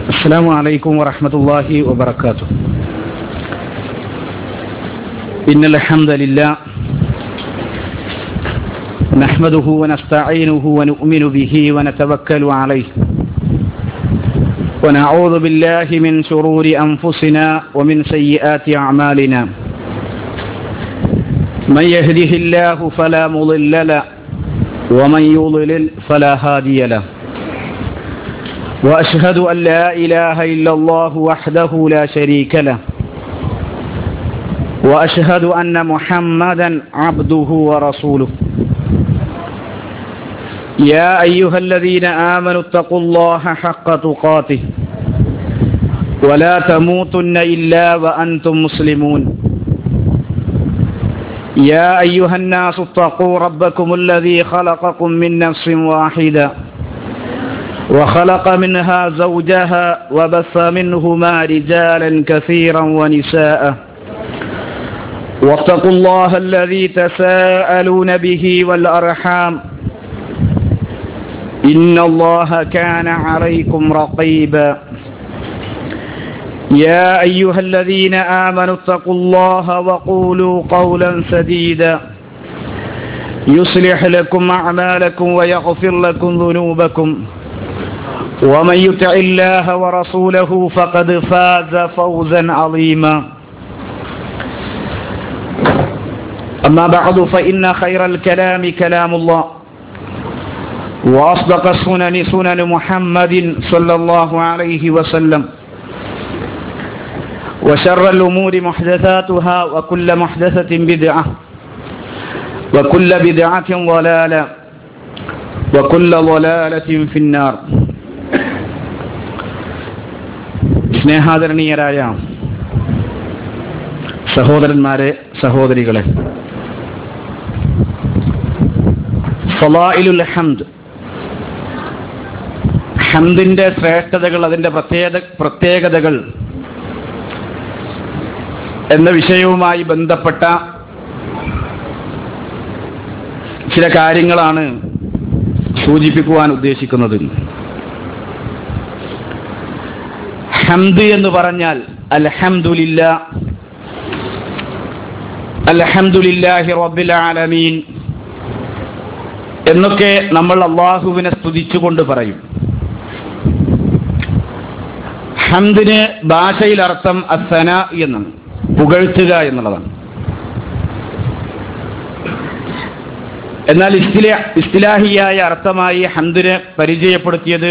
السلام عليكم ورحمة الله وبركاته إن الحمد لله نحمده ونستعينه ونؤمن به ونتوكل عليه ونعوذ بالله من شرور أنفسنا ومن سيئات أعمالنا من يهده الله فلا مضل له ومن يضلل فلا هادي له وأشهد أن لا إله إلا الله وحده لا شريك له وأشهد أن محمدا عبده ورسوله يا أيها الذين آمنوا اتقوا الله حق تقاته ولا تموتن إلا وأنتم مسلمون يا أيها الناس اتقوا ربكم الذي خلقكم من نفس واحدة وخلق منها زوجها وبث منهما رجالا كثيرا ونساء واتقوا الله الذي تساءلون به والأرحام إن الله كان عليكم رقيبا يا أيها الذين آمنوا اتقوا الله وقولوا قولا سديدا يصلح لكم أعمالكم ويغفر لكم ذنوبكم ومن يطع الله ورسوله فقد فاز فوزا عظيما أما بعد فإن خير الكلام كلام الله وأصدق السنن سنن محمد صلى الله عليه وسلم وشر الأمور محدثاتها وكل محدثة بدعة وكل بدعة ضلالة وكل ضلالة في النار സ്നേഹാദരണീയരായ സഹോദരന്മാരെ സഹോദരികളെ ഫലായിലുൽ ഹംദ് ഹംദിന്റെ ശ്രേഷ്ഠതകൾ അതിന്റെ പ്രത്യേക പ്രത്യേകതകൾ എന്ന വിഷയവുമായി ബന്ധപ്പെട്ട ചില കാര്യങ്ങളാണ് സൂചിപ്പിക്കുവാൻ ഉദ്ദേശിക്കുന്നത് ഹംദ് എന്ന് പറഞ്ഞാൽ അൽഹംദുലില്ല അൽഹംദുലില്ലാഹി റബ്ബിൽ ആലമീൻ എന്നൊക്കെ നമ്മൾ അള്ളാഹുവിനെ സ്തുതിച്ചുകൊണ്ട് പറയും ഹംദിന് ഭാഷയിൽ അർത്ഥം അസന എന്നാണ് പുകഴ്ത്തുക എന്നുള്ളതാണ് എന്നാൽ ഇസ്തില ഇസ്തിലാഹിയായ അർത്ഥമായി ഹംദിനെ പരിചയപ്പെടുത്തിയത്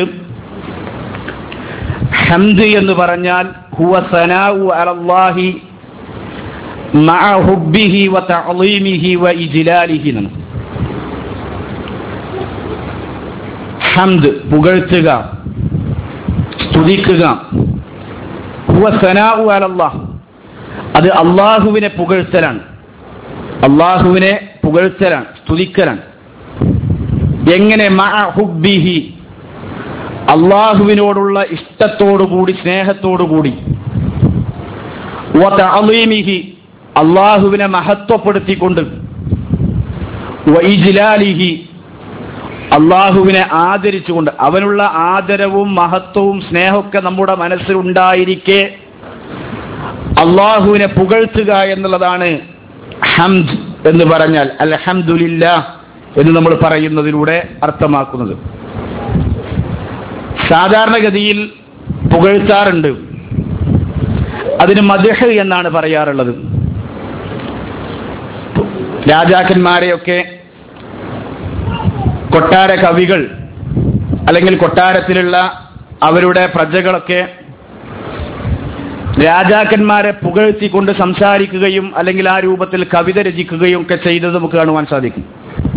ഹംദ് എന്ന് പറഞ്ഞാൽ ഹുവ സനാഉ അലല്ലാഹി മഅ ഹുബ്ബിഹി വ തഅളീമിഹി വ ഇജ്ലാലിഹി എന്നാണ് ഹംദ് പുകഴ്ത്തുക സ്തുതിക്കുക ഹുവ സനാഉ അലല്ലാഹ് അത് അള്ളാഹുവിനെ പുകഴ്ത്തലാണ് അള്ളാഹുവിനെ പുകഴ്ത്തലാണ് സ്തുതിക്കലാണ് എങ്ങനെ ഹുബിഹി അള്ളാഹുവിനോടുള്ള ഇഷ്ടത്തോടുകൂടി സ്നേഹത്തോടുകൂടി അലീമിഹി അള്ളാഹുവിനെ മഹത്വപ്പെടുത്തിക്കൊണ്ട് വൈജിലാലിഹി അള്ളാഹുവിനെ ആദരിച്ചുകൊണ്ട് അവനുള്ള ആദരവും മഹത്വവും സ്നേഹമൊക്കെ നമ്മുടെ മനസ്സിലുണ്ടായിരിക്കെ അള്ളാഹുവിനെ പുകഴ്ത്തുക എന്നുള്ളതാണ് ഹംദ് എന്ന് പറഞ്ഞാൽ അൽഹംദുലില്ല എന്ന് നമ്മൾ പറയുന്നതിലൂടെ അർത്ഥമാക്കുന്നത് സാധാരണഗതിയിൽ പുകഴ്ത്താറുണ്ട് അതിന് മദഹ് എന്നാണ് പറയാറുള്ളത് രാജാക്കന്മാരെയൊക്കെ കൊട്ടാര കവികൾ അല്ലെങ്കിൽ കൊട്ടാരത്തിലുള്ള അവരുടെ പ്രജകളൊക്കെ രാജാക്കന്മാരെ പുകഴ്ത്തിക്കൊണ്ട് സംസാരിക്കുകയും അല്ലെങ്കിൽ ആ രൂപത്തിൽ കവിത രചിക്കുകയും ഒക്കെ ചെയ്തത് നമുക്ക് കാണുവാൻ സാധിക്കും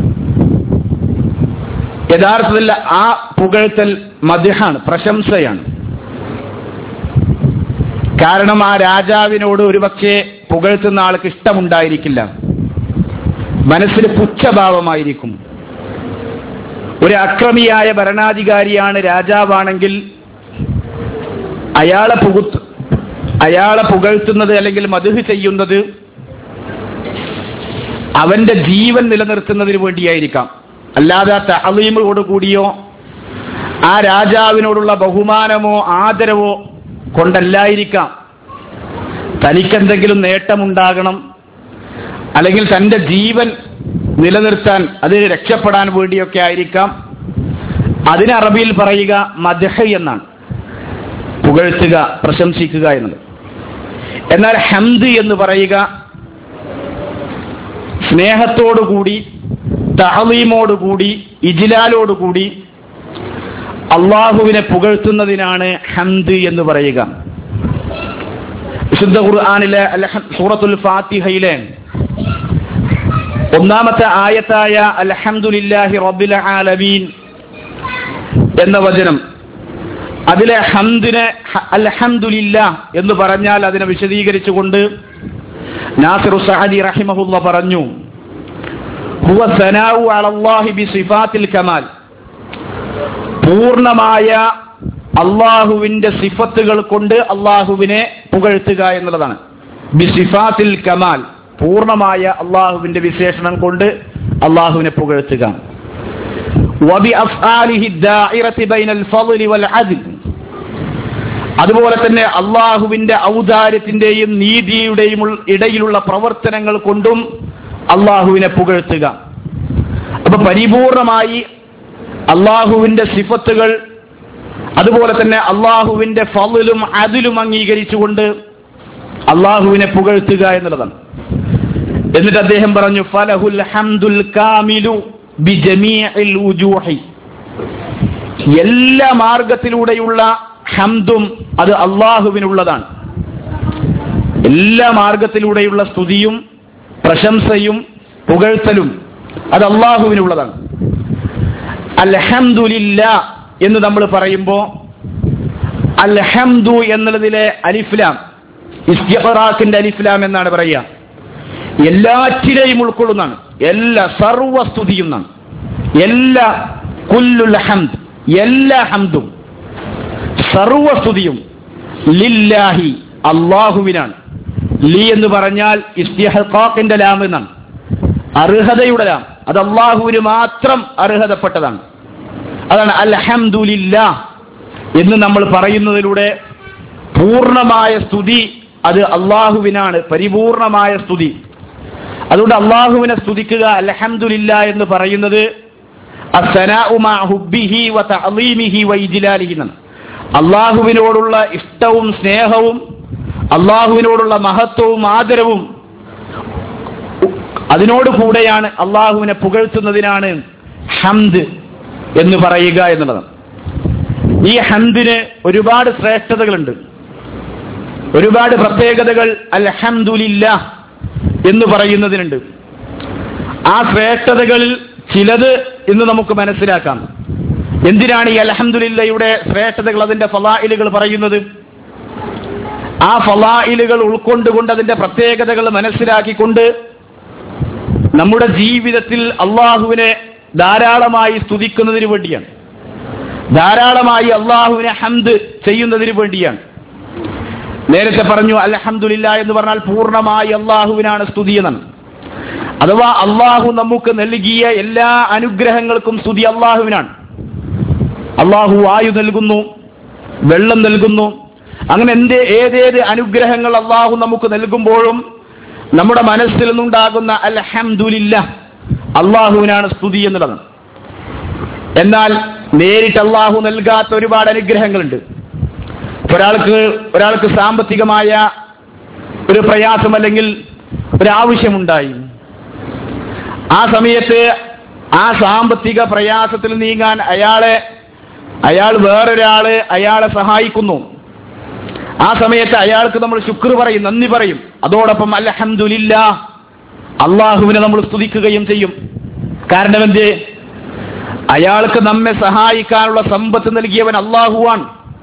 യഥാർത്ഥത്തിൽ ആ പുകഴ്ത്തൽ മദ്യഹാണ് പ്രശംസയാണ് കാരണം ആ രാജാവിനോട് ഒരുപക്ഷെ പുകഴ്ത്തുന്ന ആൾക്ക് ഇഷ്ടമുണ്ടായിരിക്കില്ല മനസ്സിൽ പുച്ഛഭാവമായിരിക്കും ഒരു അക്രമിയായ ഭരണാധികാരിയാണ് രാജാവാണെങ്കിൽ അയാളെ പുകുത്ത് അയാളെ പുകഴ്ത്തുന്നത് അല്ലെങ്കിൽ മധുഹ് ചെയ്യുന്നത് അവന്റെ ജീവൻ നിലനിർത്തുന്നതിന് വേണ്ടിയായിരിക്കാം അല്ലാതെ തഅലീമോട് കൂടിയോ ആ രാജാവിനോടുള്ള ബഹുമാനമോ ആദരവോ കൊണ്ടല്ലായിരിക്കാം തനിക്കെന്തെങ്കിലും നേട്ടമുണ്ടാകണം അല്ലെങ്കിൽ തന്റെ ജീവൻ നിലനിർത്താൻ അതിന് രക്ഷപ്പെടാൻ വേണ്ടിയൊക്കെ ആയിരിക്കാം അതിന് അറബിയിൽ പറയുക മദഹ എന്നാണ് പുകഴ്ത്തുക പ്രശംസിക്കുക എന്നത് എന്നാൽ ഹംദ് എന്ന് പറയുക സ്നേഹത്തോടുകൂടി തഹലീമോടുകൂടി ഇജിലാലോടുകൂടി അള്ളാഹുവിനെ പുകഴ്ത്തുന്നതിനാണ് ഹംദ് എന്ന് പറയുക വിശുദ്ധ ഖുർആാനിലെ സൂറത്തുൽ ഫാത്തിഹയിലെ ഒന്നാമത്തെ ആയത്തായ അൽഹംദുലില്ലാഹി റബ്ബിൽ ആലമീൻ എന്ന വചനം അതിലെ ഹംദിനെ അൽഹംദുലില്ല എന്ന് പറഞ്ഞാൽ അതിനെ വിശദീകരിച്ചുകൊണ്ട് നാസിറു സഹദി റഹിമഹുല്ല പറഞ്ഞു ഹുവ സനാഉ അലല്ലാഹി ബി സിഫാത്തിൽ കമാൽ പൂർണ്ണമായ അള്ളാഹുവിന്റെ സിഫത്തുകൾ കൊണ്ട് അള്ളാഹുവിനെ പുകഴ്ത്തുക എന്നുള്ളതാണ് ബി സിഫാത്തിൽ കമാൽ പൂർണ്ണമായ അള്ളാഹുവിന്റെ വിശേഷണം കൊണ്ട് അള്ളാഹുവിനെ പുകഴ്ത്തുക വബി അഫ്ആലിഹി ദാഇറത്തി ബൈനൽ ഫളി വൽ അദ്ൽ അതുപോലെ തന്നെ അള്ളാഹുവിന്റെ ഔദാര്യത്തിന്റെയും നീതിയുടെയും ഇടയിലുള്ള പ്രവർത്തനങ്ങൾ കൊണ്ടും അള്ളാഹുവിനെ പുകഴ്ത്തുക അപ്പൊ പരിപൂർണമായി അള്ളാഹുവിന്റെ സിഫത്തുകൾ അതുപോലെ തന്നെ അള്ളാഹുവിന്റെ ഫലിലും അതിലും അംഗീകരിച്ചുകൊണ്ട് അള്ളാഹുവിനെ പുകഴ്ത്തുക എന്നുള്ളതാണ് എന്നിട്ട് അദ്ദേഹം പറഞ്ഞു ഫലഹുൽ ഹംദുൽ കാമിലു ബിജമീഇൽ ഉജൂഹി എല്ലാ മാർഗത്തിലൂടെയുള്ള ഹംദും അത് അള്ളാഹുവിനുള്ളതാണ് എല്ലാ മാർഗത്തിലൂടെയുള്ള സ്തുതിയും പ്രശംസയും പുകഴ്ത്തലും അത് അള്ളാഹുവിനുള്ളതാണ് അൽഹംദുലില്ല എന്ന് നമ്മൾ പറയുമ്പോൾ അൽഹംദു എന്നുള്ളതിലെ അലിഫ്ലാം ഇസ്തിഖറാഖിന്റെ അലിഫ്ലാം എന്നാണ് പറയുക എല്ലാറ്റിനെയും ഉൾക്കൊള്ളുന്നതാണ് എല്ലാ സർവസ്തുതിയും എന്നാണ് എല്ലാ കുല്ലുൽ ഹംദ് എല്ലാ ഹംദും സർവസ്തുതിയും ലില്ലാഹി അള്ളാഹുവിനാണ് ലി എന്ന് പറഞ്ഞാൽ ഇസ്തിഹഖാഖിന്റെ ലാം എന്നാണ് അർഹതയുടെ ലാം അത് അള്ളാഹുവിന് മാത്രം അർഹതപ്പെട്ടതാണ് അതാണ് അൽഹംദുലില്ല എന്ന് നമ്മൾ പറയുന്നതിലൂടെ പൂർണ്ണമായ സ്തുതി അത് അള്ളാഹുവിനാണ് പരിപൂർണമായ സ്തുതി അതുകൊണ്ട് അള്ളാഹുവിനെ സ്തുതിക്കുക അൽഹംദുലില്ല എന്ന് പറയുന്നത് അള്ളാഹുവിനോടുള്ള ഇഷ്ടവും സ്നേഹവും അള്ളാഹുവിനോടുള്ള മഹത്വവും ആദരവും അതിനോട് കൂടെയാണ് അള്ളാഹുവിനെ പുകഴ്ത്തുന്നതിനാണ് ഹംദ് എന്ന് പറയുക എന്നുള്ളത് ഈ ഹംദിന് ഒരുപാട് ശ്രേഷ്ഠതകളുണ്ട് ഒരുപാട് പ്രത്യേകതകൾ അൽഹംദുലില്ല എന്ന് പറയുന്നതിനുണ്ട് ആ ശ്രേഷ്ഠതകളിൽ ചിലത് ഇന്ന് നമുക്ക് മനസ്സിലാക്കാം എന്തിനാണ് ഈ അലഹമുല്ലയുടെ ശ്രേഷ്ഠതകൾ അതിന്റെ ഫലായിലുകൾ പറയുന്നത് ആ ഫലായിലുകൾ ഉൾക്കൊണ്ടുകൊണ്ട് അതിന്റെ പ്രത്യേകതകൾ മനസ്സിലാക്കിക്കൊണ്ട് നമ്മുടെ ജീവിതത്തിൽ അള്ളാഹുവിനെ ധാരാളമായി സ്തുതിക്കുന്നതിന് വേണ്ടിയാണ് ധാരാളമായി അള്ളാഹുവിനെ ഹംദ് ചെയ്യുന്നതിന് വേണ്ടിയാണ് നേരത്തെ പറഞ്ഞു അലഹമുല്ല എന്ന് പറഞ്ഞാൽ പൂർണ്ണമായി അള്ളാഹുവിനാണ് സ്തുതി എന്നാണ് അഥവാ അള്ളാഹു നമുക്ക് നൽകിയ എല്ലാ അനുഗ്രഹങ്ങൾക്കും സ്തുതി അള്ളാഹുവിനാണ് അള്ളാഹു വായു നൽകുന്നു വെള്ളം നൽകുന്നു അങ്ങനെ എന്ത് ഏതേത് അനുഗ്രഹങ്ങൾ അള്ളാഹു നമുക്ക് നൽകുമ്പോഴും നമ്മുടെ മനസ്സിൽ നിന്നുണ്ടാകുന്ന അൽഹംദുലില്ല അള്ളാഹുവിനാണ് സ്തുതി എന്നുള്ളത് എന്നാൽ നേരിട്ട് അള്ളാഹു നൽകാത്ത ഒരുപാട് അനുഗ്രഹങ്ങളുണ്ട് ഒരാൾക്ക് ഒരാൾക്ക് സാമ്പത്തികമായ ഒരു പ്രയാസം അല്ലെങ്കിൽ ഒരു ആവശ്യമുണ്ടായി ആ സമയത്ത് ആ സാമ്പത്തിക പ്രയാസത്തിൽ നീങ്ങാൻ അയാളെ അയാൾ വേറൊരാള് അയാളെ സഹായിക്കുന്നു ആ സമയത്ത് അയാൾക്ക് നമ്മൾ ശുക്ർ പറയും നന്ദി പറയും അതോടൊപ്പം അലഹമുല്ല അള്ളാഹുവിനെ നമ്മൾ സ്തുതിക്കുകയും ചെയ്യും കാരണം എന്തേ അയാൾക്ക് നമ്മെ സഹായിക്കാനുള്ള സമ്പത്ത് നൽകിയവൻ അള്ളാഹുവാൻ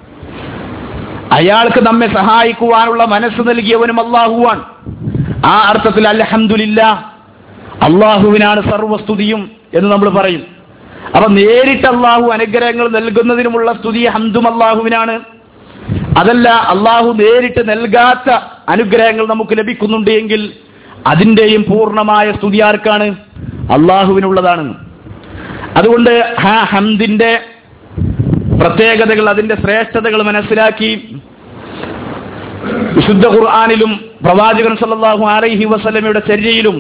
അയാൾക്ക് നമ്മെ സഹായിക്കുവാനുള്ള മനസ്സ് നൽകിയവനും അള്ളാഹുവാൻ ആ അർത്ഥത്തിൽ അലഹമുല്ല അള്ളാഹുവിനാണ് സർവസ്തുതിയും എന്ന് നമ്മൾ പറയും അപ്പൊ നേരിട്ട് അള്ളാഹു അനുഗ്രഹങ്ങൾ നൽകുന്നതിനുമുള്ള സ്തുതി ഹന്തും അള്ളാഹുവിനാണ് അതല്ല അള്ളാഹു നേരിട്ട് നൽകാത്ത അനുഗ്രഹങ്ങൾ നമുക്ക് ലഭിക്കുന്നുണ്ട് എങ്കിൽ അതിന്റെയും പൂർണ്ണമായ സ്തുതി ആർക്കാണ് അള്ളാഹുവിനുള്ളതാണ് അതുകൊണ്ട് ആ ഹംദിന്റെ പ്രത്യേകതകൾ അതിന്റെ ശ്രേഷ്ഠതകൾ മനസ്സിലാക്കി വിശുദ്ധ ഖുർആാനിലും പ്രവാചകൻ സല്ലല്ലാഹു അലൈഹി വസല്ലമയുടെ ചര്യയിലും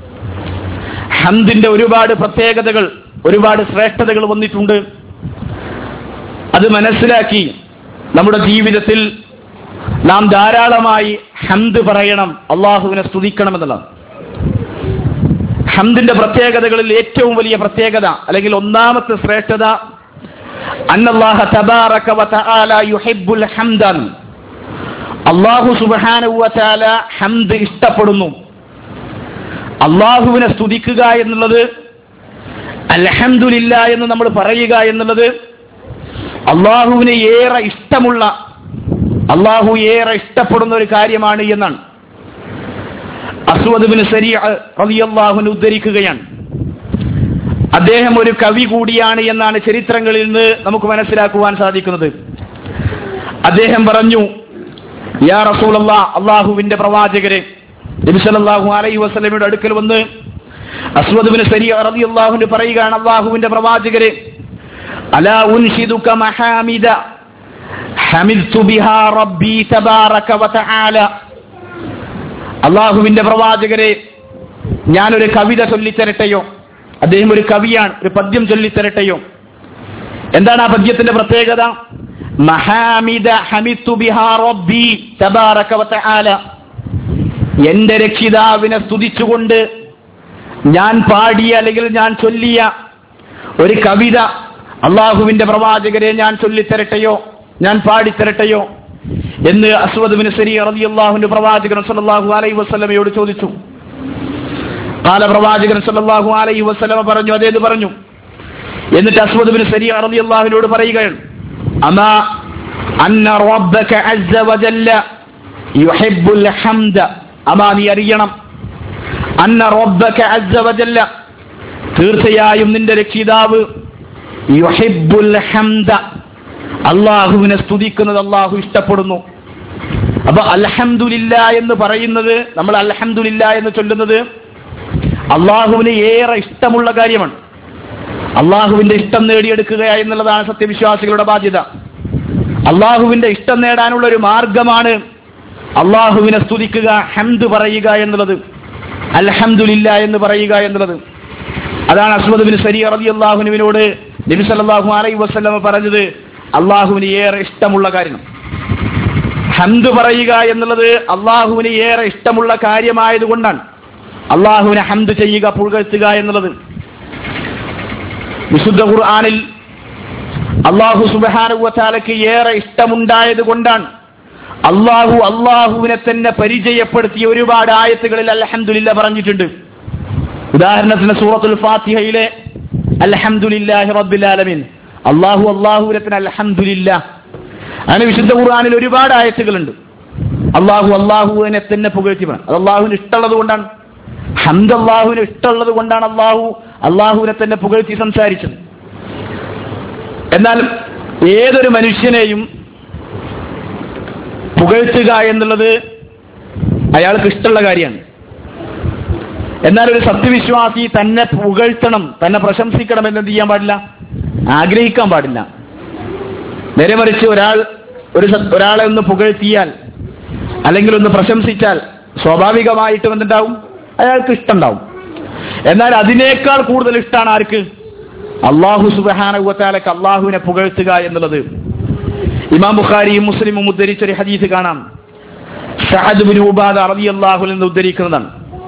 ഹംദിന്റെ ഒരുപാട് പ്രത്യേകതകൾ ഒരുപാട് ശ്രേഷ്ഠതകൾ വന്നിട്ടുണ്ട് അത് മനസ്സിലാക്കി നമ്മുടെ ജീവിതത്തിൽ നാം ധാരാളമായി ഹംദ് പറയണം അള്ളാഹുവിനെ സ്തുതിക്കണം എന്നുള്ളതാണ് ഹംദിന്റെ പ്രത്യേകതകളിൽ ഏറ്റവും വലിയ പ്രത്യേകത അല്ലെങ്കിൽ ഒന്നാമത്തെ ശ്രേഷ്ഠത അന്നല്ലാഹ തബാറക വതആല യുഹിബ്ബുൽ ഹംദൻ അള്ളാഹു സുബ്ഹാനഹു വതആല ഹംദ് ഇഷ്ടപ്പെടുന്നു അള്ളാഹുവിനെ സ്തുതിക്കുക എന്നുള്ളത് അൽഹംദുലില്ല എന്ന് നമ്മൾ പറയുക എന്നുള്ളത് അള്ളാഹുവിന് ഏറെ ഇഷ്ടമുള്ള അള്ളാഹു ഏറെ ഇഷ്ടപ്പെടുന്ന ഒരു കാര്യമാണ് എന്നാണ് അസ്വദുബിന് സരി റളിയല്ലാഹുവിന് ഉദ്ധരിക്കുകയാണ് അദ്ദേഹം ഒരു കവി കൂടിയാണ് എന്നാണ് ചരിത്രങ്ങളിൽ നിന്ന് നമുക്ക് മനസ്സിലാക്കുവാൻ സാധിക്കുന്നത് അദ്ദേഹം പറഞ്ഞു യാ റസൂലല്ലാ അള്ളാഹുവിന്റെ പ്രവാചകരെ നബി സല്ലല്ലാഹു അലൈഹി വസല്ലമയുടെ അടുക്കൽ വന്ന് അസ്വദുബിന് സരി റളിയല്ലാഹുവിന് പറയുകയാണ് അള്ളാഹുവിന്റെ പ്രവാചകരെ അലാ ഉൻഷിദുക മഹാമിദ ഹമിദ്തു ബിഹാ റബ്ബി തബാറക വതആല അള്ളാഹുവിന്റെ പ്രവാചകരെ ഞാനൊരു കവിത ചൊല്ലിത്തരട്ടെയോ അദ്ദേഹം ഒരു കവിയാണ് ഒരു പദ്യം ചൊല്ലിത്തരട്ടെയോ എന്താണ് ആ പദ്യത്തിന്റെ പ്രത്യേകത മഹാമിദ ഹമിത്തു ബിഹാ റബ്ബി തബാറക വതആല എന്റെ രക്ഷിതാവിനെ സ്തുതിച്ചുകൊണ്ട് ഞാൻ പാടിയ അല്ലെങ്കിൽ ഞാൻ ചൊല്ലിയ ഒരു കവിത അള്ളാഹുവിന്റെ പ്രവാചകരെ ഞാൻ ചൊല്ലിത്തരട്ടെയോ ഞാൻ പാടിത്തരട്ടെയോ എന്ന് അസ്വദ് സരി റളിയല്ലാഹുവിന്റെ പ്രവാചകൻ സല്ലല്ലാഹു അലൈഹി വസല്ലമയോട് ചോദിച്ചു കാല പ്രവാചകൻ സല്ലല്ലാഹു അലൈഹി വസല്ലമ പറഞ്ഞു അതേത് പറഞ്ഞു എന്നിട്ട് അസ്വദ് ബിൻ സരി റളിയല്ലാഹുവിനോട് പറയുകയാണ് അമാ അന്ന റബ്ബക അസ്സ വജല്ല യുഹിബ്ബുൽ ഹംദ അമാ നീ അറിയണം അന്ന റബ്ബക അസ്സ വജല്ല തീർച്ചയായും നിന്റെ രക്ഷിതാവ് യുഹിബ്ബുൽ ഹംദ അള്ളാഹുവിനെ സ്തുതിക്കുന്നത് അള്ളാഹു ഇഷ്ടപ്പെടുന്നു അപ്പൊ അൽഹംദുലില്ല എന്ന് പറയുന്നത് നമ്മൾ അൽഹംദുലില്ല എന്ന് ചൊല്ലുന്നത് അള്ളാഹുവിന് ഏറെ ഇഷ്ടമുള്ള കാര്യമാണ് അള്ളാഹുവിന്റെ ഇഷ്ടം നേടിയെടുക്കുക എന്നുള്ളതാണ് സത്യവിശ്വാസികളുടെ ബാധ്യത അള്ളാഹുവിന്റെ ഇഷ്ടം നേടാനുള്ള ഒരു മാർഗമാണ് അള്ളാഹുവിനെ സ്തുതിക്കുക ഹംദ് പറയുക എന്നുള്ളത് അൽഹംദുലില്ല എന്ന് പറയുക എന്നുള്ളത് അതാണ് അസ്മദ് സരി റബി അള്ളാഹുനുവിനോട് നബി സല്ലല്ലാഹു അലൈഹി വസല്ലമ പറഞ്ഞത് അള്ളാഹുവിന് ഏറെ ഇഷ്ടമുള്ള കാര്യം ഹംദ് പറയുക എന്നുള്ളത് അള്ളാഹുവിന് ഏറെ ഇഷ്ടമുള്ള കാര്യമായതുകൊണ്ടാണ് അള്ളാഹുവിനെ ഹംദ് ചെയ്യുക പുകഴ്ത്തുക എന്നുള്ളത് വിശുദ്ധ ഖുർആാനിൽ അള്ളാഹു സുബാനുവത്താലയ്ക്ക് ഏറെ ഇഷ്ടമുണ്ടായത് കൊണ്ടാണ് അള്ളാഹു അള്ളാഹുവിനെ തന്നെ പരിചയപ്പെടുത്തിയ ഒരുപാട് ആയത്തുകളിൽ അൽഹംദുലില്ല പറഞ്ഞിട്ടുണ്ട് ഉദാഹരണത്തിന് സൂറത്തുൽ ഫാത്തിഹയിലെ അൽഹംദുലില്ലാഹി റബ്ബിൽ ആലമീൻ അള്ളാഹു അള്ളാഹുവിനെ അൽഹംദുലില്ല അങ്ങനെ വിശുദ്ധ ഖുർആാനിൽ ഒരുപാട് ആയത്തുകളുണ്ട് അള്ളാഹു അള്ളാഹുവിനെ തന്നെ പുകഴ്ത്തി പറയും അത് അള്ളാഹുവിന് ഇഷ്ടമുള്ളത് കൊണ്ടാണ് ഹംദ് അള്ളാഹുവിന് ഇഷ്ടമുള്ളത് കൊണ്ടാണ് അള്ളാഹു അള്ളാഹുവിനെ തന്നെ പുകഴ്ത്തി സംസാരിച്ചത് എന്നാൽ ഏതൊരു മനുഷ്യനെയും പുകഴ്ത്തുക എന്നുള്ളത് അയാൾക്ക് ഇഷ്ടമുള്ള കാര്യമാണ് എന്നാൽ ഒരു സത്യവിശ്വാസി തന്നെ പുകഴ്ത്തണം തന്നെ പ്രശംസിക്കണം എന്ന് എന്ത് ചെയ്യാൻ പാടില്ല ആഗ്രഹിക്കാൻ പാടില്ല നേരെ മറിച്ച് ഒരാൾ ഒരു സ- ഒരാളെ ഒന്ന് പുകഴ്ത്തിയാൽ അല്ലെങ്കിൽ ഒന്ന് പ്രശംസിച്ചാൽ സ്വാഭാവികമായിട്ടും എന്തുണ്ടാവും അയാൾക്ക് ഇഷ്ടമുണ്ടാവും എന്നാൽ അതിനേക്കാൾ കൂടുതൽ ഇഷ്ടമാണ് ആർക്ക് അള്ളാഹു സുബഹാനകുവത്താലക്ക് അള്ളാഹുവിനെ പുകഴ്ത്തുക എന്നുള്ളത് ഇമാം ബുഖാരിയും മുസ്ലിമും ഉദ്ധരിച്ച ഒരു ഹദീസ് കാണാം സഅദ് ബിൻ ഉബാദ റളിയല്ലാഹു നിന്ന് ഉദ്ധരിക്കുന്നതാണ്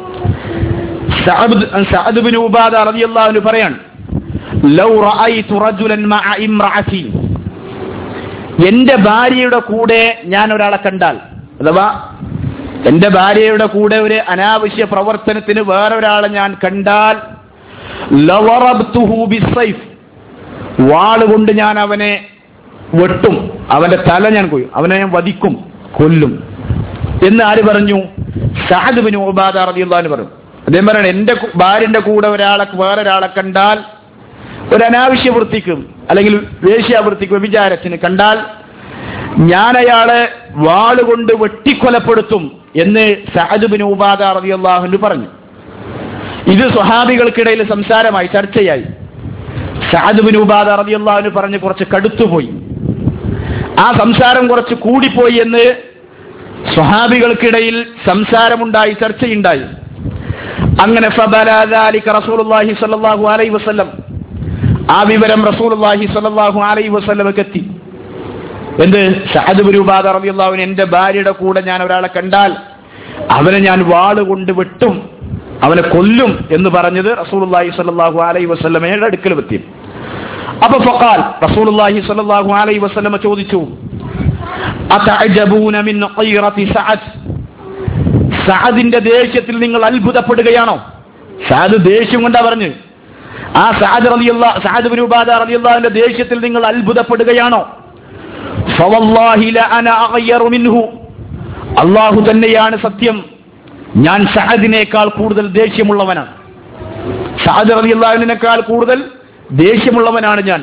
സഅദ് സഅദ് ബിൻ ഉബാദ റളിയല്ലാഹു അൻഹു പറയാണ് ലൗ റഅയ്തു റജുലൻ മഅ ഇംറഅതി എന്റെ ഭാര്യയുടെ കൂടെ ഞാൻ ഒരാളെ കണ്ടാൽ അഥവാ എന്റെ ഭാര്യയുടെ കൂടെ ഒരു അനാവശ്യ പ്രവർത്തനത്തിന് വേറെ ഒരാളെ ഞാൻ കണ്ടാൽ ലവറബ്തുഹു ബിസ്സൈഫ് വാളുകൊണ്ട് ഞാൻ അവനെ വെട്ടും അവന്റെ തല ഞാൻ കൊയ്യും അവനെ ഞാൻ വധിക്കും കൊല്ലും എന്ന് ആര് പറഞ്ഞു സഹദ് ബിൻ ഉബാദ റളിയല്ലാഹു പറഞ്ഞു അദ്ദേഹം പറയണം എന്റെ കു- ഭാര്യന്റെ കൂടെ ഒരാളെ വേറെ ഒരാളെ കണ്ടാൽ ഒരു അനാവശ്യ വൃത്തിക്കും അല്ലെങ്കിൽ വേശ്യാവൃത്തിക്ക് വ്യഭിചാരത്തിന് കണ്ടാൽ ഞാൻ അയാളെ വാളുകൊണ്ട് വെട്ടിക്കൊലപ്പെടുത്തും എന്ന് സഹദ് ബിൻ ഉബാദ റളിയല്ലാഹു പറഞ്ഞു ഇത് സ്വഹാബികൾക്കിടയിൽ സംസാരമായി ചർച്ചയായി ഷാദുബിൻ ഉബാദ റളിയല്ലാഹു പറഞ്ഞ് കുറച്ച് കടുത്തുപോയി ആ സംസാരം കുറച്ച് കൂടിപ്പോയി എന്ന് സ്വഹാബികൾക്കിടയിൽ സംസാരമുണ്ടായി ചർച്ചയുണ്ടായി അങ്ങനെ ഫബലാദാലിക റസൂലുള്ളാഹി സ്വല്ലല്ലാഹു അലൈഹി വസല്ലം ആ വിവരം റസൂലുള്ളാഹി സ്വല്ലല്ലാഹു അലൈഹി വസല്ലമക്ക് എത്തി എന്ത് ഷഹദ് ബിൻ ഉബാദ റളിയല്ലാഹു അൻഹു എന്റെ ഭാര്യയുടെ കൂടെ ഞാൻ ഒരാളെ കണ്ടാൽ അവനെ ഞാൻ വാള് കൊണ്ട് വെട്ടും അവനെ കൊല്ലും എന്ന് പറഞ്ഞത് റസൂലുള്ളാഹി സ്വല്ലല്ലാഹു അലൈഹി വസല്ലമയുടെ അടുക്കൽ എത്തി അപ്പൊ ഫഖാൽ റസൂലുള്ളാഹി സ്വല്ലല്ലാഹു അലൈഹി വസല്ലമ ചോദിച്ചു അതഅജബൂന മിൻ ഖൈറതി സഅദ് സഅദിന്റെ ദേഷ്യത്തിൽ നിങ്ങൾ അത്ഭുതപ്പെടുകയാണോ സഅദ് ദേഷ്യം കൊണ്ടാ പറഞ്ഞു ആ സഅദ് റളിയല്ലാഹു സഅദ് ബിൻ ഉബാദ റളിയല്ലാഹുവിന്റെ ദേഷ്യത്തിൽ നിങ്ങൾ അത്ഭുതപ്പെടുകയാണോ ഫവല്ലാഹി ലഅന അഗയ്യറു മിൻഹു അല്ലാഹു തന്നെയാണ് സത്യം ഞാൻ സഅദിനേക്കാൾ കൂടുതൽ ദേഷ്യമുള്ളവനാണ് സഅദ് റളിയല്ലാഹുവിനേക്കാൾ കൂടുതൽ ദേഷ്യമുള്ളവനാണ് ഞാൻ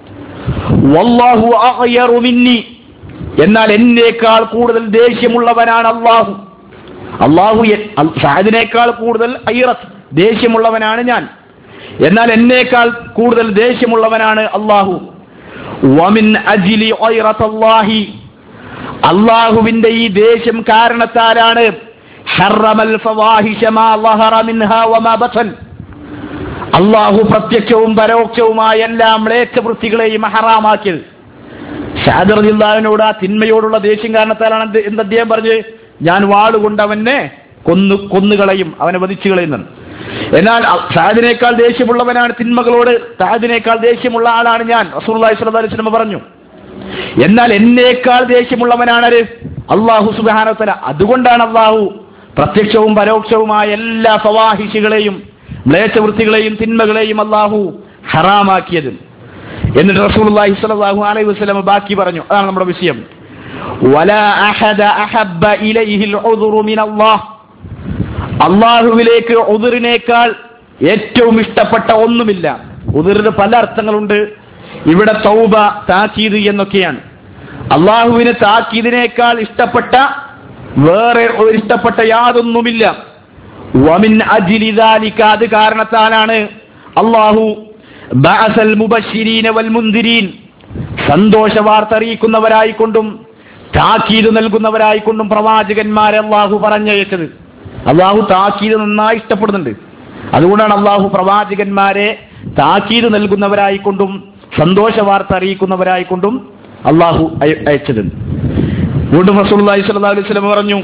വല്ലാഹു അഗയ്യറു മിന്നി എന്നാൽ എന്നേക്കാൾ കൂടുതൽ ദേഷ്യമുള്ളവനാണ് അള്ളാഹു അള്ളാഹു സഅദിനേക്കാൾ കൂടുതൽ ഐറത്ത് ദേഷ്യമുള്ളവനാണ് ഞാൻ എന്നാൽ എന്നേക്കാൾ കൂടുതൽ ദേഷ്യമുള്ളവനാണ് അള്ളാഹു വമിൻ അജിലി ഐറത്തല്ലാഹി അള്ളാഹുവിന്റെ ഈ ദേഷ്യം കാരണത്താലാണ് ഹറമൽ ഫവാഹിഷ മാ ളഹറ മിൻഹാ വമാ ബതൻ അള്ളാഹു പ്രത്യക്ഷവും പരോക്ഷവുമായ എല്ലാ മ്ലേച്ഛവൃത്തികളെയും ഹറാമാക്കിയത് ഷാദറിയുള്ളവനോട് ആ തിന്മയോടുള്ള ദേഷ്യം കാരണത്താലാണ് എന്ത് എന്ത് അദ്ദേഹം പറഞ്ഞ് ഞാൻ വാളുകൊണ്ട് അവനെ കൊന്നു കൊന്നുകളയും അവനെ വധിച്ചു കളയുന്നത് എന്നാൽ ഷാദിനേക്കാൾ ദേഷ്യമുള്ളവനാണ് തിന്മകളോട് ഷാദിനേക്കാൾ ദേഷ്യമുള്ള ആളാണ് ഞാൻ റസൂർലാഹി സ്വലി വസ്ലമ പറഞ്ഞു എന്നാൽ എന്നേക്കാൾ ദേഷ്യമുള്ളവനാണ് ആര് അള്ളാഹു സുബാനത്തല അതുകൊണ്ടാണ് അള്ളാഹു പ്രത്യക്ഷവും പരോക്ഷവുമായ എല്ലാ ഫവാഹിഷികളെയും മ്ലേച്ഛവൃത്തികളെയും തിന്മകളെയും അള്ളാഹു ഹറാമാക്കിയത് എന്നിട്ട് റസൂലുള്ളാഹി സ്വല്ലല്ലാഹു അലൈഹി വസല്ലം ബാക്കി പറഞ്ഞു അതാണ് നമ്മുടെ വിഷയം വലാ അഹദ അഹബ്ബ ഇലൈഹിൽ ഉദ്റു മിനല്ലാഹ് അള്ളാഹുവിലേക്ക് ഉതിറിനേക്കാൾ ഏറ്റവും ഇഷ്ടപ്പെട്ട ഒന്നുമില്ല ഉതിറിന് പല അർത്ഥങ്ങളുണ്ട് ഇവിടെ തൗബ താക്കീത് എന്നൊക്കെയാണ് അള്ളാഹുവിന് താക്കീതിനേക്കാൾ ഇഷ്ടപ്പെട്ട വേറെ ഒരു ഇഷ്ടപ്പെട്ട യാതൊന്നുമില്ല വമിൻ അജിലിദാലിക്ക അത് കാരണത്താലാണ് അള്ളാഹു ബഅസൽ മുബശ്ശിരീന വൽ മുന്തിരീൻ സന്തോഷ വാർത്ത അറിയിക്കുന്നവരായിക്കൊണ്ടും താക്കീത് നൽകുന്നവരായിക്കൊണ്ടും പ്രവാചകന്മാരെ അള്ളാഹു പറഞ്ഞയച്ചത് അള്ളാഹു താക്കീത് നന്നായി ഇഷ്ടപ്പെടുന്നുണ്ട് അതുകൊണ്ടാണ് അള്ളാഹു പ്രവാചകന്മാരെ താക്കീത് നൽകുന്നവരായിക്കൊണ്ടും സന്തോഷ വാർത്ത അറിയിക്കുന്നവരായിക്കൊണ്ടും അള്ളാഹു അയച്ചത് വീണ്ടും റസൂലുള്ളാഹി സ്വല്ലല്ലാഹു അലൈഹി വസല്ലം പറഞ്ഞു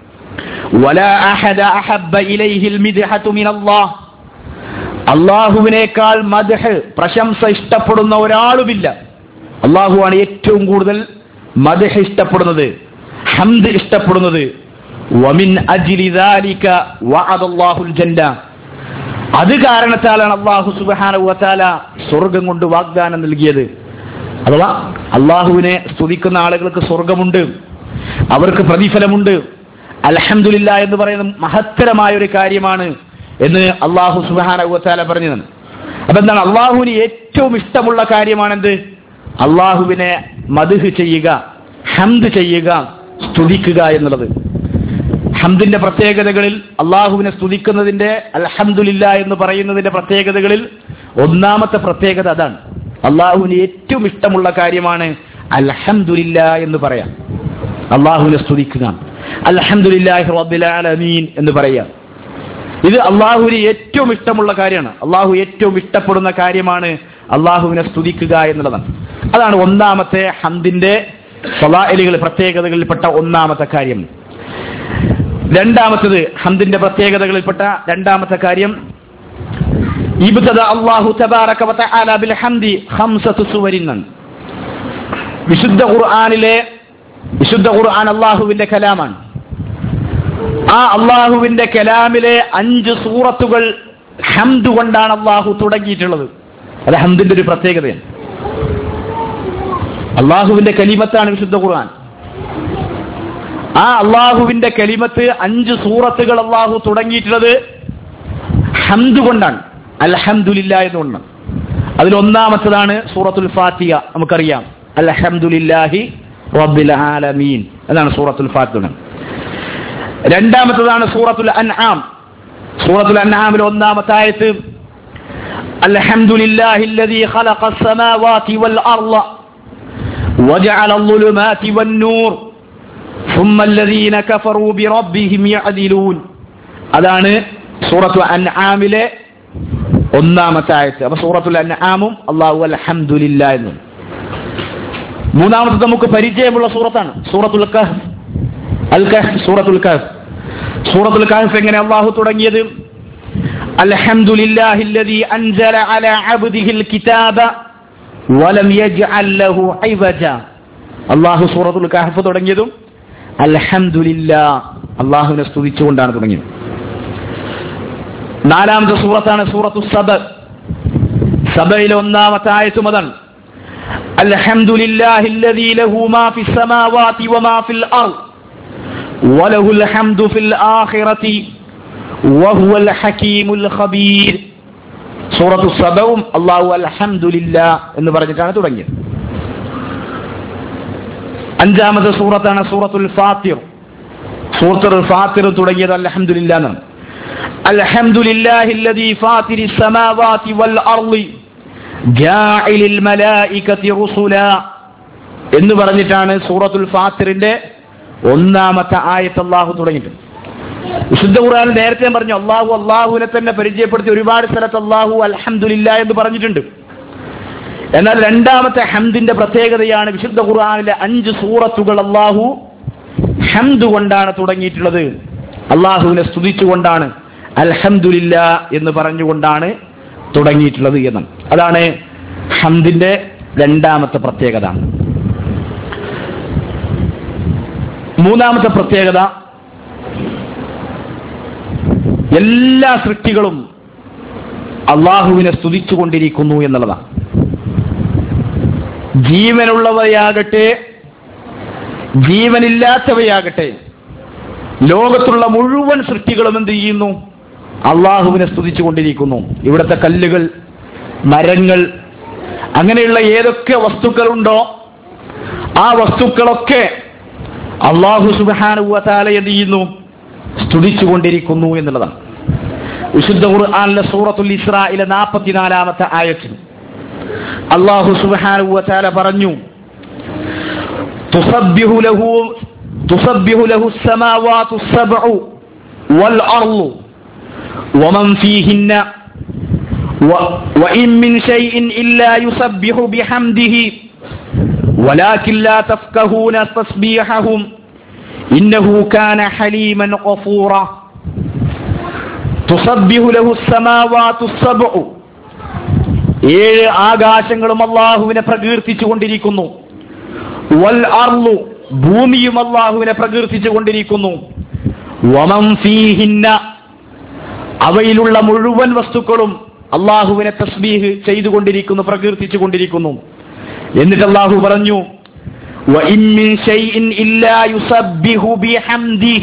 വലാ അഹദ അഹബ്ബ ഇലൈഹിൽ മിദ്ഹതു മിനല്ലാഹ് അള്ളാഹുവിനേക്കാൾ മദ്ഹ് പ്രശംസ ഇഷ്ടപ്പെടുന്ന ഒരാളുമില്ല അള്ളാഹുവാണ് ഏറ്റവും കൂടുതൽ മദ്ഹ് ഇഷ്ടപ്പെടുന്നത് ഹംദ് ഇഷ്ടപ്പെടുന്നത് വമിൻ അജ്ലി ദാലിക വഅദല്ലാഹുൽ ജന്ന അത് കാരണത്താലാണ് അള്ളാഹു സുബ്ഹാനഹു വതആല സ്വർഗം കൊണ്ട് വാഗ്ദാനം നൽകിയത് അഥവാ അള്ളാഹുവിനെ സ്തുതിക്കുന്ന ആളുകൾക്ക് സ്വർഗമുണ്ട് അവർക്ക് പ്രതിഫലമുണ്ട് അൽഹംദുലില്ല എന്ന് പറയുന്ന മഹത്തരമായ ഒരു കാര്യമാണ് എന്ന് അള്ളാഹു സുബ്ഹാനഹു വതആല പറഞ്ഞു തന്നെ അപ്പൊ എന്താണ് അള്ളാഹുവിന് ഏറ്റവും ഇഷ്ടമുള്ള കാര്യമാണെന്ത് അള്ളാഹുവിനെ മധുഹ് ചെയ്യുക ഹംദ് ചെയ്യുക സ്തുതിക്കുക എന്നുള്ളത് ഹംദിന്റെ പ്രത്യേകതകളിൽ അള്ളാഹുവിനെ സ്തുതിക്കുന്നതിന്റെ അൽഹംദുലില്ല എന്ന് പറയുന്നതിന്റെ പ്രത്യേകതകളിൽ ഒന്നാമത്തെ പ്രത്യേകത അതാണ് അള്ളാഹുവിന് ഏറ്റവും ഇഷ്ടമുള്ള കാര്യമാണ് അൽഹംദുലില്ല എന്ന് പറയാം അള്ളാഹുവിനെ സ്തുതിക്കുക അൽഹംദുലില്ലാഹി റബ്ബിൽ ആലമീൻ എന്ന് പറയാം ഇത് അള്ളാഹുവിന് ഏറ്റവും ഇഷ്ടമുള്ള കാര്യമാണ് അള്ളാഹു ഏറ്റവും ഇഷ്ടപ്പെടുന്ന കാര്യമാണ് അള്ളാഹുവിനെ സ്തുതിക്കുക എന്നുള്ളതാണ് അതാണ് ഒന്നാമത്തെ ഹന്ദിന്റെ സ്വലാലികൾ പ്രത്യേകതകളിൽപ്പെട്ട ഒന്നാമത്തെ കാര്യം രണ്ടാമത്തത് ഹന്ദിന്റെ പ്രത്യേകതകളിൽപ്പെട്ട രണ്ടാമത്തെ കാര്യം ഇബ്തദ അല്ലാഹു തബാറക വതആല ബിൽ ഹംദി ഖംസതു സുവരിൻ വിശുദ്ധ ഖുർആനിലെ വിശുദ്ധ ഖുർആൻ അള്ളാഹുവിന്റെ കലാമാണ് ആ അള്ളാഹുവിന്റെ കലാമിലെ അഞ്ച് സൂറത്തുകൾ ഹംദ് കൊണ്ടാണ് അള്ളാഹു തുടങ്ങിയിട്ടുള്ളത് അത് ഹംദിന്റെ ഒരു പ്രത്യേകതയാണ് അള്ളാഹുവിന്റെ കലിമത്താണ് വിശുദ്ധ ഖുർആൻ ആ അള്ളാഹുവിന്റെ കലിമത്ത് അഞ്ച് സൂറത്തുകൾ അള്ളാഹു തുടങ്ങിയിട്ടുള്ളത് ഹംദ് കൊണ്ടാണ് അൽഹംദുലില്ല എന്നുകൊണ്ടാണ് അതിൽ ഒന്നാമത്തതാണ് സൂറത്തുൽ ഫാത്തിഹ നമുക്കറിയാം അൽഹംദുലില്ലാഹി റബ്ബിൽ ആലമീൻ അതാണ് സൂറത്തുൽ ഫാത്തിഹ രണ്ടാമത്തതാണ് സൂറത്തുൽ അൻആം സൂറത്തുൽ അൻആമിലെ ഒന്നാമത്തെ ആയത്ത് الحمد لله الذي خلق السماوات والأرض وجعل الظلمات والنور ثم الذين كفروا بربهم يعدلون അതാണ് സൂറത്തു അൻആമിലെ ഒന്നാമത്തെ ആയത്ത് അപ്പൊ സൂറത്തുൽ അൻആമും അള്ളാഹു അൽഹംദുലില്ല എന്നും മൂന്നാമത്തെ നമുക്ക് പരിചയമുള്ള സൂറത്താണ് സൂറത്തുൽ കഹ് അൽ കഹ് സൂറത്തുൽ കഹ് സൂറത്തുൽ കഹഫ് എങ്ങനെ അള്ളാഹു തുടങ്ങിയത് അൽഹംദുലില്ലാഹി الذي أنزل على عبده الكتاب ولم يجعل له عوجا അള്ളാഹു സൂറത്തുൽ കഹഫ് തുടങ്ങിയതും അൽഹംദുലില്ലാ അള്ളാഹുവിനെ സ്തുതിച്ചുകൊണ്ടാണ് തുടങ്ങിയത് നാലാമത്തെ സൂറത്താണ് സൂറത്തു സബ സബയിലെ ഒന്നാമത്തെ ആയത്തും അതാണ് الحمد لله الذي له ما في السماوات وما في الأرض وله الحمد في الآخرة وهو الحكيم الخبير സൂറത്തു സബവും അള്ളാഹു അൽഹംദുലില്ല എന്ന് പറഞ്ഞിട്ടാണ് തുടങ്ങിയത് അഞ്ചാമത്തെ സൂറത്താണ് സൂറത്തുൽ ഫാത്തിർ സൂറത്തുൽ ഫാത്തിർ തുടങ്ങിയത് അൽഹംദുലില്ല എന്നാണ് അൽഹംദുലില്ലാഹി الذي فاطر السماوات والأرض جاعل الملائكة رسلا എന്ന് പറഞ്ഞിട്ടാണ് സൂറത്തുൽ ഫാത്തിറിന്റെ ഒന്നാമത്തെ ആയത്ത് അള്ളാഹു തുടങ്ങിയിട്ടുണ്ട് വിശുദ്ധ ഖുർആൻ നേരത്തെ ഞാൻ പറഞ്ഞു അള്ളാഹു അള്ളാഹുവിനെ തന്നെ പരിചയപ്പെടുത്തി ഒരുപാട് സ്ഥലത്ത് അള്ളാഹു അൽഹംദുലില്ല എന്ന് പറഞ്ഞിട്ടുണ്ട് എന്നാൽ രണ്ടാമത്തെ ഹംദിന്റെ പ്രത്യേകതയാണ് വിശുദ്ധ ഖുർആനിലെ അഞ്ച് സൂറത്തുകൾ അള്ളാഹു ഹംദ് കൊണ്ടാണ് തുടങ്ങിയിട്ടുള്ളത് അള്ളാഹുവിനെ സ്തുതിച്ചുകൊണ്ടാണ് അൽഹംദുലില്ല എന്ന് പറഞ്ഞുകൊണ്ടാണ് തുടങ്ങിയിട്ടുള്ളത് എന്ന് അതാണ് ഹംദിന്റെ രണ്ടാമത്തെ പ്രത്യേകത മൂന്നാമത്തെ പ്രത്യേകത എല്ലാ സൃഷ്ടികളും അള്ളാഹുവിനെ സ്തുതിച്ചുകൊണ്ടിരിക്കുന്നു എന്നുള്ളതാണ് ജീവനുള്ളവയാകട്ടെ ജീവനില്ലാത്തവയാകട്ടെ ലോകത്തുള്ള മുഴുവൻ സൃഷ്ടികളും എന്ത് ചെയ്യുന്നു അള്ളാഹുവിനെ സ്തുതിച്ചുകൊണ്ടിരിക്കുന്നു ഇവിടുത്തെ കല്ലുകൾ മരങ്ങൾ അങ്ങനെയുള്ള ഏതൊക്കെ വസ്തുക്കളുണ്ടോ ആ വസ്തുക്കളൊക്കെ അള്ളാഹു സുബാനുവത്താല എന്ത് ചെയ്യുന്നു സ്തുതിച്ചുകൊണ്ടിരിക്കുന്നു എന്നുള്ളതാണ് വിശുദ്ധ ഖുർആനിലെ സൂറത്തുൽ ഇസ്രായിലെ നാൽപ്പത്തിനാലാമത്തെ ആയത്തിൽ അള്ളാഹു സുബാനുവത്താല പറഞ്ഞു തുസബ്ബിഹു ലഹു തുസബ്ബിഹു ലഹു السماوات السبع والأرض ومن فيهن وإن من شيء إلا يسبح بحمده ولكن لا تفقهون تسبيحهم إنه كان حليما غفورا تسبح له السماوات السبع ഏഴ് ആകാശങ്ങളും അള്ളാഹുവിനെ പ്രകീർത്തിച്ചു കൊണ്ടിരിക്കുന്നു വൽ അർലു ഭൂമിയും അള്ളാഹുവിനെ പ്രകീർത്തിച്ചു കൊണ്ടിരിക്കുന്നു വമം ഫീഹിന്ന അവയിലുള്ള മുഴുവൻ വസ്തുക്കളും അള്ളാഹുവിനെ തസ്ബീഹ് ചെയ്തുകൊണ്ടിരിക്കുന്നു പ്രകീർത്തിച്ചു കൊണ്ടിരിക്കുന്നു എന്നിട്ട് അള്ളാഹു പറഞ്ഞു وَإِن مِّن شَيْءٍ إِلَّا يُسَبِّحُ بِحَمْدِهِ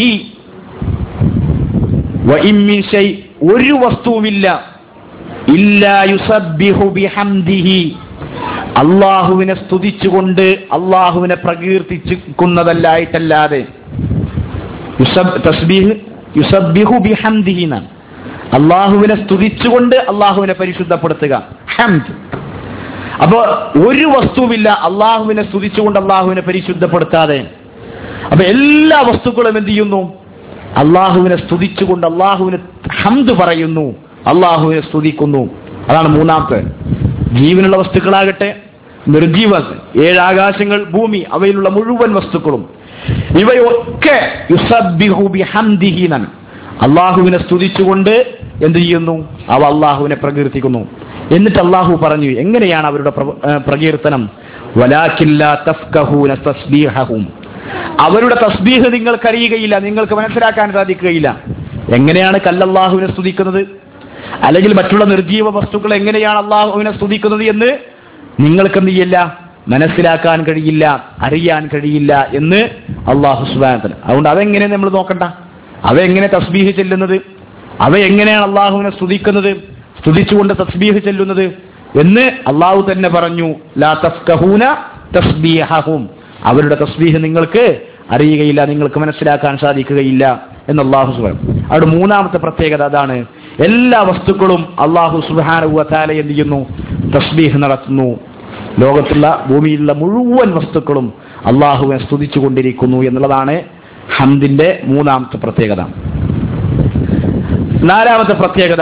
وَإِن مِّن شَيْءٍ ഒരു വസ്തുവുമില്ല ഇല്ലാ യുസബ്ബിഹു ബിഹംദിഹി അള്ളാഹുവിനെ സ്തുതിച്ചുകൊണ്ട് അള്ളാഹുവിനെ പ്രകീർത്തിക്കുന്നതല്ലായിട്ടല്ലാതെ യുസബ് തസ്ബീഹ് യുസബ്ബിഹു ബിഹംദിഹി എന്നാണ് അള്ളാഹുവിനെ സ്തുതിച്ചുകൊണ്ട് അള്ളാഹുവിനെ പരിശുദ്ധപ്പെടുത്തുക ഹംദ് അപ്പോ ഒരു വസ്തുവില്ല അള്ളാഹുവിനെ സ്തുതിച്ചുകൊണ്ട് അള്ളാഹുവിനെ പരിശുദ്ധപ്പെടുത്താതെ അപ്പൊ എല്ലാ വസ്തുക്കളും എന്ത് ചെയ്യുന്നു അള്ളാഹുവിനെ സ്തുതിച്ചുകൊണ്ട് അള്ളാഹുവിന് ഹംദ് പറയുന്നു അള്ളാഹുവിനെ സ്തുതിക്കുന്നു അതാണ് മൂന്നാമത്തെ ജീവനുള്ള വസ്തുക്കളാകട്ടെ നിർജീവ ഏഴ് ആകാശങ്ങൾ ഭൂമി അവയിലുള്ള മുഴുവൻ വസ്തുക്കളും ഇവയൊക്കെ യുസബ്ബിഹു ബിഹംദിഹി എന്നാണ് അള്ളാഹുവിനെ സ്തുതിച്ചുകൊണ്ട് എന്ത് ചെയ്യുന്നു അവ അള്ളാഹുവിനെ പ്രകീർത്തിക്കുന്നു എന്നിട്ട് അള്ളാഹു പറഞ്ഞു എങ്ങനെയാണ് അവരുടെ പ്ര- ഏ, പ്രകീർത്തനം വലാക്കില്ല തഫ്കഹൂന തസ്ബീഹഹും അവരുടെ തസ്ബീഹ് നിങ്ങൾക്കറിയുകയില്ല നിങ്ങൾക്ക് മനസ്സിലാക്കാൻ സാധിക്കുകയില്ല എങ്ങനെയാണ് കല്ലല്ലാഹുവിനെ സ്തുതിക്കുന്നത് അല്ലെങ്കിൽ മറ്റുള്ള നിർജീവ വസ്തുക്കൾ എങ്ങനെയാണ് അള്ളാഹുവിനെ സ്തുതിക്കുന്നത് എന്ന് നിങ്ങൾക്ക് എന്ത് ചെയ്യില്ല മനസ്സിലാക്കാൻ കഴിയില്ല അറിയാൻ കഴിയില്ല എന്ന് അള്ളാഹു സുബാനത്തിന് അതുകൊണ്ട് അതെങ്ങനെ നമ്മൾ നോക്കണ്ട അവ എങ്ങനെ തസ്ബീഹ് ചെല്ലുന്നത് അവ എങ്ങനെയാണ് അള്ളാഹുവിനെ സ്തുതിക്കുന്നത് സ്തുതിച്ചുകൊണ്ട് തസ്ബീഹ് ചെല്ലുന്നത് എന്ന് അള്ളാഹു തന്നെ പറഞ്ഞു ലാ തഫ്കഹൂന തസ്ബീഹഹും അവരുടെ തസ്ബീഹ് നിങ്ങൾക്ക് അറിയുകയില്ല നിങ്ങൾക്ക് മനസ്സിലാക്കാൻ സാധിക്കുകയില്ല എന്ന് അള്ളാഹു സുബാൻ അവിടെ മൂന്നാമത്തെ പ്രത്യേകത അതാണ് എല്ലാ വസ്തുക്കളും അള്ളാഹു സുബാനുവത്താല എന്ത് ചെയ്യുന്നു തസ്ബീഹ് നടത്തുന്നു ലോകത്തുള്ള ഭൂമിയിലുള്ള മുഴുവൻ വസ്തുക്കളും അള്ളാഹുവിനെ സ്തുതിച്ചു കൊണ്ടിരിക്കുന്നു എന്നുള്ളതാണ് ഹംദിന്റെ മൂന്നാമത്തെ പ്രത്യേകത നാലാമത്തെ പ്രത്യേകത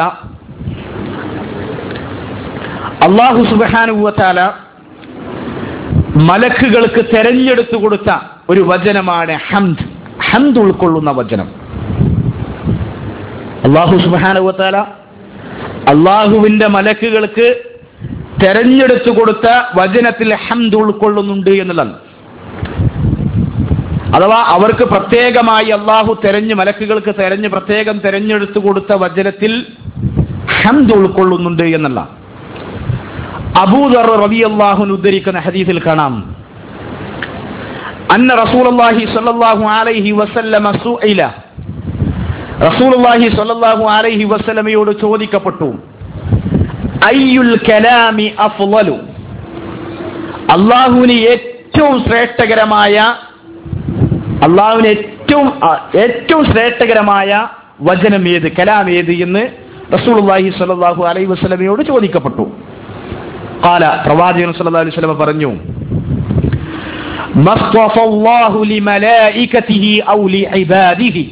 അള്ളാഹു സുബാനുവത്താല മലക്കുകൾക്ക് തെരഞ്ഞെടുത്തു കൊടുത്ത ഒരു വചനമാണ് ഹംദ് ഹംദ് ഉൾക്കൊള്ളുന്ന വചനം അള്ളാഹു സുബാനുവത്താല അള്ളാഹുവിന്റെ മലക്കുകൾക്ക് തെരഞ്ഞെടുത്തു കൊടുത്ത വചനത്തിൽ ഹംദ് ഉൾക്കൊള്ളുന്നുണ്ട് എന്നുള്ളതാണ് അഥവാ അവർക്ക് പ്രത്യേകമായി അള്ളാഹു തെരഞ്ഞ് മലക്കുകൾക്ക് തെരഞ്ഞ് പ്രത്യേകം തെരഞ്ഞെടുത്തു കൊടുത്ത വചനത്തിൽ ഹംദ് ഉൾക്കൊള്ളുന്നുണ്ട് എന്നുള്ള അബൂദർ റബി അള്ളാഹുൻ ഉദ്ധരിക്കുന്ന ഹദീസിൽ കാണാം അന്ന റസൂലുള്ളാഹി സ്വല്ലല്ലാഹു അലൈഹി വസല്ലമ സുഇല റസൂലുള്ളാഹി സ്വല്ലല്ലാഹു അലൈഹി വസല്ലമയോട് ചോദിക്കപ്പെട്ടു അയ്യുൽ കലാമി അഫ്ളലു അള്ളാഹുവിന് ഏറ്റവും ശ്രേഷ്ഠകരമായ അള്ളാഹുവിന് ഏറ്റവും ഏറ്റവും ശ്രേഷ്ഠകരമായ വചനം ഏത് കലാം ഏത് എന്ന് റസൂലുള്ളാഹി സ്വല്ലല്ലാഹു അലൈഹി വസല്ലമയോട് ചോദിക്കപ്പെട്ടു قال പ്രവാചകൻ സല്ലല്ലാഹു അലൈഹി വസല്ലം പറഞ്ഞു മസ്തഫ അല്ലാഹു ലിമലായികതിഹി ഔ ലിഇബാദിഹി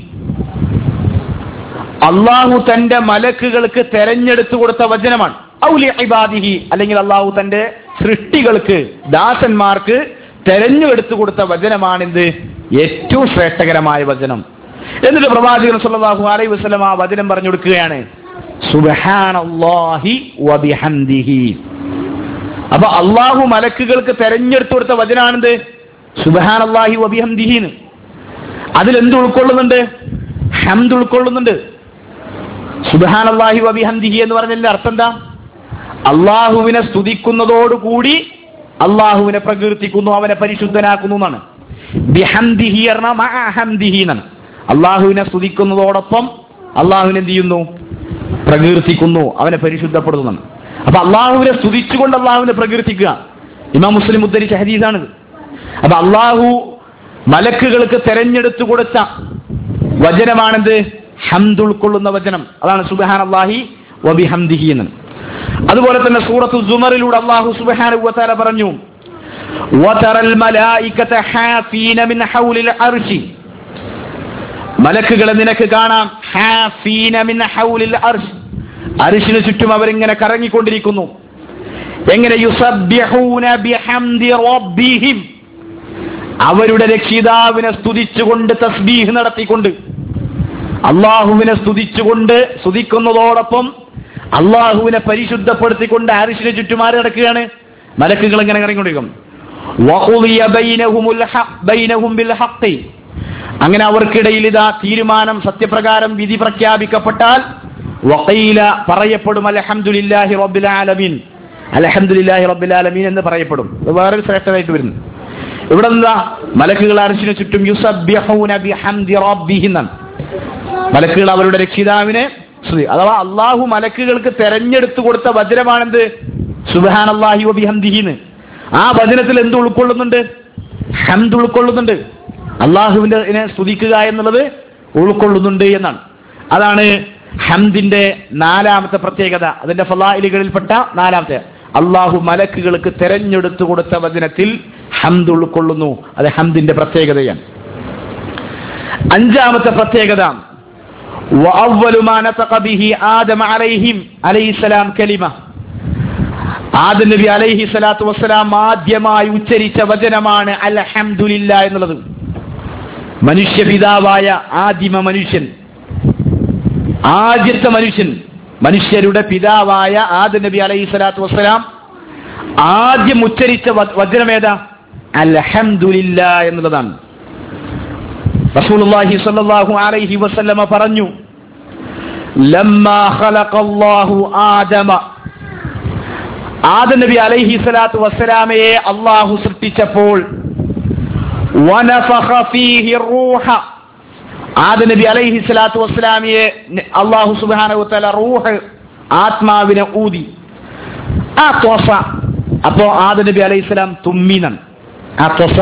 അള്ളാഹു തന്റെ മലക്കുകൾക്ക് തെരഞ്ഞെടുത്തു കൊടുത്ത വചനമാണ് ഔലി ഇബാദിഹി അല്ലെങ്കിൽ അള്ളാഹു തന്റെ സൃഷ്ടികൾക്ക് ദാസന്മാർക്ക് തെരഞ്ഞെടുത്തു കൊടുത്ത വചനമാണിത് ഏറ്റവും ശ്രേഷ്ഠകരമായ വചനം എന്നിട്ട് പ്രവാചകൻ സല്ലല്ലാഹു അലൈഹി വസല്ലം ആ വചനം പറഞ്ഞു കൊടുക്കുകയാണ് സുബ്ഹാനല്ലാഹി വബിഹംദിഹി അപ്പൊ അള്ളാഹു മലക്കുകൾക്ക് തെരഞ്ഞെടുത്തു കൊടുത്ത വചനാണിത് സുബ്ഹാനല്ലാഹി വബിഹംദിഹിന്ന് അതിലെന്ത് ഉൾക്കൊള്ളുന്നുണ്ട് ഹംദ് ഉൾക്കൊള്ളുന്നുണ്ട് സുബാനല്ലാഹി വബിഹംദിഹി എന്ന് പറഞ്ഞതിന്റെ അർത്ഥം എന്താ അള്ളാഹുവിനെ സ്തുതിക്കുന്നതോടുകൂടി അള്ളാഹുവിനെ പ്രകീർത്തിക്കുന്നു അവനെ പരിശുദ്ധനാക്കുന്നു എന്നാണ് ബിഹംദിഹി ഹംദിഹി എന്നാണ് അള്ളാഹുവിനെ സ്തുതിക്കുന്നതോടൊപ്പം അള്ളാഹുവിനെ എന്ത് ചെയ്യുന്നു പ്രകീർത്തിക്കുന്നു അവനെ പരിശുദ്ധപ്പെടുത്തുന്നതാണ് അപ്പൊ അള്ളാഹുവിനെ സ്തുതിച്ചുകൊണ്ട് അള്ളാഹുവിനെ പ്രകീർത്തിക്കുക ഇമാം മുസ്ലിം ഉദ്ധരിച്ച ഹദീസാണിത് അപ്പൊ അള്ളാഹു മലക്കുകൾക്ക് തെരഞ്ഞെടുത്തു കൊടുത്ത വചനമാണെന്ത് ഹംദ് ഉൾക്കൊള്ളുന്ന വചനം അതാണ് സുബഹാൻ അള്ളാഹി വബി ഹംദിഹി എന്ന് അതുപോലെ തന്നെ സൂറത്തു സുമറിലൂടെ അള്ളാഹു സുബഹാന വതാല പറഞ്ഞു وترى الملائكة حافين من حول العرش മലക്കുകളെ നിനക്ക് കാണാം ഹാഫീന മിൻ ഹൗലിൽ അർശ് അർശിന് ചുറ്റും അവരിങ്ങനെ കറങ്ങിക്കൊണ്ടിരിക്കുന്നു എങ്ങനെ യുസബ്ബിഹൂന ബിഹംദി റബ്ബിഹിം അവരുടെ രക്ഷിതാവിനെ സ്തുതിച്ചുകൊണ്ട് തസ്ബീഹ് നടത്തിക്കൊണ്ട് അള്ളാഹുവിനെ സ്തുതിച്ചുകൊണ്ട് സ്തുതിക്കുന്നതോടൊപ്പം അള്ളാഹുവിനെ പരിശുദ്ധപ്പെടുത്തിക്കൊണ്ട് ആരിഷിന് ചുറ്റുമാറി നടക്കുകയാണ് മലക്കുകൾ ഇങ്ങനെ ഇറങ്ങിക്കൊണ്ടിരിക്കും അങ്ങനെ അവർക്കിടയിൽ ഇതാ തീരുമാനം സത്യപ്രകാരം വിധി പ്രഖ്യാപിക്കപ്പെട്ടാൽ വക്കീല പറയപ്പെടും അലഹമുല്ലാഹി റബ്ബിൽ ആലമീൻ അലഹമുല്ലാഹി റബ്ബിൽ ആലമീൻ എന്ന് പറയപ്പെടും ഇത് വേറൊരു ശ്രേഷ്ഠതായിട്ട് വരുന്നു ഇവിടെ എന്താ മലക്കുകൾ അരശിന് ചുറ്റും യുസബ്യഹൂന ബിഹംദി റബ്ബിഹിന്നാണ് മലക്കുകൾ അവരുടെ രക്ഷിതാവിനെ സ്തുതി അഥവാ അള്ളാഹു മലക്കുകൾക്ക് തെരഞ്ഞെടുത്തു കൊടുത്ത വചനമാണെന്ത് സുബാൻ അള്ളാഹി വബിഹംദിഹിന്ന് ആ വചനത്തിൽ എന്ത് ഉൾക്കൊള്ളുന്നുണ്ട് ഹംദ് ഉൾക്കൊള്ളുന്നുണ്ട് അള്ളാഹുവിനെ സ്തുതിക്കുക എന്നുള്ളത് ഉൾക്കൊള്ളുന്നുണ്ട് എന്നാണ് അതാണ് ഹംദിന്റെ നാലാമത്തെ പ്രത്യേകത അതിന്റെ ഫലായിലുകളിൽപ്പെട്ട നാലാമത്തെ അള്ളാഹു മലക്കുകൾക്ക് തെരഞ്ഞെടുത്തു കൊടുത്ത വചനത്തിൽ ഹംദ് ഉൾക്കൊള്ളുന്നു അത് ഹംദിന്റെ പ്രത്യേകതയാണ് അഞ്ചാമത്തെ പ്രത്യേകത وأول ما نطق به آدم عليهم عليه السلام كلمة ആദം നബി അലൈഹി സ്വലാത്തു വസ്സലാം ആദ്യമായി ഉച്ചരിച്ച വചനമാണ് അൽഹംദുലില്ല എന്നുള്ളത് മനുഷ്യപിതാവായ ആദിമ മനുഷ്യൻ ആദ്യത്തെ മനുഷ്യൻ മനുഷ്യരുടെ പിതാവായ ആദം നബി അലൈഹി സ്വലാത്തു വസ്സലാം ആദ്യം ഉച്ചരിച്ച വചനം ഏതാ അൽഹംദുലില്ല എന്നുള്ളതാണ് റസൂലുള്ളാഹി സ്വല്ലല്ലാഹു അലൈഹി വസല്ലമ പറഞ്ഞു ലമ്മാ ഖലഖല്ലാഹു ആദമ ആദം നബി അലൈഹി സ്വലാത്തു വസ്സലാമയെ അള്ളാഹു സൃഷ്ടിച്ചപ്പോൾ വനഫഖ ഫീഹി റൂഹ ആദം നബി അലൈഹി സ്വലാത്തു വസ്സലാമയെ അള്ളാഹു സുബ്ഹാനഹു വതആല റൂഹ് ആത്മാവിനെ ഊതി ആ തോസ അപ്പോ ആദം നബി അലൈഹി സ്വലാം തുമ്മിനാണ് ആ തോസ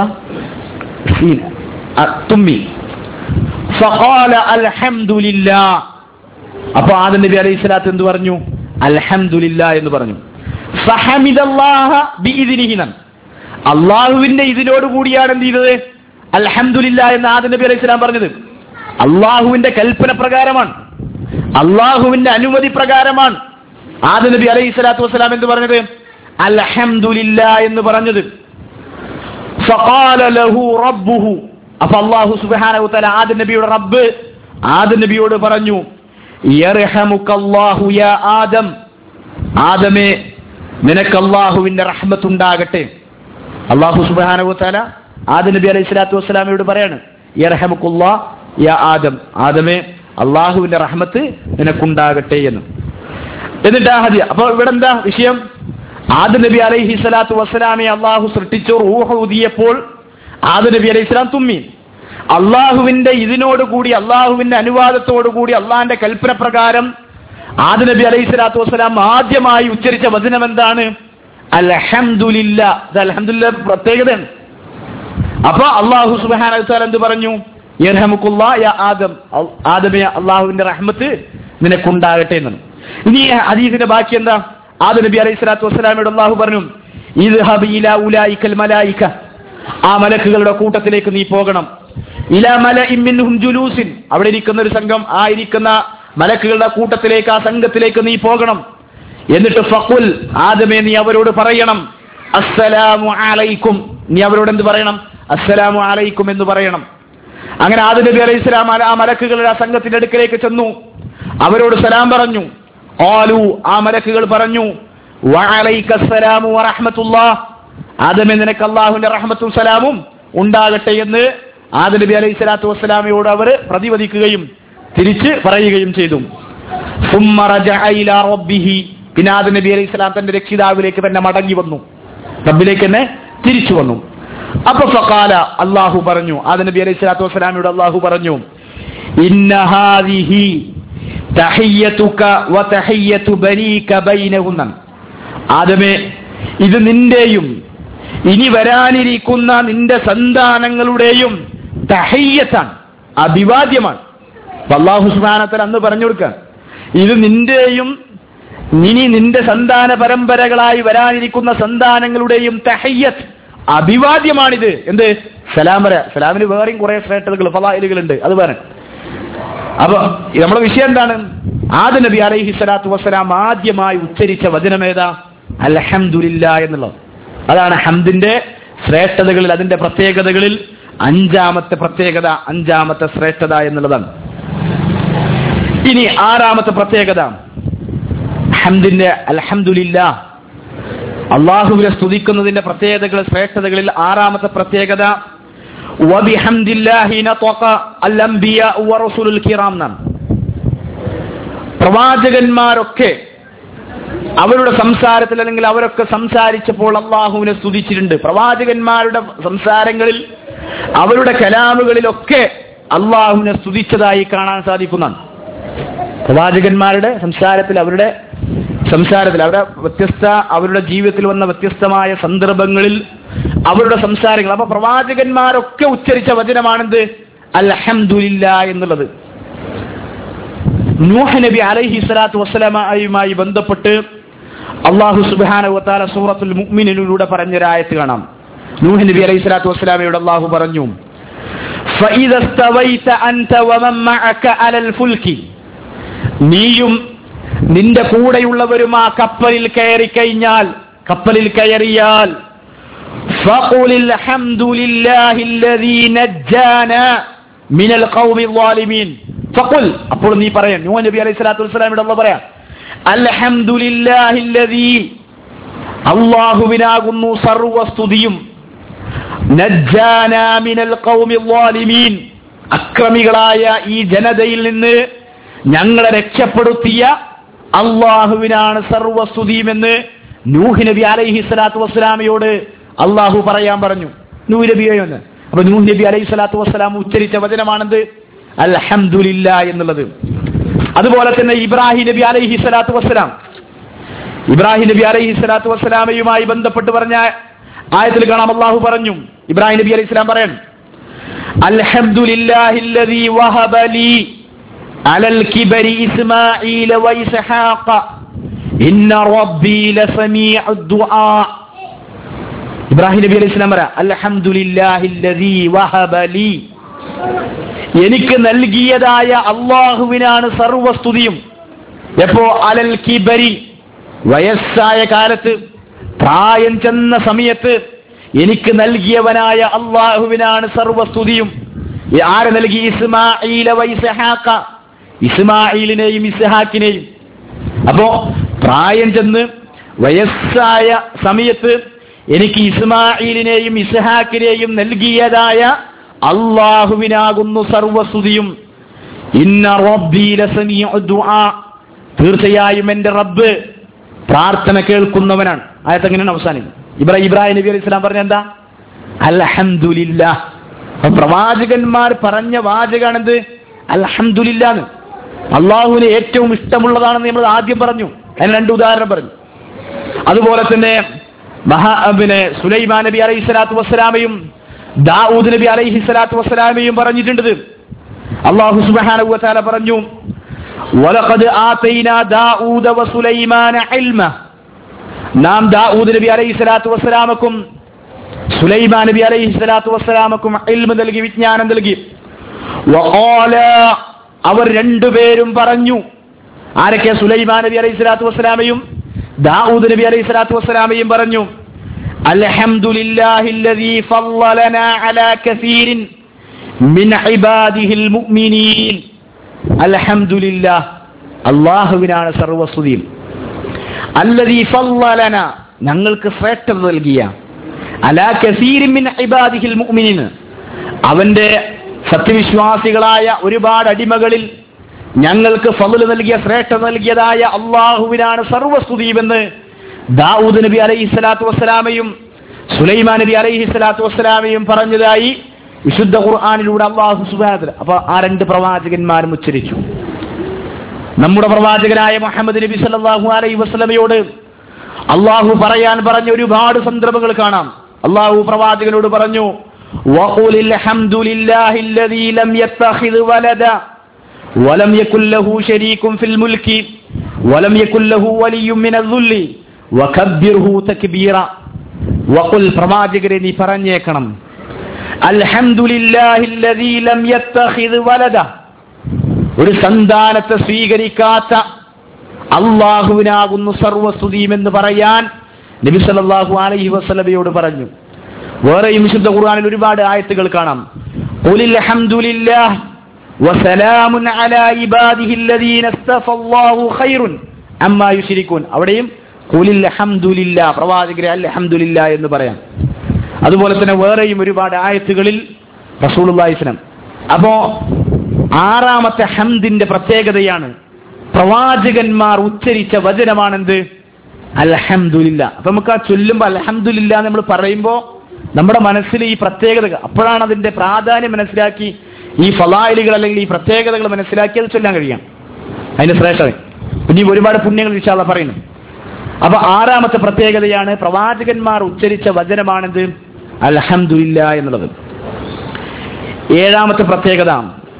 തുമ്മി فقال الحمد لله അപ്പൊ ആദം നബി അലൈഹി സ്വലാത്ത് എന്ത് പറഞ്ഞു അൽഹംദുലില്ല എന്ന് പറഞ്ഞു സഹമിദല്ലാഹ ബിഇദ്നിഹിനൻ അള്ളാഹുവിന്റെ ഇതിനോട് കൂടിയാണ് എന്ത് ചെയ്തത് അൽഹംദുലില്ല എന്ന് ആദം നബി അലൈഹി സ്വലാം പറഞ്ഞത് അള്ളാഹുവിന്റെ കൽപ്പന പ്രകാരമാണ് അള്ളാഹുവിന്റെ അനുമതി പ്രകാരമാണ് ആദം നബി അലൈഹി സ്വലാത്തു വസ്സലാം എന്ന് പറഞ്ഞത് അൽഹംദുലില്ല എന്ന് പറഞ്ഞത് ഫഖാല ലഹു റബ്ബുഹു അപ്പൊ അള്ളാഹു സുബ്ഹാനഹു തആല ആദം നബിയുടെ റബ്ബ് ആദം നബിയോട് പറഞ്ഞു യർഹമുക്കല്ലാഹു യാ ആദം ആദമേ നിനക്ക് അള്ളാഹുവിന്റെ റഹ്മത്തുണ്ടാകട്ടെ അള്ളാഹു സുബ്ഹാനഹു തആല ആദം നബി അലൈഹി സ്വലാത്തു വസ്സലാമയോട് പറയാണ് യർഹമുക്കല്ലാ യാ ആദം ആദമേ അള്ളാഹുവിന്റെ റഹ്മത്ത് നിനക്കുണ്ടാകട്ടെ എന്ന് എന്നിട്ട് ആ ഹദി അപ്പൊ ഇവിടെ എന്താ വിഷയം ആദ നബി അലൈഹി സ്വലാത്തു വസ്സലാമെ അള്ളാഹു സൃഷ്ടിച്ചു റൂഹ ഊതിയപ്പോൾ ആദ നബി അലൈഹി സ്വലാം തുമ്മി അള്ളാഹുവിന്റെ ഇതിനോട് കൂടി അള്ളാഹുവിന്റെ അനുവാദത്തോടു കൂടി അള്ളാഹിന്റെ കൽപ്പന പ്രകാരം ആദ നബി അലൈഹി സ്വലാത്തു വസ്സലാം ആദ്യമായി ഉച്ചരിച്ച വചനം എന്താണ് അൽഹംദുലില്ല ഇത് അൽഹംദുലില്ല പ്രത്യേകതയാണ് അപ്പൊ അള്ളാഹു സുബാന എന്ത് പറഞ്ഞു യർഹമുക്കുള്ള യാ ആദം അൽ- ആദമേ അള്ളാഹുവിന്റെ റഹ്മത്ത് നിനക്കുണ്ടാകട്ടെ എന്നാണ് ഇനി ഈ ഹദീസിന്റെ ബാക്കി എന്താ ആദ നബി അലൈഹി സ്വലാത്തു വസ്സലാമയോട് അള്ളാഹു പറഞ്ഞു ഇത് ഹബീല ഉലായിക്കൽ മലായിക്ക ആ മലക്കുകളുടെ കൂട്ടത്തിലേക്ക് നീ പോകണം ഇല മല ഇമ്മിൻഹും ജുലൂസിൻ അവിടെ ഇരിക്കുന്ന ഒരു സംഘം ആ ഇരിക്കുന്ന മലക്കുകളുടെ കൂട്ടത്തിലേക്ക് ആ സംഘത്തിലേക്ക് നീ പോകണം എന്നിട്ട് ഫഖുൽ ആദമേ നീ അവരോട് പറയണം അസ്സലാമു അലൈക്കും നീ അവരോട് എന്ത് പറയണം അസ്സലാമു അലൈക്കും എന്ന് പറയണം അങ്ങനെ ആദം നബി അലൈഹി സ്വലാം ആ മലക്കുകളുടെ ആ സംഘത്തിന്റെ അടുക്കലേക്ക് ചെന്നു അവരോട് സലാം പറഞ്ഞു ആലു ആ മലക്കുകൾ പറഞ്ഞു വഅലൈക്കസ്സലാമു വറഹ്മത്തുള്ളാഹ് ആദമേ നിനക്ക് അള്ളാഹുവിന്റെ റഹ്മത്തും സലാമും ഉണ്ടാകട്ടെ എന്ന് ആദം നബി അലൈഹി സ്വലാത്തു വസ്സലാമയോട് അവർ പ്രതിവദിക്കുകയും തിരിച്ച് പറയുകയും ചെയ്തു ثم رجع إلى ربه പിന്നെ ആദം നബി അലൈഹി സ്വലാം തന്റെ രക്ഷിതാവിലേക്ക് തന്നെ മടങ്ങി വന്നു റബ്ബിലേക്ക് തന്നെ തിരിച്ചു വന്നു അപ്പൊ ഫഖാല അള്ളാഹു പറഞ്ഞു ആദം നബി അലൈഹി സ്വലാത്തു വസ്സലാമിയോട് അള്ളാഹു പറഞ്ഞു ഇന്ന ഹാദിഹി തഹിയ്യതുക വതഹിയ്യതു ബനീക ബൈനഹുന്ന ആദമേ ഇത് നിന്റെയും ഇനി വരാനിരിക്കുന്ന നിന്റെ സന്താനങ്ങളുടെയും തഹയ്യത്താണ് അഭിവാദ്യമാണ് അപ്പൊ അള്ളാഹു സുബ്ഹാനഹു അന്ന് പറഞ്ഞു കൊടുക്കാൻ ഇത് നിന്റെയും ഇനി നിന്റെ സന്താന പരമ്പരകളായി വരാനിരിക്കുന്ന സന്താനങ്ങളുടെയും തഹയ്യത്ത് അഭിവാദ്യമാണിത് എന്ത് സലാം പറയാ സലാമിന് വേറെയും കുറെ ശ്രേഷ്ഠതകൾ ഫലായിലുകളുണ്ട് അത് പറയാൻ അപ്പൊ നമ്മുടെ വിഷയം എന്താണ് ആദ നബി അലൈഹി സ്വലാത്തു വസ്സലാം ആദ്യമായി ഉച്ചരിച്ച വചനമേതാ അൽഹംദുലില്ല എന്നുള്ളത് അതാണ് ഹംദിന്റെ ശ്രേഷ്ഠതകളിൽ അതിന്റെ പ്രത്യേകതകളിൽ അഞ്ചാമത്തെ പ്രത്യേകത അഞ്ചാമത്തെ ശ്രേഷ്ഠത എന്നുള്ളതാണ് ഇനി ആറാമത്തെ പ്രത്യേകത ഹംദിന്റെ അൽഹംദുലില്ല അള്ളാഹുവിനെ സ്തുതിക്കുന്നതിന്റെ പ്രത്യേകതകൾ ശ്രേഷ്ഠതകളിൽ ആറാമത്തെ പ്രത്യേകത വബിഹംദില്ലാഹി നത്വഖ അൽ-അംബിയാ വറസൂലുൽ കിറാം എന്നാണ് പ്രവാചകന്മാരൊക്കെ അവരുടെ സംസാരത്തിൽ അല്ലെങ്കിൽ അവരൊക്കെ സംസാരിച്ചപ്പോൾ അള്ളാഹുവിനെ സ്തുതിച്ചിട്ടുണ്ട് പ്രവാചകന്മാരുടെ സംസാരങ്ങളിൽ അവരുടെ കലാമുകളിലൊക്കെ അള്ളാഹുവിനെ സ്തുതിച്ചതായി കാണാൻ സാധിക്കുന്നതാണ് പ്രവാചകന്മാരുടെ സംസാരത്തിൽ അവരുടെ സംസാരത്തിൽ അവരുടെ വ്യത്യസ്ത അവരുടെ ജീവിതത്തിൽ വന്ന വ്യത്യസ്തമായ സന്ദർഭങ്ങളിൽ അവരുടെ സംസാരങ്ങൾ അപ്പൊ പ്രവാചകന്മാരൊക്കെ ഉച്ചരിച്ച വചനമാണെന്ത് അൽഹംദുലില്ല എന്നുള്ളത് നൂഹ് നബി അലൈഹി സ്വലാത്തു വസ്സലാമയുമായി ബന്ധപ്പെട്ട് അള്ളാഹു സുബാന വത്താല സൂറത്തുൽ മുഅ്മിനിലൂടെ പറഞ്ഞൊരായത്ത് കാണാം നൂഹ് നബി അലൈഹി സ്വലാത്തു വസ്സലാമയോട് അള്ളാഹു പറഞ്ഞു فَإِذَا اسْتَوَيْتَ أَنْتَ وَمَنْ مَعَكَ عَلَى الْفُلْكِ നീയും നിന്റെ കൂടെയുള്ളവരും ആ കപ്പലിൽ കയറി കഴിഞ്ഞാൽ കപ്പലിൽ കയറിയാൽ فَقُلِ الْحَمْدُ لِلَّهِ الَّذِي نَجَّانَا مِنَ الْقَوْمِ الظَّالِمِينَ فَقُلْ അപ്പോൾ നീ പറയാം നൂഹ് നബി അലൈഹി സ്വലാത്തു വസ്സലാമിയുടെ അള്ളാഹ് പറയാം അൽഹംദുലില്ലാഹില്ലദീ അള്ളാഹുവിനാകുന്നു സർവസ്തുതിയും നജ്ജാനാ മിനൽ ഖൗമി ളാലിമീൻ അക്രമികളായ ഈ ജനതയിൽ നിന്ന് ഞങ്ങളെ രക്ഷപ്പെടുത്തിയ അള്ളാഹുവിനാണ് സർവസ്തുതിയുമെന്ന് നൂഹ് നബി അലൈഹി സ്വലാത്തു വസ്സലാമയോട് അള്ളാഹു പറയാൻ പറഞ്ഞു നൂഹ് നബിയോന്ന് അപ്പൊ നൂഹ് നബി അലൈഹി സ്വലാത്തു വസ്സലാം ഉച്ചരിച്ച വചനമാണെന്ത് അൽഹംദുലില്ല എന്നുള്ളത് അതുപോലെ തന്നെ ഇബ്രാഹിം നബി അലൈഹി സ്വലാത്തു വസ്സലാം ഇബ്രാഹിം നബി അലൈഹി സ്വലാത്തു വസ്സലാമയുമായി ബന്ധപ്പെട്ട് പറഞ്ഞ ആയത്തിൽ കാണാം അള്ളാഹു പറഞ്ഞു ഇബ്രാഹിം നബി അലൈഹി സ്വലാം പറയാൻ അൽഹംദുലില്ലാഹില്ലദീ വഹബ ലീ അലൽ കിബരി ഇസ്മാഈല വൈസഹാഖ ഇന്ന റബ്ബി ലസമീഉ ദുആ ഇബ്രാഹിം നബി അലൈഹി സ്വലാം പറ അൽഹംദുലില്ലാഹില്ലദീ വഹബ ലീ എനിക്ക് നൽകിയതായ അള്ളാഹുവിനാണ് സർവസ്തുതിയും എപ്പോ അലൽ കിബരി വയസ്സായ കാലത്ത് പ്രായം ചെന്ന സമയത്ത് എനിക്ക് നൽകിയവനായ അള്ളാഹുവിനാണ് സർവസ്തുതിയും ഈ ആര് നൽകി ഇസ്മാഈല വൈസഹാക്ക ഇസ്മായിലിനെയും ഇസ്ഹാക്കിനെയും അപ്പോ പ്രായം ചെന്ന് വയസ്സായ സമയത്ത് എനിക്ക് ഇസ്മായിലിനെയും ഇസ്ഹാക്കിനെയും നൽകിയതായ അള്ളാഹുവിനാകുന്നു സർവസ്തുതിയും ഇന്ന റബ്ബി ലസമീഉ ദുആ തീർച്ചയായും എന്റെ റബ്ബ് പ്രാർത്ഥന കേൾക്കുന്നവനാണ് ആയത്ത് എങ്ങനെയാണ് അവസാനിക്കും ഇബ്രാഹിം ഇബ്രാഹിം നബി അലൈഹി സ്വലാം പറഞ്ഞ എന്താ അൽഹംദുലില്ലാ അപ്പൊ പ്രവാചകന്മാർ പറഞ്ഞ വാചകാണെന്ത് അൽഹംദുലില്ലാന്ന് അള്ളാഹുവിന് ഏറ്റവും ഇഷ്ടമുള്ളതാണെന്ന് നമ്മൾ ആദ്യം പറഞ്ഞു അതിന് രണ്ട് ഉദാഹരണം പറഞ്ഞു അതുപോലെ തന്നെ മഹാ പിന്നെ സുലൈമാൻ നബി അലൈഹി സ്വലാത്തു വസ്സലാമയും ദാവൂദ് നബി അലൈഹി സ്വലാത്തു വസ്സലാമയും പറഞ്ഞിട്ടുണ്ട് അള്ളാഹു സുബ്ഹാനഹു വതആല പറഞ്ഞു വലഖദ് ആതൈനാ ദാവൂദ വസുലൈമാന ഇൽമ നാം ദാവൂദ് നബി അലൈഹി സ്വലാത്തു വസ്സലാമക്കും സുലൈമാൻ നബി അലൈഹി സ്വലാത്തു വസ്സലാമക്കും ഇൽമ നൽകി വിജ്ഞാനം നൽകി വഖാല അവർ രണ്ടുപേരും പറഞ്ഞു ആരൊക്കെ സുലൈമാൻ നബി അലൈഹി സ്വലാത്തു വസ്സലാമയും ദാവൂദ് നബി അലൈഹി സ്വലാത്തു വസ്സലാമയും പറഞ്ഞു അൽഹംദുലില്ലാഹില്ലദീ ഫളലനാ അലാ കസീരിൻ മിൻ ഇബാദിഹിൽ മുഅ്മിനീൻ അൽഹംദുലില്ലാഹ് അല്ലാഹുവിനാണ് സർവസ്തുതിയും അല്ലദീ ഫളലന ഞങ്ങൾക്ക് ശ്രേഷ്ഠത നൽകിയ അലാ കസീരിൻ മിൻ ഇബാദിഹിൽ മുഅ്മിനീൻ അവന്റെ സത്യവിശ്വാസികളായ ഒരുപാട് അടിമകളിൽ ഞങ്ങൾക്ക് ഫضل നൽകിയ ശ്രേഷ്ഠ നൽകിയതായ അള്ളാഹുവിനാണ് സർവസ്തുതിയുമെന്ന് ദാവൂദ് നബി അലൈഹി സ്വലാത്തു വസ്സലാമയും സുലൈമാൻ നബി അലൈഹി സ്വലാത്തു വസ്സലാമയും പറഞ്ഞതായി വിശുദ്ധ ഖുർആാനിലൂടെ അള്ളാഹു സുബാദ് അപ്പൊ ആ രണ്ട് പ്രവാചകന്മാരും ഉച്ചരിച്ചു നമ്മുടെ പ്രവാചകനായ മുഹമ്മദ് നബി സല്ലല്ലാഹു അലൈഹി വസല്ലമയോട് അള്ളാഹു പറയാൻ പറഞ്ഞ ഒരുപാട് സന്ദർഭങ്ങൾ കാണാം അള്ളാഹു പ്രവാചകനോട് പറഞ്ഞു وقل الحمد لله الذي لم يتخذ ولدا ولم يكن له شريك في الملك ولم يكن له ولي من الذل وكبره تكبيرا وقل പ്രവാചകരെ നീ പറഞ്ഞേക്കണം അൽഹംദുലില്ലാഹി الذي لم يتخذ ولدا ഒരു സന്താനത്തെ സ്വീകരിക്കാത്ത അള്ളാഹുവിനാകുന്നു സർവസ്തുതിയും എന്ന് പറയാൻ നബി സല്ലല്ലാഹു അലൈഹി വസല്ലമയോട് പറഞ്ഞു വേറെയും വിശുദ്ധ ഖുർആനിൽ ഒരുപാട് ആയത്തുകൾ കാണാം ഖുലിൽ ഹംദുലില്ലാഹ് വസലാമുൻ അലാ ഇബാദിഹി الذين اصطفى الله خير അമ്മാ യുശ്രികൂൻ അവിടെയും ഖുലിൽ ഹംദുലില്ലാഹ് പ്രവാചകരെ അൽഹംദുലില്ലാഹ് എന്ന് പറയാം അതുപോലെ തന്നെ വേറെയും ഒരുപാട് ആയത്തുകളിൽ റസൂലുള്ളാഹി സ്വലം അപ്പോ ആറാമത്തെ ഹംദിന്റെ പ്രത്യേകതയാണ് പ്രവാചകന്മാർ ഉച്ചരിച്ച വചനമാണെന്ത് അൽഹംദുലില്ല അപ്പൊ നമുക്ക് ആ ചൊല്ലുമ്പോ അൽഹംദുലില്ല നമ്മൾ പറയുമ്പോ നമ്മുടെ മനസ്സിൽ ഈ പ്രത്യേകത അപ്പോഴാണ് അതിന്റെ പ്രാധാന്യം മനസ്സിലാക്കി ഈ ഫലായിലുകൾ അല്ലെങ്കിൽ ഈ പ്രത്യേകതകൾ മനസ്സിലാക്കി അത് ചൊല്ലാൻ കഴിയാം അതിന്റെ ശ്രേഷ്ഠത പിന്നെ ഈ ഒരുപാട് പുണ്യങ്ങൾ വിശാല പറയുന്നു അപ്പൊ ആറാമത്തെ പ്രത്യേകതയാണ് പ്രവാചകന്മാർ ഉച്ചരിച്ച വചനമാണെന്ത് അൽഹംദുലില്ല എന്നുള്ളത് ഏഴാമത്തെ പ്രത്യേകത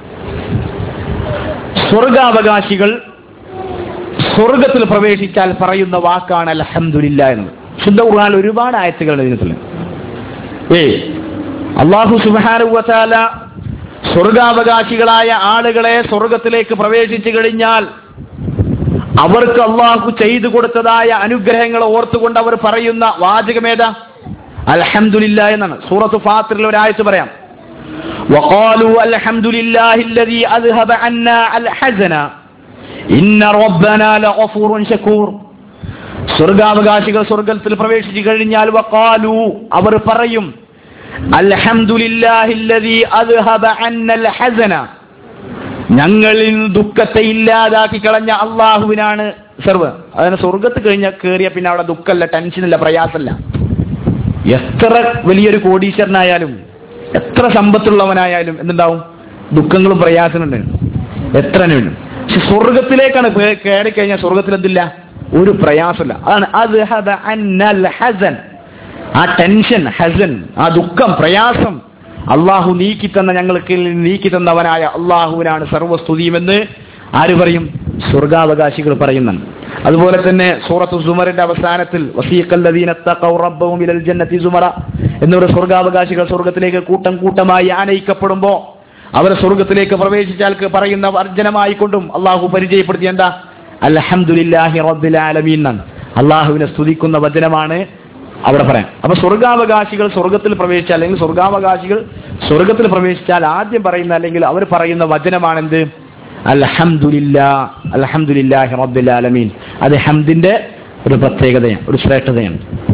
സ്വർഗാവകാശികൾ സ്വർഗത്തിൽ പ്രവേശിച്ചാൽ പറയുന്ന വാക്കാണ് അൽഹംദുലില്ല എന്നത് ശുദ്ധ ഖുർആനിൽ ഒരുപാട് ആയത്തുകളുണ്ട് ഇതിനകത്തുള്ള ഏ അള്ളാഹു സുബാനുവല സ്വർഗാവകാശികളായ ആളുകളെ സ്വർഗത്തിലേക്ക് പ്രവേശിച്ചു കഴിഞ്ഞാൽ അവർക്ക് അള്ളാഹു ചെയ്തു കൊടുത്തതായ അനുഗ്രഹങ്ങൾ ഓർത്തുകൊണ്ട് അവർ പറയുന്ന വാചകമേതാ അൽഹംദുലില്ല എന്നാണ് സൂറത്ത് ഫാത്തിറിൽ ഒരായത്ത് പറയാം وقالوا الحمد لله الذي أذهب عنا الحزن إن ربنا لغفور شكور സ്വർഗാവകാശികൾ സ്വർഗത്തിൽ പ്രവേശിച്ചു കഴിഞ്ഞാൽ വഖാലു അവർ പറയും അൽഹംദുലില്ലാഹില്ലദീ അദ്ഹബ അന്നൽ ഹസന ഞങ്ങളിൽ ദുഃഖത്തെ ഇല്ലാതാക്കി കളഞ്ഞ അള്ളാഹുവിനാണ് സർവ് അതിന് സ്വർഗത്ത് കഴിഞ്ഞ കയറിയ പിന്നെ അവിടെ ദുഃഖമല്ല ടെൻഷനില്ല പ്രയാസമല്ല എത്ര വലിയൊരു കോടീശ്വരനായാലും എത്ര സമ്പത്തുള്ളവനായാലും എന്തുണ്ടാവും ദുഃഖങ്ങളും പ്രയാസങ്ങളുണ്ട് എത്ര ഉണ്ട് പക്ഷെ സ്വർഗത്തിലേക്കാണ് കയറി കഴിഞ്ഞാൽ സ്വർഗത്തിൽ എന്തില്ല ഒരു പ്രയാസമില്ല അതാണ് അത് അന്നൽ ഹസൻ ആ ടെൻഷൻ ഹസൻ ആ ദുഃഖം പ്രയാസം അള്ളാഹു നീക്കി തന്ന ഞങ്ങൾക്ക് നീക്കി തന്നവനായ അള്ളാഹുവിനാണ് സർവസ്തുതിയുമെന്ന് ആര് പറയും സ്വർഗാവകാശികൾ പറയുന്നുണ്ട് അതുപോലെ തന്നെ സൂറത്തു സുമറിന്റെ അവസാനത്തിൽ വസീഖല്ലദീന തഖൗ റബ്ബഹും ഇലൽ ജന്നത്തി സുമറ എന്നൊരു സ്വർഗാവകാശികൾ സ്വർഗത്തിലേക്ക് കൂട്ടം കൂട്ടമായി ആനയിക്കപ്പെടുമ്പോ അവർ സ്വർഗത്തിലേക്ക് പ്രവേശിച്ചാൽ പറയുന്ന വർജനമായി കൊണ്ടും അള്ളാഹു പരിചയപ്പെടുത്തി എന്താ അൽഹംദുലില്ലാഹി റബ്ബിൽ ആലമീൻ എന്നാണ് അള്ളാഹുവിനെ സ്തുതിക്കുന്ന വചനമാണ് അവിടെ പറയാം അപ്പൊ സ്വർഗാവകാശികൾ സ്വർഗത്തിൽ പ്രവേശിച്ചാൽ അല്ലെങ്കിൽ സ്വർഗാവകാശികൾ സ്വർഗത്തിൽ പ്രവേശിച്ചാൽ ആദ്യം പറയുന്ന അല്ലെങ്കിൽ അവർ പറയുന്ന വചനമാണെന്ത് അൽഹംദുലില്ലാ അൽഹംദുലില്ലാഹി റബ്ബിൽ ആലമീൻ അത് ഹംദിന്റെ ഒരു പ്രത്യേകതയാണ് ഒരു ശ്രേഷ്ഠതയാണ്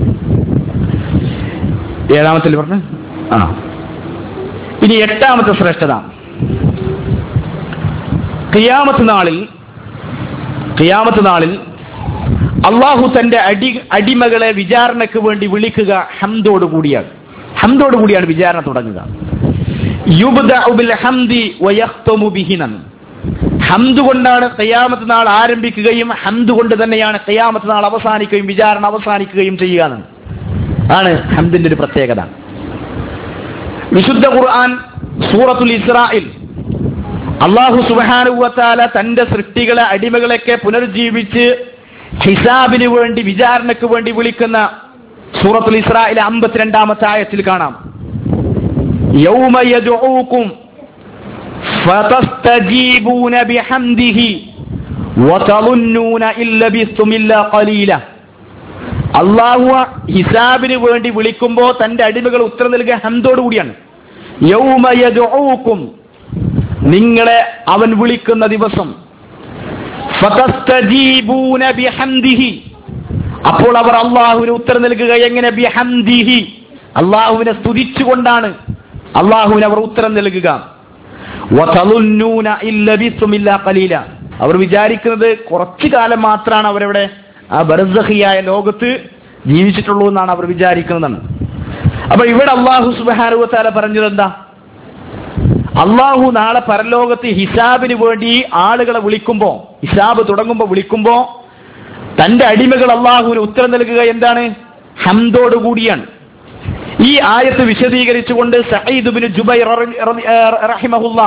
ഏഴാമത്തിൽ പറഞ്ഞു ആ ഇനി എട്ടാമത്തെ ശ്രേഷ്ഠത ഖിയാമത്ത് നാളിൽ ഖിയാമത്ത് നാളിൽ അള്ളാഹു തന്റെ അടി അടിമകളെ വിചാരണയ്ക്ക് വേണ്ടി വിളിക്കുക ഹംദോട് കൂടിയാണ് ഹംദോട് കൂടിയാണ് വിചാരണ തുടങ്ങുക യുബ്ദഉ ബിൽ ഹംദി വയഖ്തമു ബിഹിനൻ ഹംദ് കൊണ്ടാണ് ഖിയാമത്ത് നാൾ ആരംഭിക്കുകയും ഹംദ് കൊണ്ട് തന്നെയാണ് ഖിയാമത്ത് നാൾ അവസാനിക്കുകയും വിചാരണ അവസാനിക്കുകയും ചെയ്യുക എന്നാണ് ആണ് ഹംദിന്റെ ഒരു പ്രത്യേകത വിശുദ്ധ ഖുർആൻ സൂറത്തുൽ ഇസ്രായിൽ അള്ളാഹു സുബാനുവത്താല തന്റെ സൃഷ്ടികളെ അടിമകളൊക്കെ പുനർജീവിച്ച് ഹിസാബിന് വേണ്ടി വിചാരണയ്ക്ക് വേണ്ടി വിളിക്കുന്ന സൂറത്തുൽ ഇസ്രായിലെ അമ്പത്തിരണ്ടാമത്തെ ആയത്തിൽ കാണാം യൗമ യദ്ഉക്കും فتستجيبون بحمده وتظنون إن لبثتم إلا قليلا അള്ളാഹു ഹിസാബിന് വേണ്ടി വിളിക്കുമ്പോ തന്റെ അടിമകൾ ഉത്തരം നൽകുക ഹംദോട് കൂടിയാണ് യൗമയദൂക്കും നിങ്ങളെ അവൻ വിളിക്കുന്ന ദിവസം ഫതസ്തജീബൂന ബിഹംദിഹി അപ്പോൾ അവർ അള്ളാഹുവിന് ഉത്തരം നൽകുക എങ്ങനെ ബിഹംദിഹി അള്ളാഹുവിനെ സ്തുതിച്ചുകൊണ്ടാണ് അള്ളാഹുവിന് അവർ ഉത്തരം നൽകുക വതളുന്നൂന ഇല്ലബിത്തും ഇല്ലാ ഖലീല അവർ വിചാരിക്കുന്നത് കുറച്ചു കാലം മാത്രമാണ് അവരവിടെ ആ ബർസഹിയായ ലോകത്ത് ജീവിച്ചിട്ടുള്ളൂ എന്നാണ് അവർ വിചാരിക്കുന്നതാണ് അപ്പൊ ഇവിടെ അള്ളാഹു സുബാനുവത്താല പറഞ്ഞത് എന്താ അള്ളാഹു നാളെ പരലോകത്ത് ഹിസാബിന് വേണ്ടി ആളുകളെ വിളിക്കുമ്പോ ഹിസാബ് തുടങ്ങുമ്പോ വിളിക്കുമ്പോ തന്റെ അടിമകൾ അള്ളാഹുവിന് ഉത്തരം നൽകുക എന്താണ് ഹംദോട് കൂടിയാണ് ഈ ആയത്ത് വിശദീകരിച്ചുകൊണ്ട് സയ്യിദ് ബിൻ ജുബൈർ റഹിമഹുല്ല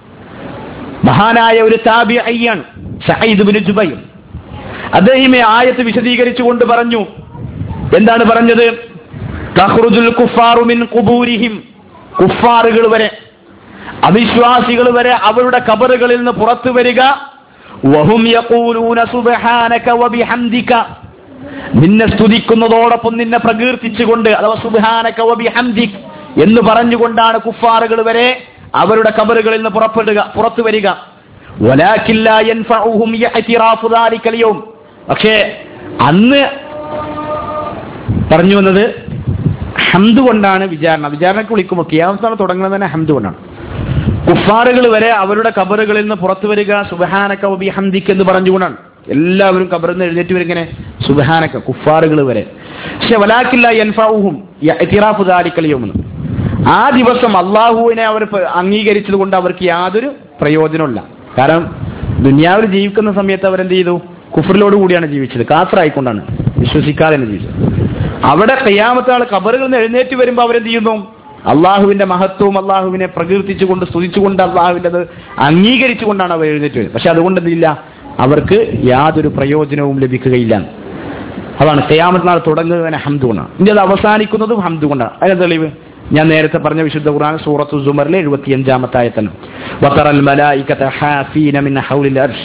മഹാനായ ഒരു താബി അയ്യാണ് സയ്യിദ് ബിൻ ജുബൈർ അദ്ദേഹം ഈ ആയത്ത് വിശദീകരിച്ചുകൊണ്ട് പറഞ്ഞു എന്താണ് പറഞ്ഞത് തഹ്റുജുൽ കുഫാറു മിൻ ഖുബൂരിഹിം കുഫാറുകൾ വരെ അവിശ്വാസികൾ വരെ അവരുടെ കബറുകളിൽ നിന്ന് പുറത്തു വരിക വഹും യഖൂലൂന സുബ്ഹാനക വബിഹംദിക നിന്നെ സ്തുതിക്കുന്നതോടൊപ്പം നിന്നെ പ്രകീർത്തിച്ചുകൊണ്ട് അഥവാ സുബ്ഹാനക വബിഹംദിക് എന്ന് പറഞ്ഞുകൊണ്ടാണ് കുഫാറുകൾ വരെ അവരുടെ കബറുകളിൽ നിന്ന് പുറപ്പെടുക പുറത്തു വരിക വലാകില്ല യൻഫഉഹും ഇഅ്തിറാഫു ദാലികൽ യൗം പക്ഷേ അന്ന് പറഞ്ഞു വന്നത് ഹംദ് കൊണ്ടാണ് വിചാരണ വിചാരണക്ക് വിളിക്കുമ്പോൾ കിയാമത്താണ് തുടങ്ങുന്നത് തന്നെ ഹംദ് കൊണ്ടാണ് കുഫാറുകൾ വരെ അവരുടെ കബറുകളിൽ നിന്ന് പുറത്തു വരിക സുബഹാനക്ക ഒബി ഹംദിക്ക് എന്ന് പറഞ്ഞുകൊണ്ടാണ് എല്ലാവരും കബറിൽ നിന്ന് എഴുന്നേറ്റ് വരിങ്ങനെ സുബഹാനക്ക കുഫാറുകൾ വരെ പക്ഷെ വലാക്കില്ല എൻഫാവുഹും എത്തിറാഫു ദാരിക്കളിയുമെന്ന് ആ ദിവസം അള്ളാഹുവിനെ അവർ അംഗീകരിച്ചത് കൊണ്ട് അവർക്ക് യാതൊരു പ്രയോജനമില്ല കാരണം ദുനിയാവിൽ ജീവിക്കുന്ന സമയത്ത് അവരെന്ത് ചെയ്തു കുഫറിലോട് കൂടിയാണ് ജീവിച്ചത് കാഫറായിക്കൊണ്ടാണ് വിശ്വസിക്കാതെ ജീവിച്ചത് അവിടെ കയ്യാമത്തെ ആൾ കബറുകളിൽ നിന്ന് എഴുന്നേറ്റ് വരുമ്പോൾ അവരെന്ത് ചെയ്യുന്നു അള്ളാഹുവിന്റെ മഹത്വവും അള്ളാഹുവിനെ പ്രകീർത്തിച്ചുകൊണ്ട് സ്തുതിച്ചുകൊണ്ട് അള്ളാഹുവിൻ്റെ അത് അംഗീകരിച്ചുകൊണ്ടാണ് അവർ എഴുന്നേറ്റ് വരുന്നത് പക്ഷെ അതുകൊണ്ട് എന്തില്ല അവർക്ക് യാതൊരു പ്രയോജനവും ലഭിക്കുകയില്ല അതാണ് കയ്യാമത്ത് നാൾ തുടങ്ങുന്നതിന് ഹംദ് കൊണ്ടാണ് ഇനി അത് അവസാനിക്കുന്നതും ഹംദ് കൊണ്ടാണ് അതിന് തെളിവ് ഞാൻ നേരത്തെ പറഞ്ഞ വിശുദ്ധ ഖുർആൻ സൂറത്തു സുമറിലെ എഴുപത്തി അഞ്ചാമത്തെ ആയത്തനം വതറൽ മലായികത ഹാഫീന മിൻ ഹൗലിൽ അർഷ്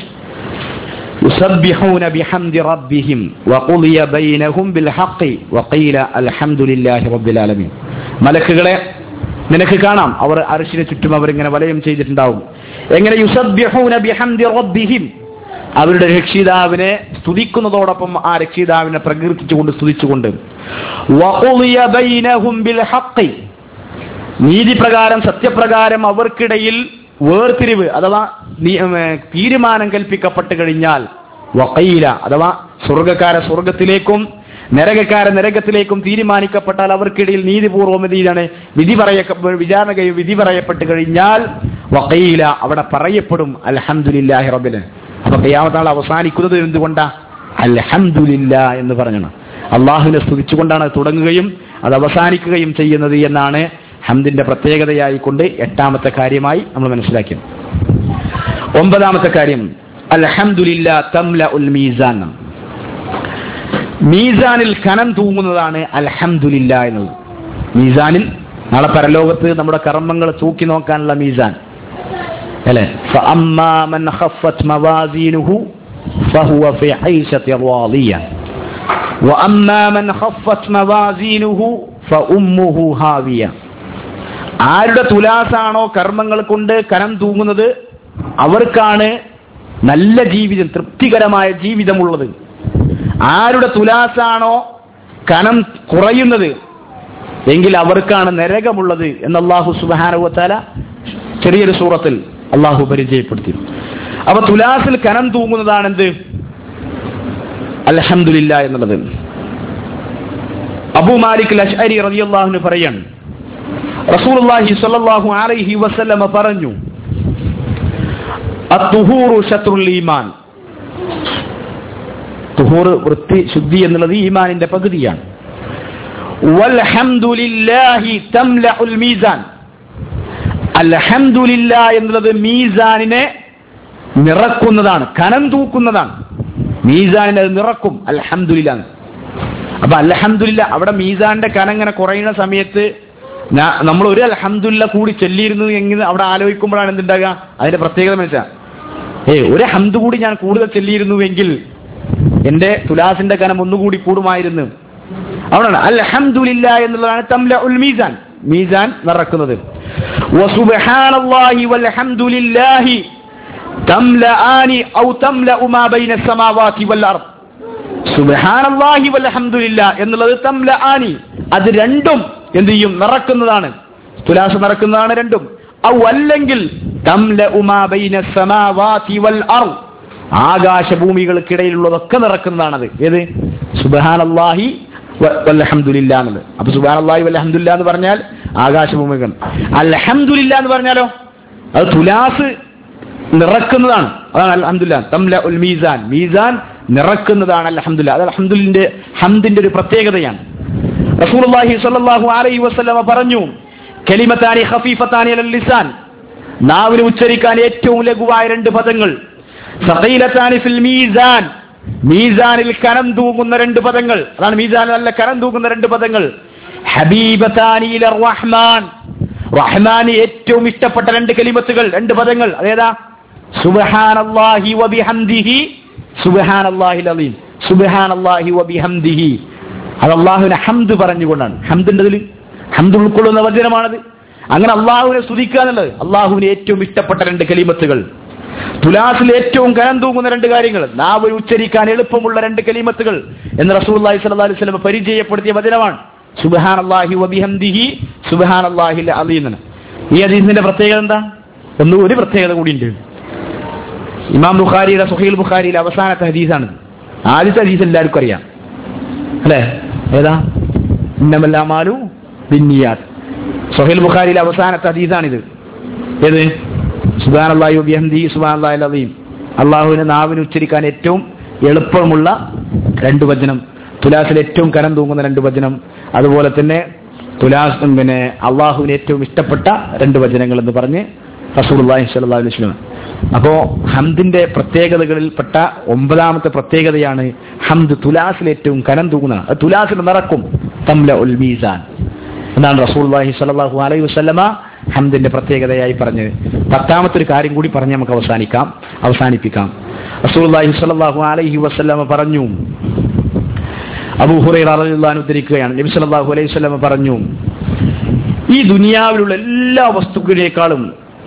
يسبحون بحمد ربهم وقضي بينهم بالحق وقيل الحمد لله رب العالمين മലക്കുകളെ നിനക്ക് കാണാം അവർ അർശിന് ചുറ്റും അവരിങ്ങനെ വലയം ചെയ്തിട്ടുണ്ടാവും എങ്ങനെ യുസബ്യഹൂന ബിഹംദി റബ്ബിഹിം അവരുടെ രക്ഷിതാവിനെ സ്തുതിക്കുന്നതോടൊപ്പം ആ രക്ഷിതാവിനെ പ്രകീർത്തിച്ചുകൊണ്ട് സ്തുതിച്ചുകൊണ്ട് വഖുളിയ ബൈനഹും ബിൽ ഹഖ് നീതിപ്രകാരം സത്യപ്രകാരം അവർക്കിടയിൽ വേർതിരിവ് അഥവാ തീരുമാനം കൽപ്പിക്കപ്പെട്ട് കഴിഞ്ഞാൽ വക്കയില അഥവാ സ്വർഗക്കാരെ സ്വർഗത്തിലേക്കും നരകക്കാരെ നരകത്തിലേക്കും തീരുമാനിക്കപ്പെട്ടാൽ അവർക്കിടയിൽ നീതിപൂർവം എന്താണ് വിധി പറയ വിചാരണ വിധി പറയപ്പെട്ട് കഴിഞ്ഞാൽ വക്കയില അവിടെ പറയപ്പെടും അൽഹംദുലില്ലാഹി റബ്ബിന് അപ്പൊ കയ്യാമത്താൾ അവസാനിക്കുന്നത് എന്തുകൊണ്ടാ അൽഹംദുലില്ല എന്ന് പറഞ്ഞാണ് അള്ളാഹുവിനെ സ്തുതിച്ചുകൊണ്ടാണ് തുടങ്ങുകയും അത് അവസാനിക്കുകയും ചെയ്യുന്നത് എന്നാണ് ഹംദിന്റെ പ്രത്യേകതയായിക്കൊണ്ട് എട്ടാമത്തെ കാര്യമായി നമ്മൾ മനസ്സിലാക്കിയത് ഒമ്പതാമത്തെ കാര്യം അൽഹംദുലില്ല തംല ഉൽ മീസാൻ മീസാനിൽ കനം തൂങ്ങുന്നതാണ് അൽഹംദുലില്ല എന്നത് മീസാനിൽ നാളെ പരലോകത്ത് നമ്മുടെ കർമ്മങ്ങൾ തൂക്കി നോക്കാനുള്ള മീസാൻ അല്ലെ فأما من خفت موازينه فهو في عيشة راضية وأما من خفت موازينه فأمه هاوية ആരുടെ തുലാസാണോ കർമ്മങ്ങൾ കൊണ്ട് കനം തൂങ്ങുന്നത് അവർക്കാണ് നല്ല ജീവിതം തൃപ്തികരമായ ജീവിതമുള്ളത് ആരുടെ തുലാസാണോ കനം കുറയുന്നത് എങ്കിൽ അവർക്കാണ് നരകമുള്ളത് എന്ന് അള്ളാഹു സുബാനുവത്താല ചെറിയൊരു സൂറത്തിൽ അള്ളാഹു പരിചയപ്പെടുത്തി അപ്പൊ തുലാസിൽ കനം തൂങ്ങുന്നതാണ് എന്ത് അൽഹംദുലില്ല എന്നുള്ളത് അബു മാലിക് ലഷ്അരി റളിയല്ലാഹുവിന് പറയാണ് റസൂലുള്ളാഹി സ്വല്ലല്ലാഹു അലൈഹി വസല്ലമ പറഞ്ഞു അത്തുഹൂറു ശത്രുൽ ഈമാൻ തുഹൂർ വൃത്തി ശുദ്ധി എന്നുള്ളത് ഈമാനിന്റെ പകുതിയാണ് വൽഹംദുലില്ലാഹി തംലഉൽ മീസാൻ അൽഹംദുലില്ല എന്നുള്ളത് മീസാനിനെ നിറക്കുന്നതാണ് കനം തൂക്കുന്നതാണ് മീസാനിനെ അത് നിറക്കും അൽഹംദുലില്ല അപ്പൊ അൽഹംദുലില്ല അവിടെ മീസാന്റെ കനം ഇങ്ങനെ കുറയുന്ന സമയത്ത് ഞാ- നമ്മൾ ഒരു അൽഹംദുലില്ല കൂടി ചൊല്ലിയിരുന്നു എങ്കിൽ അവിടെ ആലോചിക്കുമ്പോഴാണ് എന്തുണ്ടാകുക അതിന്റെ പ്രത്യേകത മനസ്സിലാ ഏ ഒരു ഹംദ് കൂടി ഞാൻ കൂടുതൽ ചൊല്ലിയിരുന്നുവെങ്കിൽ എന്റെ തുലാസിന്റെ കനം ഒന്നുകൂടി കൂടുമായിരുന്നു അവിടെയാണ് അൽഹംദുലില്ല എന്നുള്ളതാണ് തംല ഉൽ മീസാൻ മീസാൻ നിറക്കുന്നത് വസുബ്ഹാനല്ലാഹി വൽഹംദുലില്ലാഹി തംലആനി ഔ തംലഉ മാ ബൈന السماوات والارض സുബ്ഹാനല്ലാഹി വൽഹംദുലില്ല എന്നുള്ളത് തംലആനി അത് രണ്ടും എന്ത് ചെയ്യും നിറക്കുന്നതാണ് തുലാസ് നിറക്കുന്നതാണ് രണ്ടും ഔ അല്ലെങ്കിൽ തംലഉ മാ ബൈന السماوات والارض ആകാശഭൂമികൾക്കിടയിലുള്ളതൊക്കെ നിറക്കുന്നതാണത് ഏത് സുബഹാനല്ലാഹി വ- വൽഹംദുലില്ല എന്നത് അപ്പൊ സുബഹാനല്ലാഹി വൽഹംദുലില്ല എന്ന് പറഞ്ഞാൽ ആകാശഭൂമികൾ അൽഹംദുലില്ല എന്ന് പറഞ്ഞാലോ അത് തുലാസ് നിറക്കുന്നതാണ് അതാണ് അൽഹംദുലില്ല തംല ഉൽ മീസാൻ മീസാൻ നിറക്കുന്നതാണ് അൽഹംദുലില്ല അത് അൽഹംദുലിന്റെ ഹംദിന്റെ ഒരു പ്രത്യേകതയാണ് റസൂലുള്ളാഹി സ്വല്ലല്ലാഹു അലൈഹി വസല്ലമ പറഞ്ഞു കലിമത്താനി ഖഫീഫത്താനി അലൽ ലിസാൻ നാവിന് ഉച്ചരിക്കാൻ ഏറ്റവും ലഘുവായ രണ്ട് പദങ്ങൾ സഖീലത്താനി ഫിൽ മീസാൻ മീസാനിൽ കനം തൂങ്ങുന്ന രണ്ട് പദങ്ങൾ അതാണ് മീസാനിൽ നല്ല കനം തൂങ്ങുന്ന രണ്ട് പദങ്ങൾ ഹബീബത്താനി ഇലർ റഹ്മാൻ റഹ്മാന് ഏറ്റവും ഇഷ്ടപ്പെട്ട രണ്ട് കലിമത്തുകൾ രണ്ട് പദങ്ങൾ അതേതാ സുബ്ഹാനല്ലാഹി വബിഹംദിഹി സുബ്ഹാനല്ലാഹിൽ അലീം സുബ്ഹാനല്ലാഹി വബിഹംദിഹി അത് അള്ളാഹുവിനെ ഹംദ് പറഞ്ഞുകൊണ്ടാണ് ഹംദിൻ്റെതിൽ ഹംദ് ഉൾക്കൊള്ളുന്ന വചനമാണത് അങ്ങനെ അള്ളാഹുവിനെ സ്തുതിക്കുക എന്നുള്ളത് അള്ളാഹുവിന് ഏറ്റവും ഇഷ്ടപ്പെട്ട രണ്ട് കലിമത്തുകൾ തുലാസിൽ ഏറ്റവും കനം തൂങ്ങുന്ന രണ്ട് കാര്യങ്ങൾ നാവ് ഉച്ചരിക്കാൻ എളുപ്പമുള്ള രണ്ട് കലിമത്തുകൾ എന്ന് റസൂലുള്ളാഹി സ്വല്ലല്ലാഹു അലൈഹി വസല്ലം പരിചയപ്പെടുത്തിയ വചനമാണ് സുബ്ഹാനല്ലാഹി വബിഹംദിഹി സുബ്ഹാനല്ലാഹിൽ അലീം എന്ന് ഈ ഹദീസിന്റെ പ്രത്യേകത എന്താ ഒന്ന് ഒരു പ്രത്യേകത കൂടിയുണ്ട് ഇമാം ബുഖാരിയുടെ സുഹൈൽ ബുഖാരിയിലെ അവസാനത്തെ ഹദീസാണ് ആദ്യത്തെ ഹദീസ് എല്ലാവർക്കും അറിയാം അല്ലേ ഏതാ ഇന്നമല്ലാമാലു ബിന്നിയാത്ത് സൊഹൈൽ ബുഖാരിയിലെ അവസാനത്തെ ഹദീസാണിത് ഏത് സുബാൻ അള്ളാഹു ബിഹന്ദി സുബാൻ അള്ളാഹി അലീം അള്ളാഹുവിന് നാവിന് ഉച്ചരിക്കാൻ ഏറ്റവും എളുപ്പമുള്ള രണ്ട് വചനം തുലാസിൽ ഏറ്റവും കനം തൂങ്ങുന്ന രണ്ട് വചനം അതുപോലെ തന്നെ തുലാസ് പിന്നെ അള്ളാഹുവിന് ഏറ്റവും ഇഷ്ടപ്പെട്ട രണ്ട് വചനങ്ങൾ എന്ന് പറഞ്ഞ് റസൂൽ അള്ളാഹി സ്വല്ലാ അലൈഹി വസല്ലം അപ്പോ ഹംദിന്റെ പ്രത്യേകതകളിൽപ്പെട്ട ഒമ്പതാമത്തെ പ്രത്യേകതയാണ് ഹംദ് തുലാസിൽ ഏറ്റവും കനം തൂങ്ങുന്ന അത് തുലാസിൽ നിറക്കും തംല ഉൽ മീസാൻ എന്നാണ് റസൂൽഹി സലാഹു അലൈഹി വസ്ലമ ഹംദിന്റെ പ്രത്യേകതയായി പറഞ്ഞത് പത്താമത്തെ ഒരു കാര്യം കൂടി പറഞ്ഞ് നമുക്ക് അവസാനിക്കാം അവസാനിപ്പിക്കാം റസൂൽഹി സലാഹു അലൈഹി വസ്ലമ പറഞ്ഞു അബൂ ഹുറൈറ റളിയല്ലാഹു ഉദ്ധരിക്കുകയാണ് നബി സല്ലല്ലാഹു അലൈഹി വസല്ലമ പറഞ്ഞു ഈ ദുനിയാവിലുള്ള എല്ലാ വസ്തുക്കളേക്കാളും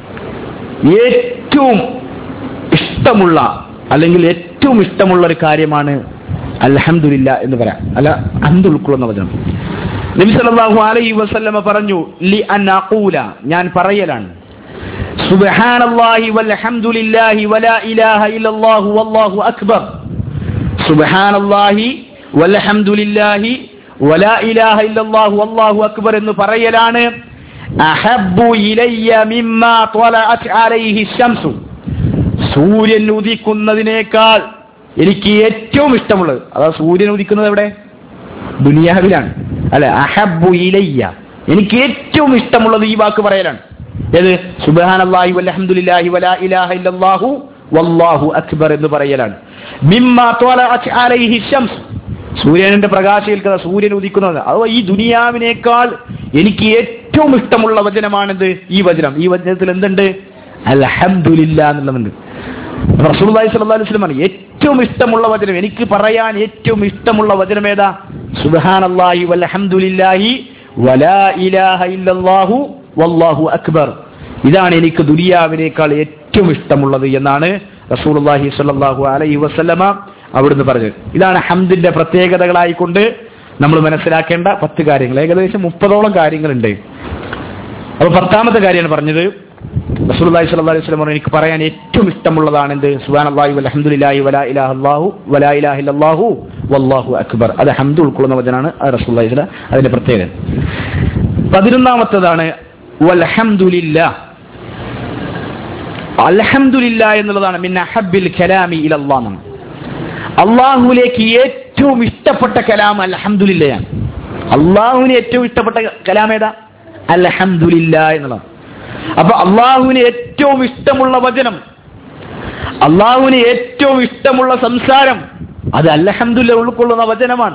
ഏറ്റവും ഇഷ്ടമുള്ള അല്ലെങ്കിൽ ഏറ്റവും ഇഷ്ടമുള്ള ഒരു കാര്യമാണ് അൽഹംദുലില്ല എന്ന് പറയാം അല്ല അന്ത് ഉൾക്കൊള്ളുന്ന വചനം നബി സല്ലല്ലാഹു അലൈഹി വസല്ലമ പറഞ്ഞു ലി അൻ അഖൂല ഞാൻ പറയലാണ് സുബ്ഹാനല്ലാഹി വൽഹംദുലില്ലാഹി വലാ ഇലാഹ ഇല്ലല്ലാഹു വല്ലാഹു അക്ബർ സുബ്ഹാനല്ലാഹി വൽഹംദുലില്ലാഹി വലാ ഇലാഹ ഇല്ലല്ലാഹു വല്ലാഹു അക്ബർ എന്ന് പറയലാണ് അഹബ്ബു ഇലയ്യ മിമ്മാ ത്വലഅത് അലൈഹി ശംസു സൂര്യൻ ഉദിക്കുന്നതിനേക്കാൾ എനിക്ക് ഏറ്റവും ഇഷ്ടമുള്ളത് അതാ സൂര്യൻ ഉദിക്കുന്നത് എവിടെ ദുനിയാവിലാണ് അല്ലെ അഹബ്ബു ഇലയ്യ എനിക്ക് ഏറ്റവും ഇഷ്ടമുള്ളത് ഈ വാക്ക് പറയലാണ് ഏത് സുബ്ഹാനല്ലാഹി വൽഹംദുലില്ലാഹി വലാ ഇലാഹ ഇല്ലല്ലാഹു വല്ലാഹു അക്ബർ എന്ന് പറയലാണ് മിമ്മ ത്വലഅത് അലൈഹി ശംസ് സൂര്യന്റെ പ്രകാശിൽക്കുന്ന സൂര്യൻ ഉദിക്കുന്നത് അഥവാ ഈ ദുനിയാവിനേക്കാൾ എനിക്ക് ഏറ്റവും ഇഷ്ടമുള്ള വചനമാണിത് ഈ വചനം ഈ വചനത്തിൽ എന്തുണ്ട് അൽഹംദുലില്ല എന്നുള്ളതുണ്ട് റസൂലുള്ളാഹി സ്വല്ലല്ലാഹു അലൈഹി വസല്ലം പറഞ്ഞു ഏറ്റവും ഇഷ്ടമുള്ള വചനം എനിക്ക് പറയാൻ ഏറ്റവും ഇഷ്ടമുള്ള വചനം ഏതാ സുബ്ഹാനല്ലാഹി വൽഹംദുലില്ലാഹി വലാ ഇലാഹ ഇല്ലല്ലാഹു വല്ലാഹു അക്ബർ ഇതാണ് എനിക്ക് ദുനിയാവിനേക്കാൾ ഏറ്റവും ഇഷ്ടമുള്ളത് എന്നാണ് റസൂലുള്ളാഹി സ്വല്ലല്ലാഹു അലൈഹി വസല്ലമ അവിടുന്ന് പറഞ്ഞത് ഇതാണ് ഹംദിന്റെ പ്രത്യേകതകളായിക്കൊണ്ട് നമ്മൾ മനസ്സിലാക്കേണ്ട പത്ത് കാര്യങ്ങൾ ഏകദേശം മുപ്പതോളം കാര്യങ്ങളുണ്ട് അപ്പൊ പത്താമത്തെ കാര്യമാണ് പറഞ്ഞത് റസൂലുള്ളാഹി സ്വല്ലല്ലാഹു അലൈഹി വസല്ലം പറഞ്ഞു എനിക്ക് പറയാൻ ഏറ്റവും ഇഷ്ടമുള്ളതാണ് എന്ത് സുബ്ഹാനല്ലാഹി വൽഹംദുലില്ലാഹി വലാ ഇലാഹ ഇല്ലല്ലാഹു വലാ ഇലാഹ ഇല്ലല്ലാഹു വല്ലാഹു അക്ബർ അത് ഹംദ് ഉൾക്കൊള്ളുന്ന വചനാണ് അത് റസൂലുള്ളാഹി സ്വല്ലല്ലാഹു അലൈഹി വസല്ലം അതിന്റെ പ്രത്യേകത പതിനൊന്നാമത്തതാണ് വൽഹംദുലില്ലാ അൽഹംദുലില്ല എന്നുള്ളതാണ് മിൻ അഹബ്ബിൽ കലാമി ഇലല്ലാഹ് അള്ളാഹുലേക്ക് ഏറ്റവും ഇഷ്ടപ്പെട്ട കലാം അൽഹംദുലില്ലയാണ് അള്ളാഹുവിന് ഏറ്റവും ഇഷ്ടപ്പെട്ട കലാം ഏതാ അൽഹംദുലില്ല എന്നുള്ളതാണ് അപ്പൊ അള്ളാഹുവിന് ഏറ്റവും ഇഷ്ടമുള്ള വചനം അള്ളാഹുവിന് ഏറ്റവും ഇഷ്ടമുള്ള സംസാരം അത് അൽഹംദുലില്ല ഉൾക്കൊള്ളുന്ന വചനമാണ്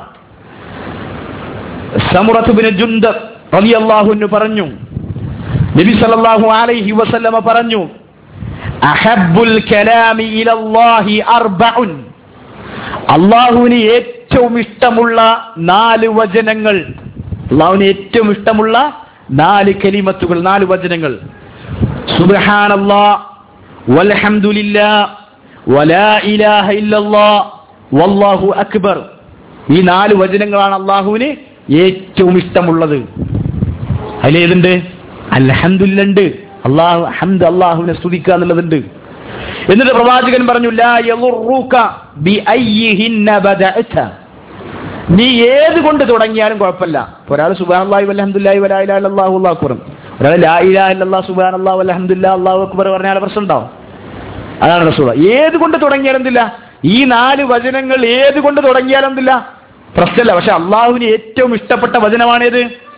സമുറത്തുബിന് ജുന്ദ റളിയല്ലാഹു പറഞ്ഞു നബി സല്ലല്ലാഹു അലൈഹി വസല്ലമ പറഞ്ഞു അഹബ്ബുൽ കലാമി ഇലല്ലാഹി അർബഉൻ അള്ളാഹുവിന് ഏറ്റവും ഇഷ്ടമുള്ള നാല് വചനങ്ങൾ അള്ളാഹുവിന് ഏറ്റവും ഇഷ്ടമുള്ള നാല് കലിമത്തുകൾ നാല് വചനങ്ങൾ സുബ്ഹാനല്ലാ വൽഹംദുലില്ലാ വലാ ഇലാഹ ഇല്ലല്ലാ വല്ലാഹു അക്ബർ ഈ നാല് വചനങ്ങളാണ് അള്ളാഹുവിന് ഏറ്റവും ഇഷ്ടമുള്ളത് അതിലേതുണ്ട് അൽഹംദുലില്ലുണ്ട് അള്ളാഹു ഹംദ് അള്ളാഹുവിനെ സ്തുതിക്കുക എന്നുള്ളതുണ്ട് എന്നിട്ട് പ്രവാചകൻ പറഞ്ഞു ലാ യളുറുക ബിഅയ്യിഹിന്ന ബദഅത നീ ഏത് കൊണ്ട് തുടങ്ങിയാലും കുഴപ്പമില്ല ഒരാൾ സുബ്ഹാനല്ലാഹി വൽഹംദുലില്ലാഹി വലാ ഇലാഹ ഇല്ലല്ലാഹു അല്ലാഹു അക്ബർ ഒരാൾ ലാ ഇലാഹ ഇല്ലല്ലാഹു സുബ്ഹാനല്ലാഹി വൽഹംദുലില്ലാഹി അല്ലാഹു അക്ബർ പറഞ്ഞാൽ പ്രശ്നം ഉണ്ടാവും അതാണ് റസൂൽ ഏത് കൊണ്ട് തുടങ്ങിയാലും എന്തില്ല ഈ നാല് വചനങ്ങൾ ഏത് കൊണ്ട് തുടങ്ങിയാലും എന്തില്ല പ്രശ്നമില്ല പക്ഷെ അള്ളാഹുവിന് ഏറ്റവും ഇഷ്ടപ്പെട്ട വചനമാണേത്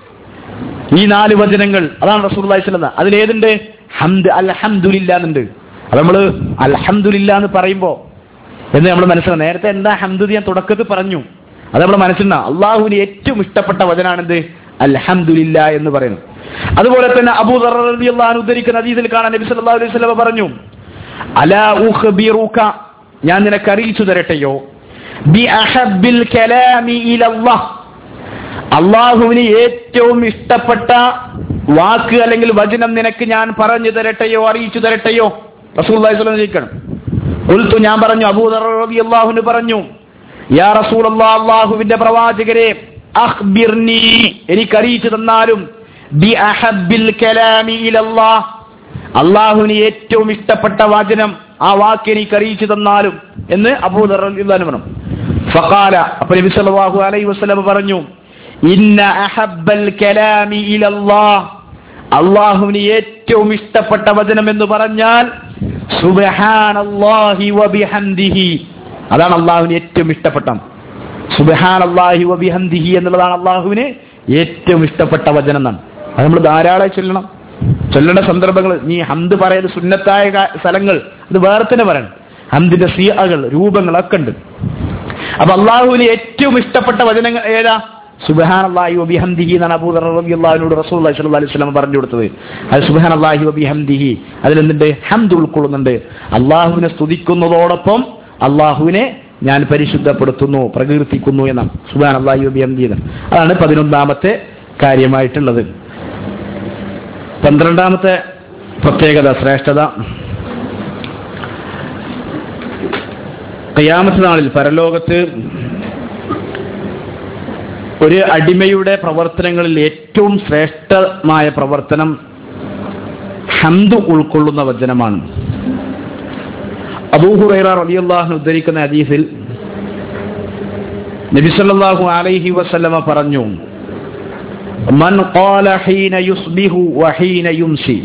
ഈ നാല് വചനങ്ങൾ അതാണ് റസൂൽ അള്ളാഹിസ്ലം അതിലേതുണ്ട് ഹംദ് അൽഹംദുലില്ല എന്നുണ്ട് അത് നമ്മള് അൽഹംദുലില്ല എന്ന് പറയുമ്പോ എന്ന് നമ്മൾ മനസ്സിലാവും നേരത്തെ എന്താ ഹംദ് ഞാൻ തുടക്കത്തിൽ പറഞ്ഞു അത് നമ്മൾ മനസ്സിലാ അള്ളാഹുവിന് ഏറ്റവും ഇഷ്ടപ്പെട്ട വചനാണെന്ത് അൽഹംദുലില്ല എന്ന് പറയുന്നു അതുപോലെ തന്നെ അബൂദർ റളിയല്ലാഹു ഉദ്ധരിക്കുന്ന ഹദീസിൽ കാണാൻ നബി സല്ലല്ലാഹു അലൈഹി വസല്ലം പറഞ്ഞു അലാ ഉഖ്ബിറുക ഞാൻ നിനക്ക് അറിയിച്ചു തരട്ടെയോ ബി അഹബ്ബിൽ കലാമി ഇലല്ലാഹ് അള്ളാഹുവിന് ഏറ്റവും ഇഷ്ടപ്പെട്ട വാക്ക് അല്ലെങ്കിൽ വചനം നിനക്ക് ഞാൻ പറഞ്ഞു തരട്ടെയോ അറിയിച്ചു തരട്ടെയോ റസൂൽ ചോദിക്കണം ഉൽത്തു ഞാൻ പറഞ്ഞു അബൂദർഹി അള്ളാഹുന് പറഞ്ഞു യാ റസൂൽ അള്ളാഹുവിന്റെ പ്രവാചകരെ അഖ്ബിർനി എനിക്ക് അറിയിച്ചു തന്നാലും ബി അഹബ്ബിൽ കലാമി ഇലല്ലാഹ് അള്ളാഹുവിന് ഏറ്റവും ഇഷ്ടപ്പെട്ട വചനം ആ വാക്ക് എനിക്ക് അറിയിച്ചു തന്നാലും എന്ന് അബൂദർ പറഞ്ഞു ഫഖാല അപ്പൊ നബി സല്ലല്ലാഹു അലൈഹി വസല്ലം പറഞ്ഞു ഇന്ന അഹബ്ബൽ കലാമി ഇലല്ലാഹ് അള്ളാഹുവിന് ഏറ്റവും ഇഷ്ടപ്പെട്ട വചനം എന്ന് പറഞ്ഞാൽ സുബ്ഹാനല്ലാഹി വബിഹംദിഹി അതാണ് അള്ളാഹുവിന് ഏറ്റവും ഇഷ്ടപ്പെട്ട സുബ്ഹാനല്ലാഹി വബിഹംദിഹി എന്നുള്ളതാണ് അള്ളാഹുവിന് ഏറ്റവും ഇഷ്ടപ്പെട്ട വചനം എന്നാണ് അത് നമ്മൾ ധാരാളം ചൊല്ലണം ചൊല്ലേണ്ട സന്ദർഭങ്ങൾ നീ ഹംദ് പറയുന്ന സുന്നത്തായ കാ- സ്ഥലങ്ങൾ അത് വേറെ തന്നെ പറയണം ഹംദിന്റെ സിയകൾ രൂപങ്ങളൊക്കെ ഉണ്ട് അപ്പൊ അള്ളാഹുവിന് ഏറ്റവും ഇഷ്ടപ്പെട്ട വചനങ്ങൾ ഏതാ സുബഹാനല്ലാഹി വബിഹംദിഹി എന്നാണ് അബൂദർ റളിയല്ലാഹുവിനോട് റസൂലുള്ളാഹി സ്വല്ലല്ലാഹു അലൈഹി വസല്ലം പറഞ്ഞു കൊടുത്തത് അത് സുബഹാനല്ലാഹി വബിഹംദിഹി അതിലെന്തുണ്ട് ഹംദ് ഉൾക്കൊള്ളുന്നുണ്ട് അള്ളാഹുവിനെ സ്തുതിക്കുന്നതോടൊപ്പം അള്ളാഹുവിനെ ഞാൻ പരിശുദ്ധപ്പെടുത്തുന്നു പ്രകീർത്തിക്കുന്നു എന്നാണ് സുബഹാനല്ലാഹി വബിഹംദിഹി എന്ന്. അതാണ് പതിനൊന്നാമത്തെ കാര്യമായിട്ടുള്ളത് പന്ത്രണ്ടാമത്തെ പ്രത്യേകത ശ്രേഷ്ഠത ഖിയാമത്ത് നാളിൽ പരലോകത്ത് ഒരു അടിമയുടെ പ്രവർത്തനങ്ങളിൽ ഏറ്റവും ശ്രേഷ്ഠമായ പ്രവർത്തനം ഹംദ് ഉൾക്കൊള്ളുന്ന വചനമാണ് അബൂഹുറൈറ റളിയല്ലാഹു ഉദ്ധരിക്കുന്ന ഹദീസിൽ നബി സല്ലല്ലാഹു അലൈഹി വസല്ലമ പറഞ്ഞു മൻ ഖാല ഹീന യുസ്ബിഹു വഹീന യുംസി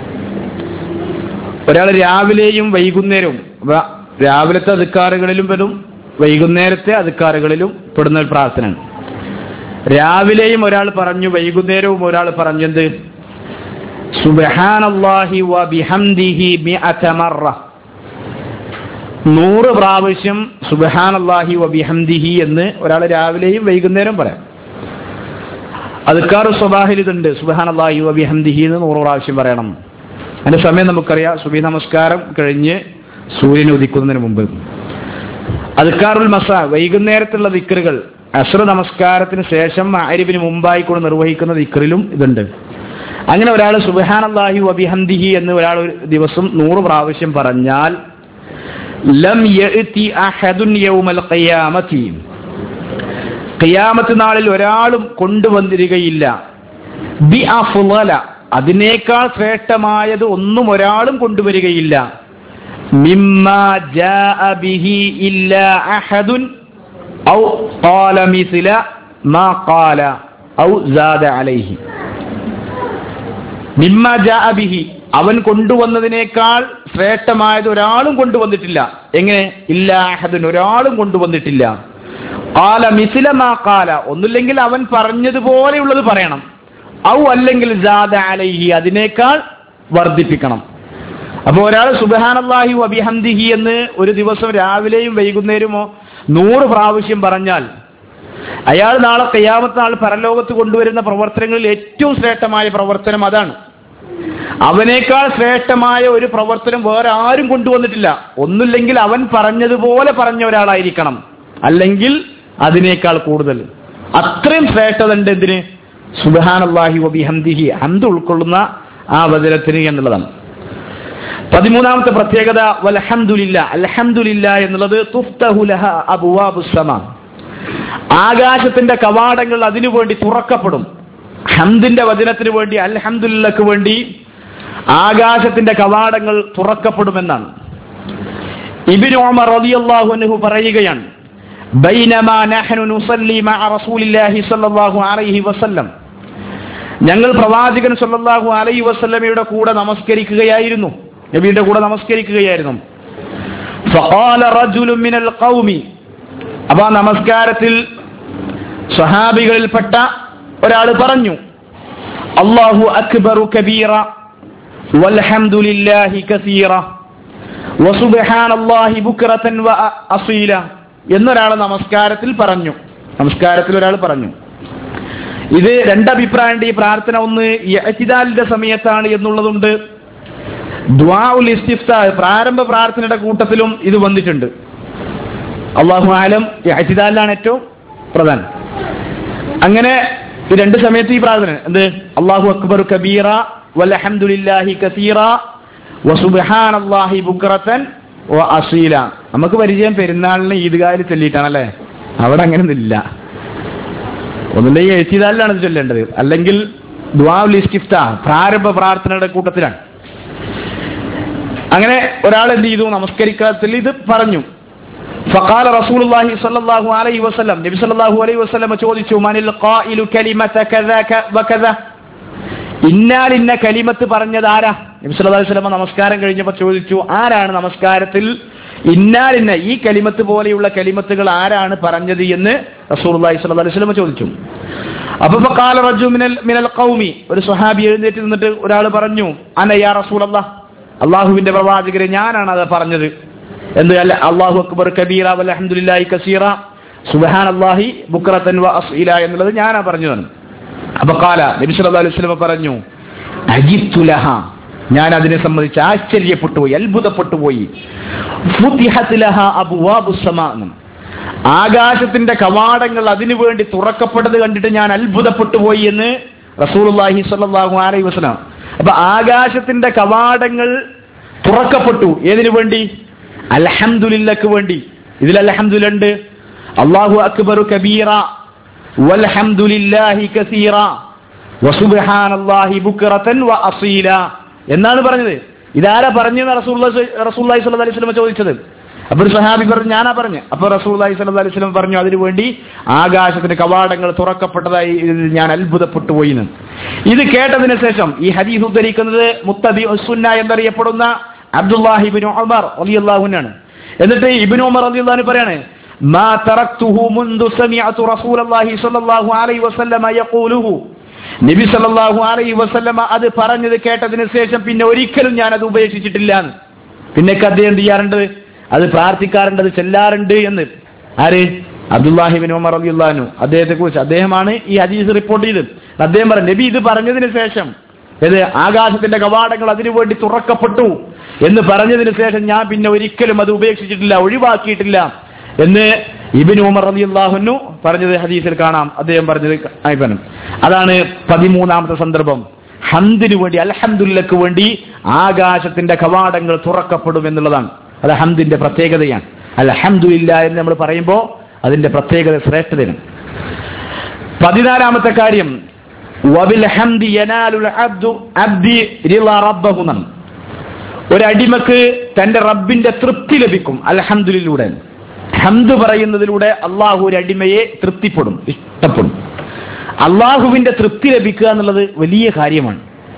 ഒരാൾ രാവിലെയും വൈകുന്നേരവും വ- രാവിലത്തെ അധികാറുകളിലും പെടും വൈകുന്നേരത്തെ അധികാറുകളിലും പെടുന്ന ഒരു പ്രാർത്ഥനയാണ് രാവിലെയും ഒരാൾ പറഞ്ഞു വൈകുന്നേരവും ഒരാൾ പറഞ്ഞത് സുബ്ഹാനല്ലാഹി വ ബിഹംദിഹി മിഅത മറ നൂറ് പ്രാവശ്യം സുബഹാനല്ലാഹി വബിഹംദിഹി എന്ന് ഒരാൾ രാവിലെയും വൈകുന്നേരം പറയാം അതുക്കാർ സ്വബാഹിൽ ഇതുണ്ട് സുബഹാനല്ലാഹി വബിഹംദിഹി എന്ന് നൂറ് പ്രാവശ്യം പറയണം അതിന്റെ സമയം നമുക്കറിയാം സുബി നമസ്കാരം കഴിഞ്ഞ് സൂര്യൻ ഉദിക്കുന്നതിന് മുമ്പ് അതുക്കാറുൽ മസ വൈകുന്നേരത്തുള്ള ദിക്കറുകൾ അസ്ര നമസ്കാരത്തിന് ശേഷം ആരിവിന് മുമ്പായി കൂടെ നിർവഹിക്കുന്ന ദിക്കറിലും ഇതുണ്ട് അങ്ങനെ ഒരാൾ സുബഹാനല്ലാഹി വബിഹംദിഹി എന്ന് ഒരാൾ ഒരു ദിവസം നൂറ് പ്രാവശ്യം പറഞ്ഞാൽ ലം യഅതി അഹദുൻ യൗമൽ ഖിയാമത്തി ഖിയാമത്ത് നാളിൽ ഒരാളും കൊണ്ടുവന്നിരികയില്ല ബി അഫ്ളല അതിനേക്കാൾ ശ്രേഷ്ഠമായത് ഒന്നും ഒരാളും കൊണ്ടുവരികയില്ല മിമ്മാ ജാഅ ബിഹി ഇല്ലാ അഹദുൻ ഔ ഖാല മിസ്ല മാ ഖാല ഔ സാദ അലൈഹി മിമ്മ ജാഅ ബിഹി അവൻ കൊണ്ടുവന്നതിനേക്കാൾ ശ്രേഷ്ഠമായത് ഒരാളും കൊണ്ടുവന്നിട്ടില്ല എങ്ങനെ ഇല്ല അഹദുൻ ഒരാളും കൊണ്ടുവന്നിട്ടില്ല കാല മിസില മാ കാല ഒന്നുമില്ലെങ്കിൽ അവൻ പറഞ്ഞതുപോലെയുള്ളത് പറയണം ഔ അല്ലെങ്കിൽ ജാദ അലൈഹി അതിനേക്കാൾ വർദ്ധിപ്പിക്കണം അപ്പൊ ഒരാൾ സുബഹാനല്ലാഹി വബിഹംദിഹി എന്ന് ഒരു ദിവസം രാവിലെയും വൈകുന്നേരമോ നൂറ് പ്രാവശ്യം പറഞ്ഞാൽ അയാൾ നാളെ കയ്യാമത്ത് നാൾ പരലോകത്ത് കൊണ്ടുവരുന്ന പ്രവർത്തനങ്ങളിൽ ഏറ്റവും ശ്രേഷ്ഠമായ പ്രവർത്തനം അതാണ് അവനേക്കാൾ ശ്രേഷ്ഠമായ ഒരു പ്രവർത്തനം വേറെ ആരും കൊണ്ടുവന്നിട്ടില്ല ഒന്നുമില്ലെങ്കിൽ അവൻ പറഞ്ഞതുപോലെ പറഞ്ഞ ഒരാളായിരിക്കണം അല്ലെങ്കിൽ അതിനേക്കാൾ കൂടുതൽ അത്രയും ശ്രേഷ്ഠത ഉണ്ട് എന്തിന് സുബഹാനല്ലാഹി വബിഹംദിഹി ഹന്ത് ഉൾക്കൊള്ളുന്ന ആ വചനത്തിന് എന്നുള്ളതാണ് പതിമൂന്നാമത്തെ പ്രത്യേകത വൽഹംദുലില്ല അൽഹംദുലില്ല എന്നുള്ളത് തുഫ്തഹു ലഹ അബ്വാബുസ് സമ ആകാശത്തിന്റെ കവാടങ്ങൾ അതിനു വേണ്ടി തുറക്കപ്പെടും ഹംദിന്റെ വചനത്തിന് വേണ്ടി അൽഹംദുലില്ലക്ക് വേണ്ടി ആകാശത്തിന്റെ കവാടങ്ങൾ തുറക്കപ്പെടുമെന്നാണ് ഇബിൻ ഉമർ റളിയല്ലാഹു അൻഹു പറയുകയാണ് ബൈനമാ നഹ്നു നുസല്ലി മഅ റസൂലില്ലാഹി സ്വല്ലല്ലാഹു അലൈഹി വസല്ലം ഞങ്ങൾ പ്രവാചകൻ സ്വല്ലല്ലാഹു അലൈഹി വസല്ലമയുടെ കൂടെ നമസ്കരിക്കുകയായിരുന്നു നബിയുടെ കൂടെ നമസ്കരിക്കുകയായിരുന്നു ഫഖാല റജുലുൻ മിനൽ ഖൗമി അപ്പൊ ആ നമസ്കാരത്തിൽ സഹാബികളിൽപ്പെട്ട ഒരാൾ പറഞ്ഞു അല്ലാഹു അക്ബറു കബീറ വൽഹംദുലില്ലാഹി കസീറ വസുബ്ഹാനല്ലാഹി ബുക്റതൻ വഅസീല എന്നൊരാൾ നമസ്കാരത്തിൽ പറഞ്ഞു നമസ്കാരത്തിൽ ഒരാൾ പറഞ്ഞു ഇത് രണ്ടഭിപ്രായമുണ്ട് ഈ പ്രാർത്ഥന ഒന്ന് യഅ്തിദാലിന്റെ സമയത്താണ് എന്നുള്ളതുണ്ട് ദ്വാഉൽ ഇസ്തിഫ്താ പ്രാരംഭ പ്രാർത്ഥനയുടെ കൂട്ടത്തിലും ഇത് വന്നിട്ടുണ്ട് അള്ളാഹു ആലം യഅ്തിദാലിലാണ് ഏറ്റവും പ്രധാനം അങ്ങനെ ഈ രണ്ട് സമയത്ത് ഈ പ്രാർത്ഥന എന്ത് അള്ളാഹു അക്ബർ കബീറ വൽഹംദുലില്ലാഹി കസീറ വസുബ്ഹാനല്ലാഹി ബുക്റതൻ വ അസീല നമുക്ക് പരിചയം പെരുന്നാളിന് ഈദ്ഗാഹിൽ ചൊല്ലിയിട്ടാണല്ലേ അവിടെ അങ്ങനെ ഇല്ല ഒന്നുമില്ലെങ്കിൽ എഴുത്തിദാലിലാണ് ഇത് ചൊല്ലേണ്ടത് അല്ലെങ്കിൽ ദ്വാഉൽ ഇസ്തിഫ്ത പ്രാരംഭ പ്രാർത്ഥനയുടെ കൂട്ടത്തിലാണ് അങ്ങനെ ഒരാൾ എന്ത് ചെയ്തു നമസ്കരിക്കത്തിൽ ഇത് പറഞ്ഞു فقال رسول الله صلى الله عليه وسلم നബി സല്ലല്ലാഹു അലൈഹി വസല്ലം ചോദിച്ചു മനിൽ ഖായിലു കലിമത കദാ വകദാ ഇന്നാൽ ഇന്ന കലിമത്ത് പറഞ്ഞത് ആരാ നബി സല്ലല്ലാഹു അലൈഹി വസല്ലം നമസ്കാരം കഴിഞ്ഞപ്പോൾ ചോദിച്ചു ആരാണ് നമസ്കാരത്തിൽ ഇന്നാൽ ഇന്ന ഈ കലിമത്ത് പോലെയുള്ള കലിമത്തുകൾ ആരാണ് പറഞ്ഞത് എന്ന് റസൂലുള്ളാഹി സ്വല്ലല്ലാഹു അലൈഹി വസല്ലം ചോദിച്ചു അപ്പൊ ഫഖാല റജു മിനൽ മിനൽ ഖൗമി ഒരു സ്വഹാബി എഴുന്നേറ്റ് നിന്നിട്ട് ഒരാൾ പറഞ്ഞു അന യാ റസൂലല്ലാഹ് അള്ളാഹുവിന്റെ പ്രവാചകരെ ഞാനാണ് അത് പറഞ്ഞത് എന്ത് അല്ല അള്ളാഹു അക്ബർ കബീറ വൽഹംദുലില്ലാഹി കസീറ സുബ്ഹാൻ അല്ലാഹി ബുക്രതൻ വ അസ്ഇല എന്നുള്ളത് ഞാനാ പറഞ്ഞതാണ് അപ്പൊ കാല നബി സല്ലല്ലാഹു അലൈഹി വസല്ലം പറഞ്ഞു അജിത്തു ലഹ ഞാൻ അതിനെ സംബന്ധിച്ച് ആശ്ചര്യപ്പെട്ടു പോയി അത്ഭുതപ്പെട്ടു പോയി ഫുതിഹത് ലഹ അബ്വാബുസ് സമാ ആകാശത്തിന്റെ കവാടങ്ങൾ അതിനു വേണ്ടി തുറക്കപ്പെട്ടത് കണ്ടിട്ട് ഞാൻ അത്ഭുതപ്പെട്ടു പോയി എന്ന് റസൂലുള്ളാഹി സ്വല്ലല്ലാഹു അലൈഹി വസല്ലം അപ്പൊ ആകാശത്തിന്റെ കവാടങ്ങൾ തുറക്കപ്പെട്ടു ഏതിനു വേണ്ടി അൽഹംദുലില്ലക്ക് വേണ്ടി ഇതിൽ അൽഹംദുലുണ്ട് അള്ളാഹു അക്ബറു കബീറ വൽഹംദുലില്ലാഹി കസീറ വസുബ്ഹാനല്ലാഹി ബുക്റതൻ വഅസീല എന്നാണ് പറഞ്ഞത് ഇതാരാ പറഞ്ഞു റസൂലുള്ളാഹി റസൂലുള്ളാഹി സ്വല്ലല്ലാഹി അലൈഹി വസല്ലം ചോദിച്ചത് അപ്പോൾ ഒരു സഹാബി പറഞ്ഞു ഞാനാ പറഞ്ഞു അപ്പോൾ റസൂലുള്ളാഹി സ്വല്ലല്ലാഹി അലൈഹി വസല്ലം പറഞ്ഞു അതിനു വേണ്ടി ആകാശത്തിന്റെ കവാടങ്ങൾ തുറക്കപ്പെട്ടതായി ഞാൻ അത്ഭുതപ്പെട്ടു പോയി എന്ന് ഇത് കേട്ടതിന് ശേഷം ഈ ഹദീസ് ഉദ്ധരിക്കുന്നത് മുത്തബി സുന്ന എന്നറിയപ്പെടുന്ന അബ്ദുല്ലാഹിബിൻ ഉമർ റളിയല്ലാഹുവിനാണ് എന്നിട്ട് ഇബ്നു ഉമർ റളിയല്ലാഹു പറയാണ് ما تركته منذ سمعت رسول الله صلى الله عليه وسلم يقوله നബി സല്ലല്ലാഹു അലൈഹി വസല്ലമ അത് പറഞ്ഞത് കേട്ടതിന് ശേഷം പിന്നെ ഒരിക്കലും ഞാൻ അത് ഉപേക്ഷിച്ചിട്ടില്ല എന്ന് പിന്നെ അദ്ദേഹം എന്ത് ചെയ്യാറുണ്ട് അത് പ്രാർത്ഥിക്കാറുണ്ട് അത് ചെല്ലാറുണ്ട് എന്ന് ആര് അബ്ദുല്ലാഹിബിൻ ഉമർ അലിയുല്ലാനു അദ്ദേഹത്തെ കുറിച്ച് അദ്ദേഹമാണ് ഈ ഹദീസ് റിപ്പോർട്ട് ചെയ്തത് അദ്ദേഹം പറഞ്ഞു നബി ഇത് പറഞ്ഞതിന് ശേഷം ഇത് ആകാശത്തിന്റെ കവാടങ്ങൾ അതിനുവേണ്ടി തുറക്കപ്പെട്ടു എന്ന് പറഞ്ഞതിന് ശേഷം ഞാൻ പിന്നെ ഒരിക്കലും അത് ഉപേക്ഷിച്ചിട്ടില്ല ഒഴിവാക്കിയിട്ടില്ല എന്ന് ഇബിൻ ഉമർ അലി അള്ളാഹുനു പറഞ്ഞത് ഹദീസിൽ കാണാം അദ്ദേഹം പറഞ്ഞത് ആയി പറഞ്ഞു അതാണ് പതിമൂന്നാമത്തെ സന്ദർഭം ഹന്ദിനു വേണ്ടി അൽഹംദുല്ലക്ക് വേണ്ടി ആകാശത്തിന്റെ കവാടങ്ങൾ തുറക്കപ്പെടും എന്നുള്ളതാണ് അത് ഹന്ദിന്റെ പ്രത്യേകതയാണ് അൽഹംദുലില്ല എന്ന് നമ്മൾ പറയുമ്പോൾ അതിന്റെ പ്രത്യേകത ശ്രേഷ്ഠതയാണ് പതിനാലാമത്തെ കാര്യം വബിൽ ഹംദി യനാലുൽ അബ്ദു അബ്ദി റിള റബ്ബഹു എന്നാണ്. ഒരു അടിമക്ക് തന്റെ റബ്ബിന്റെ തൃപ്തി ലഭിക്കും അൽഹംദുലിലൂടെ ഹംദ് പറയുന്നതിലൂടെ അള്ളാഹു ഒരു അടിമയെ തൃപ്തിപ്പെടും ഇഷ്ടപ്പെടും അള്ളാഹുവിന്റെ തൃപ്തി ലഭിക്കുക എന്നുള്ളത് വലിയ കാര്യമാണ്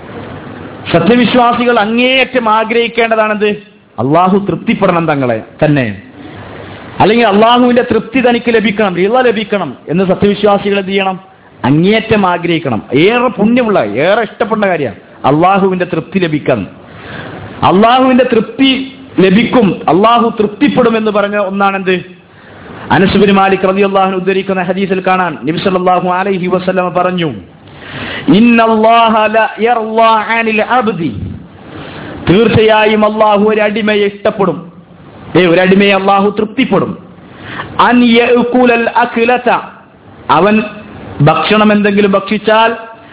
സത്യവിശ്വാസികൾ അങ്ങേയറ്റം ആഗ്രഹിക്കേണ്ടതാണെന്ത് അള്ളാഹു തൃപ്തിപ്പെടണം തങ്ങളെ തന്നെ അല്ലെങ്കിൽ അള്ളാഹുവിന്റെ തൃപ്തി തനിക്ക് ലഭിക്കണം റിള ലഭിക്കണം എന്ന് സത്യവിശ്വാസികൾ എന്ത് ചെയ്യണം അങ്ങേയറ്റം ആഗ്രഹിക്കണം ഏറെ പുണ്യമുള്ള ഏറെ ഇഷ്ടപ്പെടുന്ന കാര്യമാണ് അള്ളാഹുവിന്റെ തൃപ്തി ലഭിക്കണം അള്ളാഹുവിന്റെ തൃപ്തി ലഭിക്കും അള്ളാഹു തൃപ്തിപ്പെടും എന്ന് പറഞ്ഞ ഒന്നാണെന്ത് അനസുബിൻ മാലിക് റതി അള്ളാഹു ഉദ്ധരിക്കുന്ന ഹദീസിൽ കാണാൻ നബി സല്ലല്ലാഹു അലൈഹി വസല്ലമ പറഞ്ഞു ഇന്നല്ലാഹ ല യർളാ അനിൽ അബ്ദി തീർച്ചയായും അള്ളാഹു ഒരു അടിമയെ ഇഷ്ടപ്പെടും ഏ ഒരു അടിമയെ അള്ളാഹു തൃപ്തിപ്പെടും അൻ യഅ്കുലൽ അക്ലത അവൻ ഭക്ഷണം എന്തെങ്കിലും ഭക്ഷിച്ചാൽ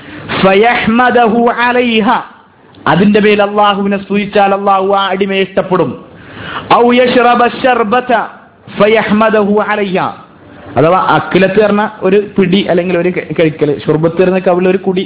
ഫയഹ്മദഹു അലൈഹ അതിന്റെ മേൽ അള്ളാഹുവിനെ സ്തുതിച്ചാൽ അള്ളാഹു ആ അടിമയെ ഇഷ്ടപ്പെടും ഔ യശ്റബ ശർബത ഫയഹ്മദഹു അലൈഹ അഥവാ അക്കിലത്ത് പറഞ്ഞ ഒരു പിടി അല്ലെങ്കിൽ ഒരു കഴിക്കല് ഷുർബത്ത് പറഞ്ഞ കവിള ഒരു കുടി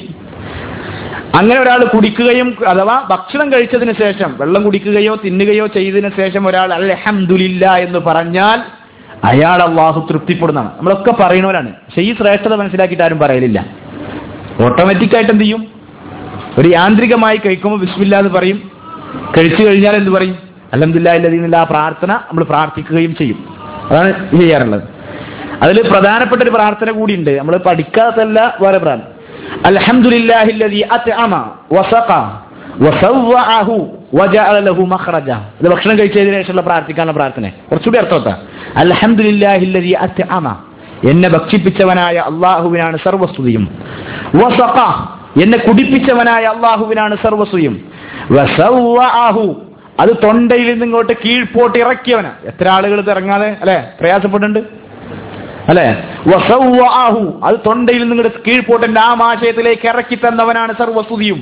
അങ്ങനെ ഒരാൾ കുടിക്കുകയും അഥവാ ഭക്ഷണം കഴിച്ചതിന് ശേഷം വെള്ളം കുടിക്കുകയോ തിന്നുകയോ ചെയ്തതിന് ശേഷം ഒരാൾ അൽഹംദുലില്ല എന്ന് പറഞ്ഞാൽ അയാൾ അള്ളാഹു തൃപ്തിപ്പെടുന്നതാണ് നമ്മളൊക്കെ പറയുന്നവരാണ് പക്ഷെ ഈ ശ്രേഷ്ഠത മനസ്സിലാക്കിയിട്ട് ആരും പറയലില്ല ഓട്ടോമാറ്റിക് ആയിട്ട് എന്ത് ചെയ്യും ഒരു യാന്ത്രികമായി കഴിക്കുമ്പോൾ ബിസ്മില്ല എന്ന് പറയും കഴിച്ചു കഴിഞ്ഞാൽ എന്ത് പറയും അലഹമില്ല ഇല്ലതിനുള്ള ആ പ്രാർത്ഥന നമ്മൾ പ്രാർത്ഥിക്കുകയും ചെയ്യും അതാണ് ചെയ്യാറുള്ളത് അതിൽ പ്രധാനപ്പെട്ട ഒരു പ്രാർത്ഥന കൂടിയുണ്ട് നമ്മൾ പഠിക്കാത്തല്ല വേറെ പ്രാർത്ഥന അൽഹംദുലില്ലാഹില്ലദി അത്അമ വസഖ വസവ്വഅഹു വജഅല ലഹു മഖ്റജ ഇത് ഭക്ഷണം കഴിച്ചതിന് ശേഷമുള്ള പ്രാർത്ഥിക്കാനുള്ള പ്രാർത്ഥന കുറച്ചുകൂടി അർത്ഥവത്ത അൽഹംദുലില്ലാഹില്ലദി അത്അമ എന്നെ ഭക്ഷിപ്പിച്ചവനായ അള്ളാഹുവിനാണ് സർവസ്തുതിയും വസഖ എന്നെ കുടിപ്പിച്ചവനായ അള്ളാഹുവിനാണ് സർവസ്തുതിയും വസവ്വഅഹു അത് തൊണ്ടയിൽ നിന്ന് ഇങ്ങോട്ട് കീഴ്പോട്ട് ഇറക്കിയവനാ എത്ര ആളുകൾ ഇത് ഇറങ്ങാതെ അല്ലെ പ്രയാസപ്പെടുന്നുണ്ട് അല്ലെ വസവ്വഅഹു അത് തൊണ്ടയിൽ നിന്ന് ഇങ്ങോട്ട് കീഴ്പോട്ടിന്റെ ആ ആശയത്തിലേക്ക് ഇറക്കി തന്നവനാണ് സർവസ്തുതിയും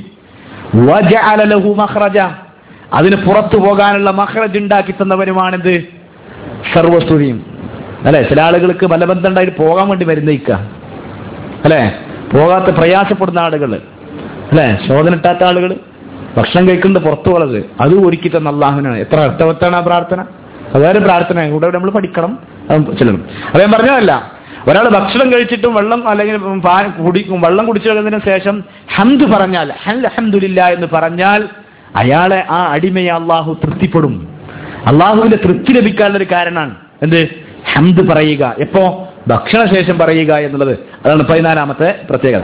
വജഅല ലഹു മഖ്റജ അതിന് പുറത്തു പോകാനുള്ള മഖ്റജ് ഉണ്ടാക്കി തന്നവനുമാണിത് സർവസ്തുതിയും അല്ലെ ചില ആളുകൾക്ക് ബലബന്ധം ഉണ്ടായിട്ട് പോകാൻ വേണ്ടി വരുന്നേക്ക അല്ലെ പോകാത്ത പ്രയാസപ്പെടുന്ന ആളുകൾ അല്ലെ ശോധന ഇട്ടാത്ത ആളുകൾ ഭക്ഷണം കഴിക്കുന്നത് പുറത്തു പോകരുത് അത് ഒരുക്കി തന്ന അള്ളാഹുവിനാണ് എത്ര അർത്ഥവത്താണ് ആ പ്രാർത്ഥന അതൊരു പ്രാർത്ഥന ഇവിടെ നമ്മൾ പഠിക്കണം അത് ചെല്ലണം അത് ഞാൻ പറഞ്ഞതല്ല ഒരാൾ ഭക്ഷണം കഴിച്ചിട്ടും വെള്ളം അല്ലെങ്കിൽ പാൻ കുടിക്കും വെള്ളം കുടിച്ചു കഴിഞ്ഞതിന് ശേഷം ഹംദ് പറഞ്ഞാൽ ഹംദുലില്ല എന്ന് പറഞ്ഞാൽ അയാളെ ആ അടിമയെ അള്ളാഹു തൃപ്തിപ്പെടും അള്ളാഹുവിന്റെ തൃപ്തി ലഭിക്കാനുള്ള ഒരു കാരണമാണ് എന്ത് ഹംദ് പറയുക എപ്പോ ഭക്ഷണശേഷം പറയുക എന്നുള്ളത് അതാണ് പതിനാലാമത്തെ പ്രത്യേകത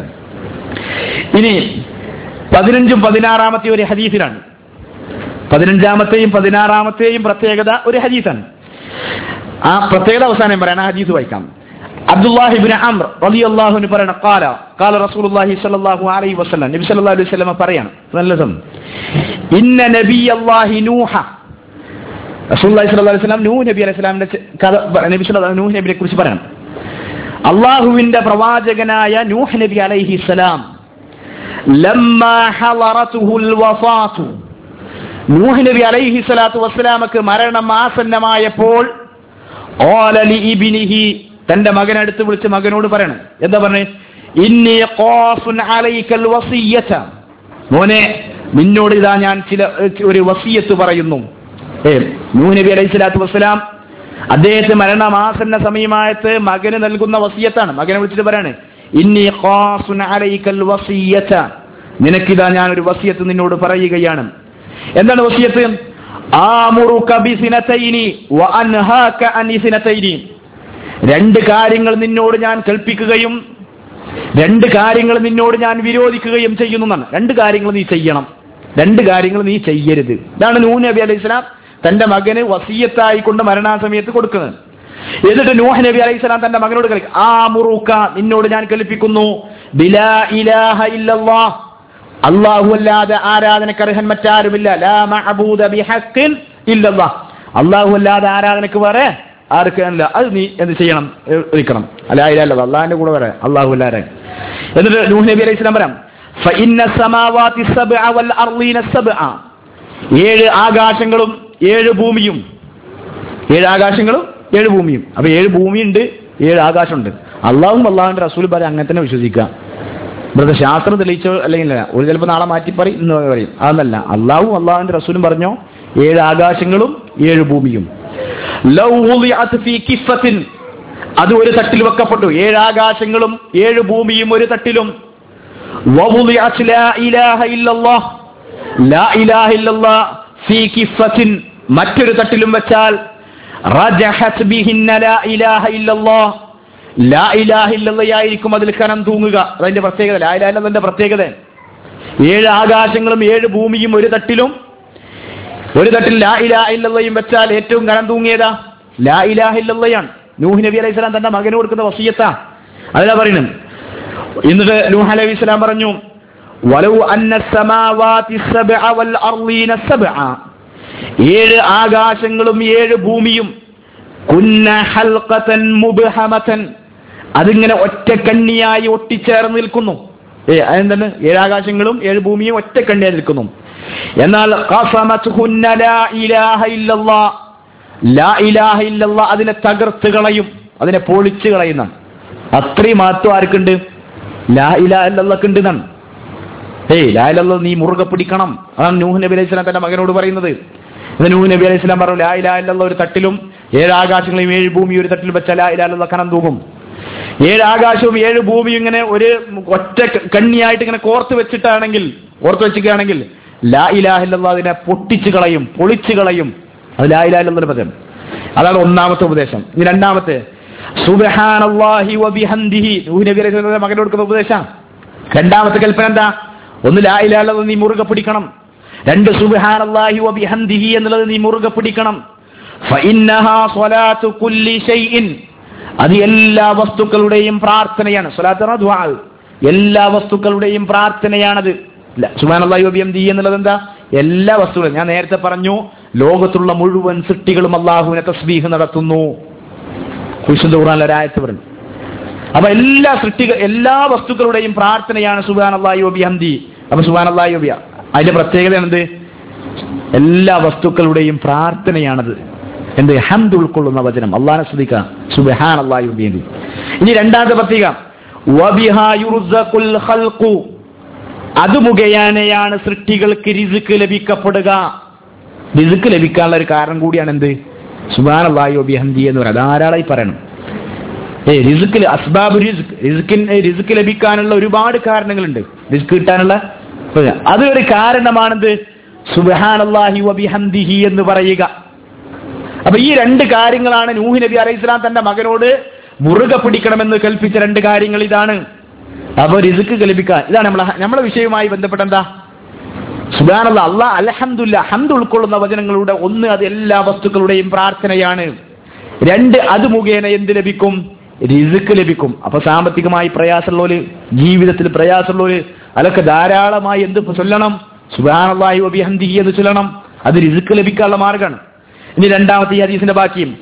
ഇനി പതിനഞ്ചും പതിനാറാമത്തെ ഒരു ഹദീസിലാണ് പതിനഞ്ചാമത്തെയും പതിനാറാമത്തെയും പ്രത്യേകത ഒരു ഹദീസാണ് ആ പ്രത്യേകത അവസാനം പറയാൻ ആ ഹദീസ് വായിക്കാം അബ്ദുല്ലാഹി ഇബ്നു അംർ റളിയല്ലാഹു അൻഹു പറയണ ഖാല ഖാല റസൂലുള്ളാഹി സ്വല്ലല്ലാഹു അലൈഹി വസല്ലം നബി സല്ലല്ലാഹു അലൈഹി വസല്ലം പറയാണ് നല്ലതും ഇന്ന നബിയല്ലാഹി നൂഹ റസൂലുള്ളാഹി സ്വല്ലല്ലാഹു അലൈഹി വസല്ലം നൂഹ് നബി അലൈഹി സ്വലാമിന്റെ കഥ നബി സല്ലല്ലാഹു നൂഹ് നബിയെ കുറിച്ച് പറയണം അള്ളാഹുവിന്റെ പ്രവാചകനായ നൂഹ് നബി അലൈഹി സലാം ലമ്മാ ഹളറതുഹുൽ വഫാത്തു നൂഹ് നബി അലൈഹി സ്വലാത്തു വസ്സലാമക്ക് മരണം ആസന്നമായപ്പോൾ ഓലലി ഇബിനിഹി തന്റെ മകനടുത്ത് വിളിച്ച് മകനോട് പറയണം എന്താ പറഞ്ഞേ ഇന്നി ഖാഫുൻ അലൈക്കൽ വസിയ്യത മോനെ നിന്നോട് ഇതാ ഞാൻ ചില ഒരു വസിയത്ത് പറയുന്നു ഏ നൂഹ് നബി അലൈഹി സ്വലാത്തു വസ്സലാം അദ്ദേഹത്തെ മരണമാസന്ന സമയമായത്ത് മകന് നൽകുന്ന വസിയത്താണ് മകനെ വിളിച്ചിട്ട് പറയാണ് ഇന്നി ഖാഫുൻ അലൈക്കൽ വസിയ്യത നിനക്കിതാ ഞാൻ ഒരു വസിയത്ത് നിന്നോട് പറയുകയാണ് എന്താണ് വസിയത്ത് ആമുറുക ബിസിനതൈനി വഅൻഹാക അനിസിനതൈനി രണ്ട് കാര്യങ്ങൾ നിന്നോട് ഞാൻ കൽപ്പിക്കുകയും രണ്ട് കാര്യങ്ങൾ നിന്നോട് ഞാൻ വിരോധിക്കുകയും ചെയ്യുന്നതാണ് രണ്ട് കാര്യങ്ങൾ നീ ചെയ്യണം രണ്ട് കാര്യങ്ങൾ നീ ചെയ്യരുത് ഇതാണ് നൂ നബി അലൈഹി സ്വലാം തന്റെ മകന് വസീയത്തായി കൊണ്ട് മരണാസമയത്ത് കൊടുക്കുന്നത് എന്നിട്ട് നൂഹ് നബി അലൈഹി സ്വലാം തന്റെ മകനോട് കളിക്കും ആ മുറുക്ക നിന്നോട് ഞാൻ കൽപ്പിക്കുന്നു ബിലാ ഇലാഹ ഇല്ലല്ലാഹ് അള്ളാഹു അല്ലാതെ ആരാധനക്ക് അർഹൻ മറ്റാരുമില്ല ലാ മഅബൂദ ബിഹഖിൻ ഇല്ലല്ലാഹ് അള്ളാഹു അല്ലാതെ ആരാധനക്ക് വേറെ ആർക്കല്ല അത് നീ എന്ത് ചെയ്യണം വിളിക്കണം അല്ല ഇല്ല അള്ളാഹിന്റെ കൂടെ വരെ അള്ളാഹു അല്ലാതെ എന്നിട്ട് നൂഹ് നബി അലൈഹി സ്വലാം പറയാം ഫഇന്ന സമാവാതി സബ്അ വൽ അർളീന സബ്അ ഏഴ് ആകാശങ്ങളും ഏഴ് ഭൂമിയും ഏഴ് ആകാശങ്ങളും ഏഴ് ഭൂമിയും അപ്പൊ ഏഴ് ഭൂമിയുണ്ട് ഏഴ് ആകാശമുണ്ട് അള്ളാഹും അള്ളാഹുവിന്റെ റസൂൽ പറയും അങ്ങനെ തന്നെ വിശ്വസിക്കുക ഇവിടുത്തെ ശാസ്ത്രം തെളിയിച്ചോ അല്ലെങ്കിൽ ഒരു ചിലപ്പോൾ നാളെ മാറ്റി പറയും ഇന്ന് പറയും അതൊന്നല്ല അള്ളാഹും അള്ളാഹുവിന്റെ റസൂലും പറഞ്ഞോ ഏഴ് ആകാശങ്ങളും ഏഴ് ഭൂമിയും ലൗ വുളിഅത് ഫീ കിഫത്തിൻ അത് ഒരു തട്ടിൽ വെക്കപ്പെട്ടു ഏഴ് ആകാശങ്ങളും ഏഴ് ഭൂമിയും ഒരു തട്ടിലും വവുളിഅത് ലാ ഇലാഹ ഇല്ലല്ലാഹ് ലാ ഇലാഹ ഇല്ലല്ലാഹ് ഫീ കിഫത്തിൻ മറ്റൊരു തട്ടിലും വെച്ചാൽ റജഹത് ബിഹിന്ന ലാ ഇലാഹ ഇല്ലല്ലാഹ് ലാ ഇലാഹ ഇല്ലല്ലയായിരിക്കും അതിൽ കനം തൂങ്ങുക അതിന്റെ പ്രത്യേകത ലാ ഇലാഹ ഇല്ലല്ലന്റെ പ്രത്യേകത ഏഴ് ആകാശങ്ങളും ഏഴ് ഭൂമിയും ഒരു തട്ടിലും ഒരു തട്ടിൽ ലാ ഇലാഹ ഇല്ലല്ലയും വെച്ചാൽ ഏറ്റവും കനം തൂങ്ങിയതാ ലാ ഇലാഹ ഇല്ലല്ലയാണ് നൂഹ് നബി അലൈഹി സ്വലാം തന്റെ മകന് കൊടുക്കുന്ന വസീയത്താ അതിലാ പറയുന്നത് എന്നിട്ട് നൂഹ് അലൈഹി സ്വലാം പറഞ്ഞു വലൗ അന്ന സമാവാതി സബ്അ വൽ അർളീന സബ്അ ഏഴ് ആകാശങ്ങളും ഏഴ് ഭൂമിയും കുന്ന ഹൽഖതൻ മുബ്ഹമതൻ അതിങ്ങനെ ഒറ്റ കണ്ണിയായി ഒട്ടിച്ചേർന്ന് നിൽക്കുന്നു ഏ അതെന്താണ് ഏഴ് ആകാശങ്ങളും ഏഴ് ഭൂമിയും ഒറ്റ കണ്ണിയായി നിൽക്കുന്നു എന്നാൽ ഖസമത്ഹുന്ന ലാ ഇലാഹ ഇല്ലല്ലാഹ് ലാ ഇലാഹ ഇല്ലല്ലാഹ് അതിനെ തകർത്ത് കളയും അതിനെ പൊളിച്ച് കളയുന്ന അത്രയും മഹത്വം ആർക്കുണ്ട് ലാ ഇലാഹ ഇല്ലല്ലാഹ് ഉണ്ട് എന്നാണ് ഏയ് ലാ ഇലാഹ നീ മുറുകെ പിടിക്കണം അതാണ് നൂഹ് നബി അലൈഹി സ്വലാം തന്റെ മകനോട് പറയുന്നത് എന്നിട്ട് നൂഹ് നബി അലൈഹി സ്വലാം പറഞ്ഞു ലാ ഇലാഹ ഇല്ലല്ലാഹ് ഒരു തട്ടിലും ഏഴ് ആകാശങ്ങളെയും ഏഴ് ഭൂമി ഒരു തട്ടിൽ വെച്ച ലാ ഇലാഹ ഇല്ലല്ലാഹ് കനം തൂകും ഏഴ് ആകാശവും ഏഴ് ഭൂമിയും ഇങ്ങനെ ഒരു ഒറ്റ കണ്ണിയായിട്ട് ഇങ്ങനെ കോർത്ത് വെച്ചിട്ടാണെങ്കിൽ ഓർത്ത് വെച്ചിട്ടാണെങ്കിൽ ലാ ഇലാഹ ഇല്ലല്ലാഹ് അതിനെ പൊട്ടിച്ച് കളയും പൊളിച്ച് കളയും അത് ലാ ഇലാഹ ഇല്ലല്ലാഹ് പദം അതാണ് ഒന്നാമത്തെ ഉപദേശം ഇനി രണ്ടാമത്തെ സുബ്ഹാനല്ലാഹി വബിഹംദിഹി നൂഹ് നബി അലൈഹി സ്വലാം മകനോട് കൊടുക്കുന്ന ഉപദേശം രണ്ടാമത്തെ കൽപ്പന എന്താ ഒന്ന് ലാ ഇലാഹ ഇല്ലല്ലാഹ് നീ മുറുകെ പിടിക്കണം രണ്ട് സുബ്ഹാനല്ലാഹി വബിഹംദിഹി എന്നുള്ളത് നീ മുറുകെ പിടിക്കണം ഫഇന്നഹാ സ്വലാത്തു കുല്ലി ഷൈഇൻ അത് എല്ലാ വസ്തുക്കളുടെയും പ്രാർത്ഥനയാണ് സ്വലാത്ത് പറഞ്ഞാൽ ദുആ എല്ലാ വസ്തുക്കളുടെയും പ്രാർത്ഥനയാണത് സുബ്ഹാനല്ലാഹി വബിഹംദിഹി എന്നുള്ളത് എന്താ എല്ലാ വസ്തുക്കളും ഞാൻ നേരത്തെ പറഞ്ഞു ലോകത്തുള്ള മുഴുവൻ സൃഷ്ടികളും അള്ളാഹുവിനെ തസ്ബീഹ് നടത്തുന്നു വിശുദ്ധ ഖുർആനിൽ ഒരായത്ത് പറഞ്ഞു അപ്പൊ എല്ലാ സൃഷ്ടികൾ എല്ലാ വസ്തുക്കളുടെയും പ്രാർത്ഥനയാണ് സുബാൻ അള്ളാഹി വബി ഹംദി അപ്പൊ സുബാൻ അള്ളാഹി വബിയ അതിന്റെ പ്രത്യേകത എന്ത് എല്ലാ വസ്തുക്കളുടെയും പ്രാർത്ഥനയാണത് എന്ത് ഹംദ് ഉൾക്കൊള്ളുന്ന വചനം അള്ളാഹിനെ സ്തുതിക്കുക സുബഹാൻ അള്ളാഹി വബി ഹംദി ഇനി രണ്ടാമത്തെ പ്രത്യേക വബിഹാ യുർസഖുൽ ഖൽഖു അത് മുഖേനയാണ് സൃഷ്ടികൾക്ക് രിസുക്ക് ലഭിക്കപ്പെടുക രിസുക്ക് ലഭിക്കാനുള്ള ഒരു കാരണം കൂടിയാണ് എന്ത് സുബാൻ അള്ളാഹി വബി ഹംദി എന്ന് പറയുന്നത് ധാരാളമായി പറയണം ഏ റിസുക്കിൽ അസ്ബാബ് റിസ്ക് റിസ്കിന് റിസ്ക് ലഭിക്കാനുള്ള ഒരുപാട് കാരണങ്ങളുണ്ട് റിസ്ക് കിട്ടാനുള്ള അത് ഒരു കാരണമാണെന്ത് സുബഹാനല്ലാഹി വബിഹംദിഹി എന്ന് പറയുക അപ്പൊ ഈ രണ്ട് കാര്യങ്ങളാണ് നൂഹ് നബി അലൈഹി സ്വലാം തന്റെ മകനോട് മുറുകെ പിടിക്കണമെന്ന് കൽപ്പിച്ച രണ്ട് കാര്യങ്ങൾ ഇതാണ് അപ്പൊ റിസ്ക് ലഭിക്കാൻ ഇതാണ് നമ്മളെ നമ്മളെ വിഷയവുമായി ബന്ധപ്പെട്ട എന്താ സുബാനല്ല അള്ളാഹ് അലഹമുല്ല ഹംദ് ഉൾക്കൊള്ളുന്ന വചനങ്ങളുടെ ഒന്ന് അത് എല്ലാ വസ്തുക്കളുടെയും പ്രാർത്ഥനയാണ് രണ്ട് അത് മുഖേന എന്ത് ലഭിക്കും റിസുക്ക് ലഭിക്കും അപ്പൊ സാമ്പത്തികമായി പ്രയാസമുള്ളവര് ജീവിതത്തിൽ പ്രയാസമുള്ളവര് അതൊക്കെ ധാരാളമായി എന്ത് ചൊല്ലണം സുബാനല്ലാഹി വബിഹന്ദിഹി എന്ന് ചൊല്ലണം അത് റിസുക്ക് ലഭിക്കാനുള്ള മാർഗമാണ് ഇനി രണ്ടാമത്തെ ഈ ഹദീസിന്റെ ബാക്കിയും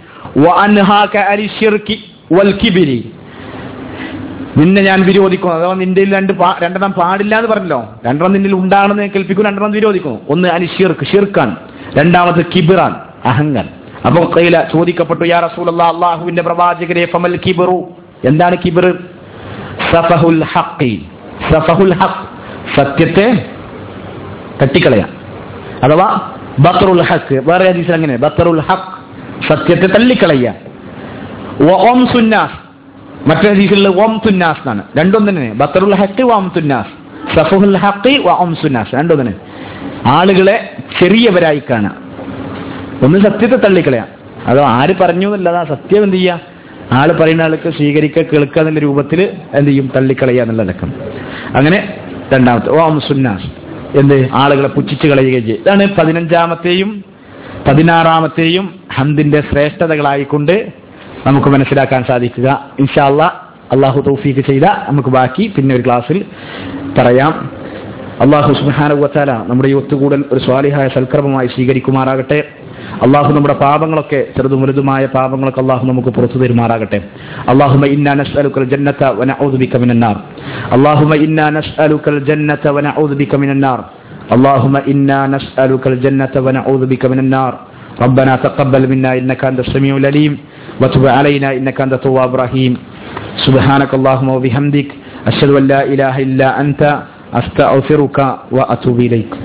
നിന്നെ ഞാൻ വിരോധിക്കുന്നു അഥവാ നിന്റെ രണ്ട് രണ്ടെണ്ണം പാടില്ല എന്ന് പറഞ്ഞല്ലോ രണ്ടെണ്ണം നിന്നിൽ ഉണ്ടാണെന്ന് കേൾപ്പിക്കും രണ്ടെണ്ണം വിരോധിക്കുന്നു ഒന്ന് അനിഷിർക്ക് ഷിർക്കാൻ രണ്ടാമത് കിബിറാൻ അഹങ്കാരം അപ്പൊ കയ്യില ചോദിക്കപ്പെട്ടു യാ റസൂലല്ലാ അള്ളാഹുവിന്റെ പ്രവാചകരെ ഫമൽ കിബറു എന്താണ് കിബർ സഫഹുൽ ഹഖി സഫഹുൽ ഹഖ് സത്യത്തെ തട്ടിക്കളയ അഥവാ ബത്തറുൽ ഹക്ക് വേറെ ഹദീസിൽ അങ്ങനെ ബത്തറുൽ ഹക്ക് സത്യത്തെ തള്ളിക്കളയ ഓം സുന്നാസ് മറ്റേ ഹദീസിൽ ഓം തുന്നാസ് എന്നാണ് രണ്ടും തന്നെ ബത്തറുൽ ഹക്ക് ഓം തുന്നാസ് സഫഹുൽ ഹഖി ഓം സുന്നാസ് രണ്ടും തന്നെ ആളുകളെ ചെറിയവരായി കാണുക ഒന്ന് സത്യത്തെ തള്ളിക്കളയാം അതോ ആര് പറഞ്ഞു എന്നല്ലാതെ ആ സത്യം എന്ത് ചെയ്യുക ആള് പറയുന്ന ആൾക്ക് സ്വീകരിക്കുക കേൾക്കുക എന്നുള്ള രൂപത്തിൽ എന്ത് ചെയ്യും തള്ളിക്കളയുക എന്നുള്ള ലക്കം അങ്ങനെ രണ്ടാമത്തെ ഓം സുന്നാസ് എന്ത് ആളുകളെ പുച്ഛിച്ച് കളയുകയും ചെയ്യും ഇതാണ് പതിനഞ്ചാമത്തെയും പതിനാറാമത്തെയും ഹന്തിന്റെ ശ്രേഷ്ഠതകളായിക്കൊണ്ട് നമുക്ക് മനസ്സിലാക്കാൻ സാധിക്കുക ഇൻഷാല്ല അള്ളാഹു തൗഫീക്ക് ചെയ്ത നമുക്ക് ബാക്കി പിന്നെ ഒരു ക്ലാസ്സിൽ പറയാം അള്ളാഹു സുബാനുവത്താല നമ്മുടെ ഈ ഒത്തുകൂടൽ ഒരു സ്വാലിഹായ സൽക്രമമായി സ്വീകരിക്കുമാറാകട്ടെ അള്ളാഹു നമ്മുടെ പാപങ്ങളൊക്കെ ചെറുതും വലുതുമായ പാപങ്ങളൊക്കെ അള്ളാഹു നമുക്ക് പുറത്തു തരുമാറാകട്ടെ അള്ളാഹുമ ഇന്നാ നസ്അലുക്കൽ ജന്നത വനഊദു ബിക മിനന്നാർ അള്ളാഹുമ ഇന്നാ നസ്അലുക്കൽ ജന്നത വനഊദു ബിക മിനന്നാർ اللهم إنا نسألك الجنة ونعوذ بك من النار ربنا تقبل منا إنك أنت السميع العليم وتب علينا إنك أنت التواب الرحيم سبحانك اللهم وبحمدك أشهد أن لا إله إلا أنت أستغفرك وأتوب إليك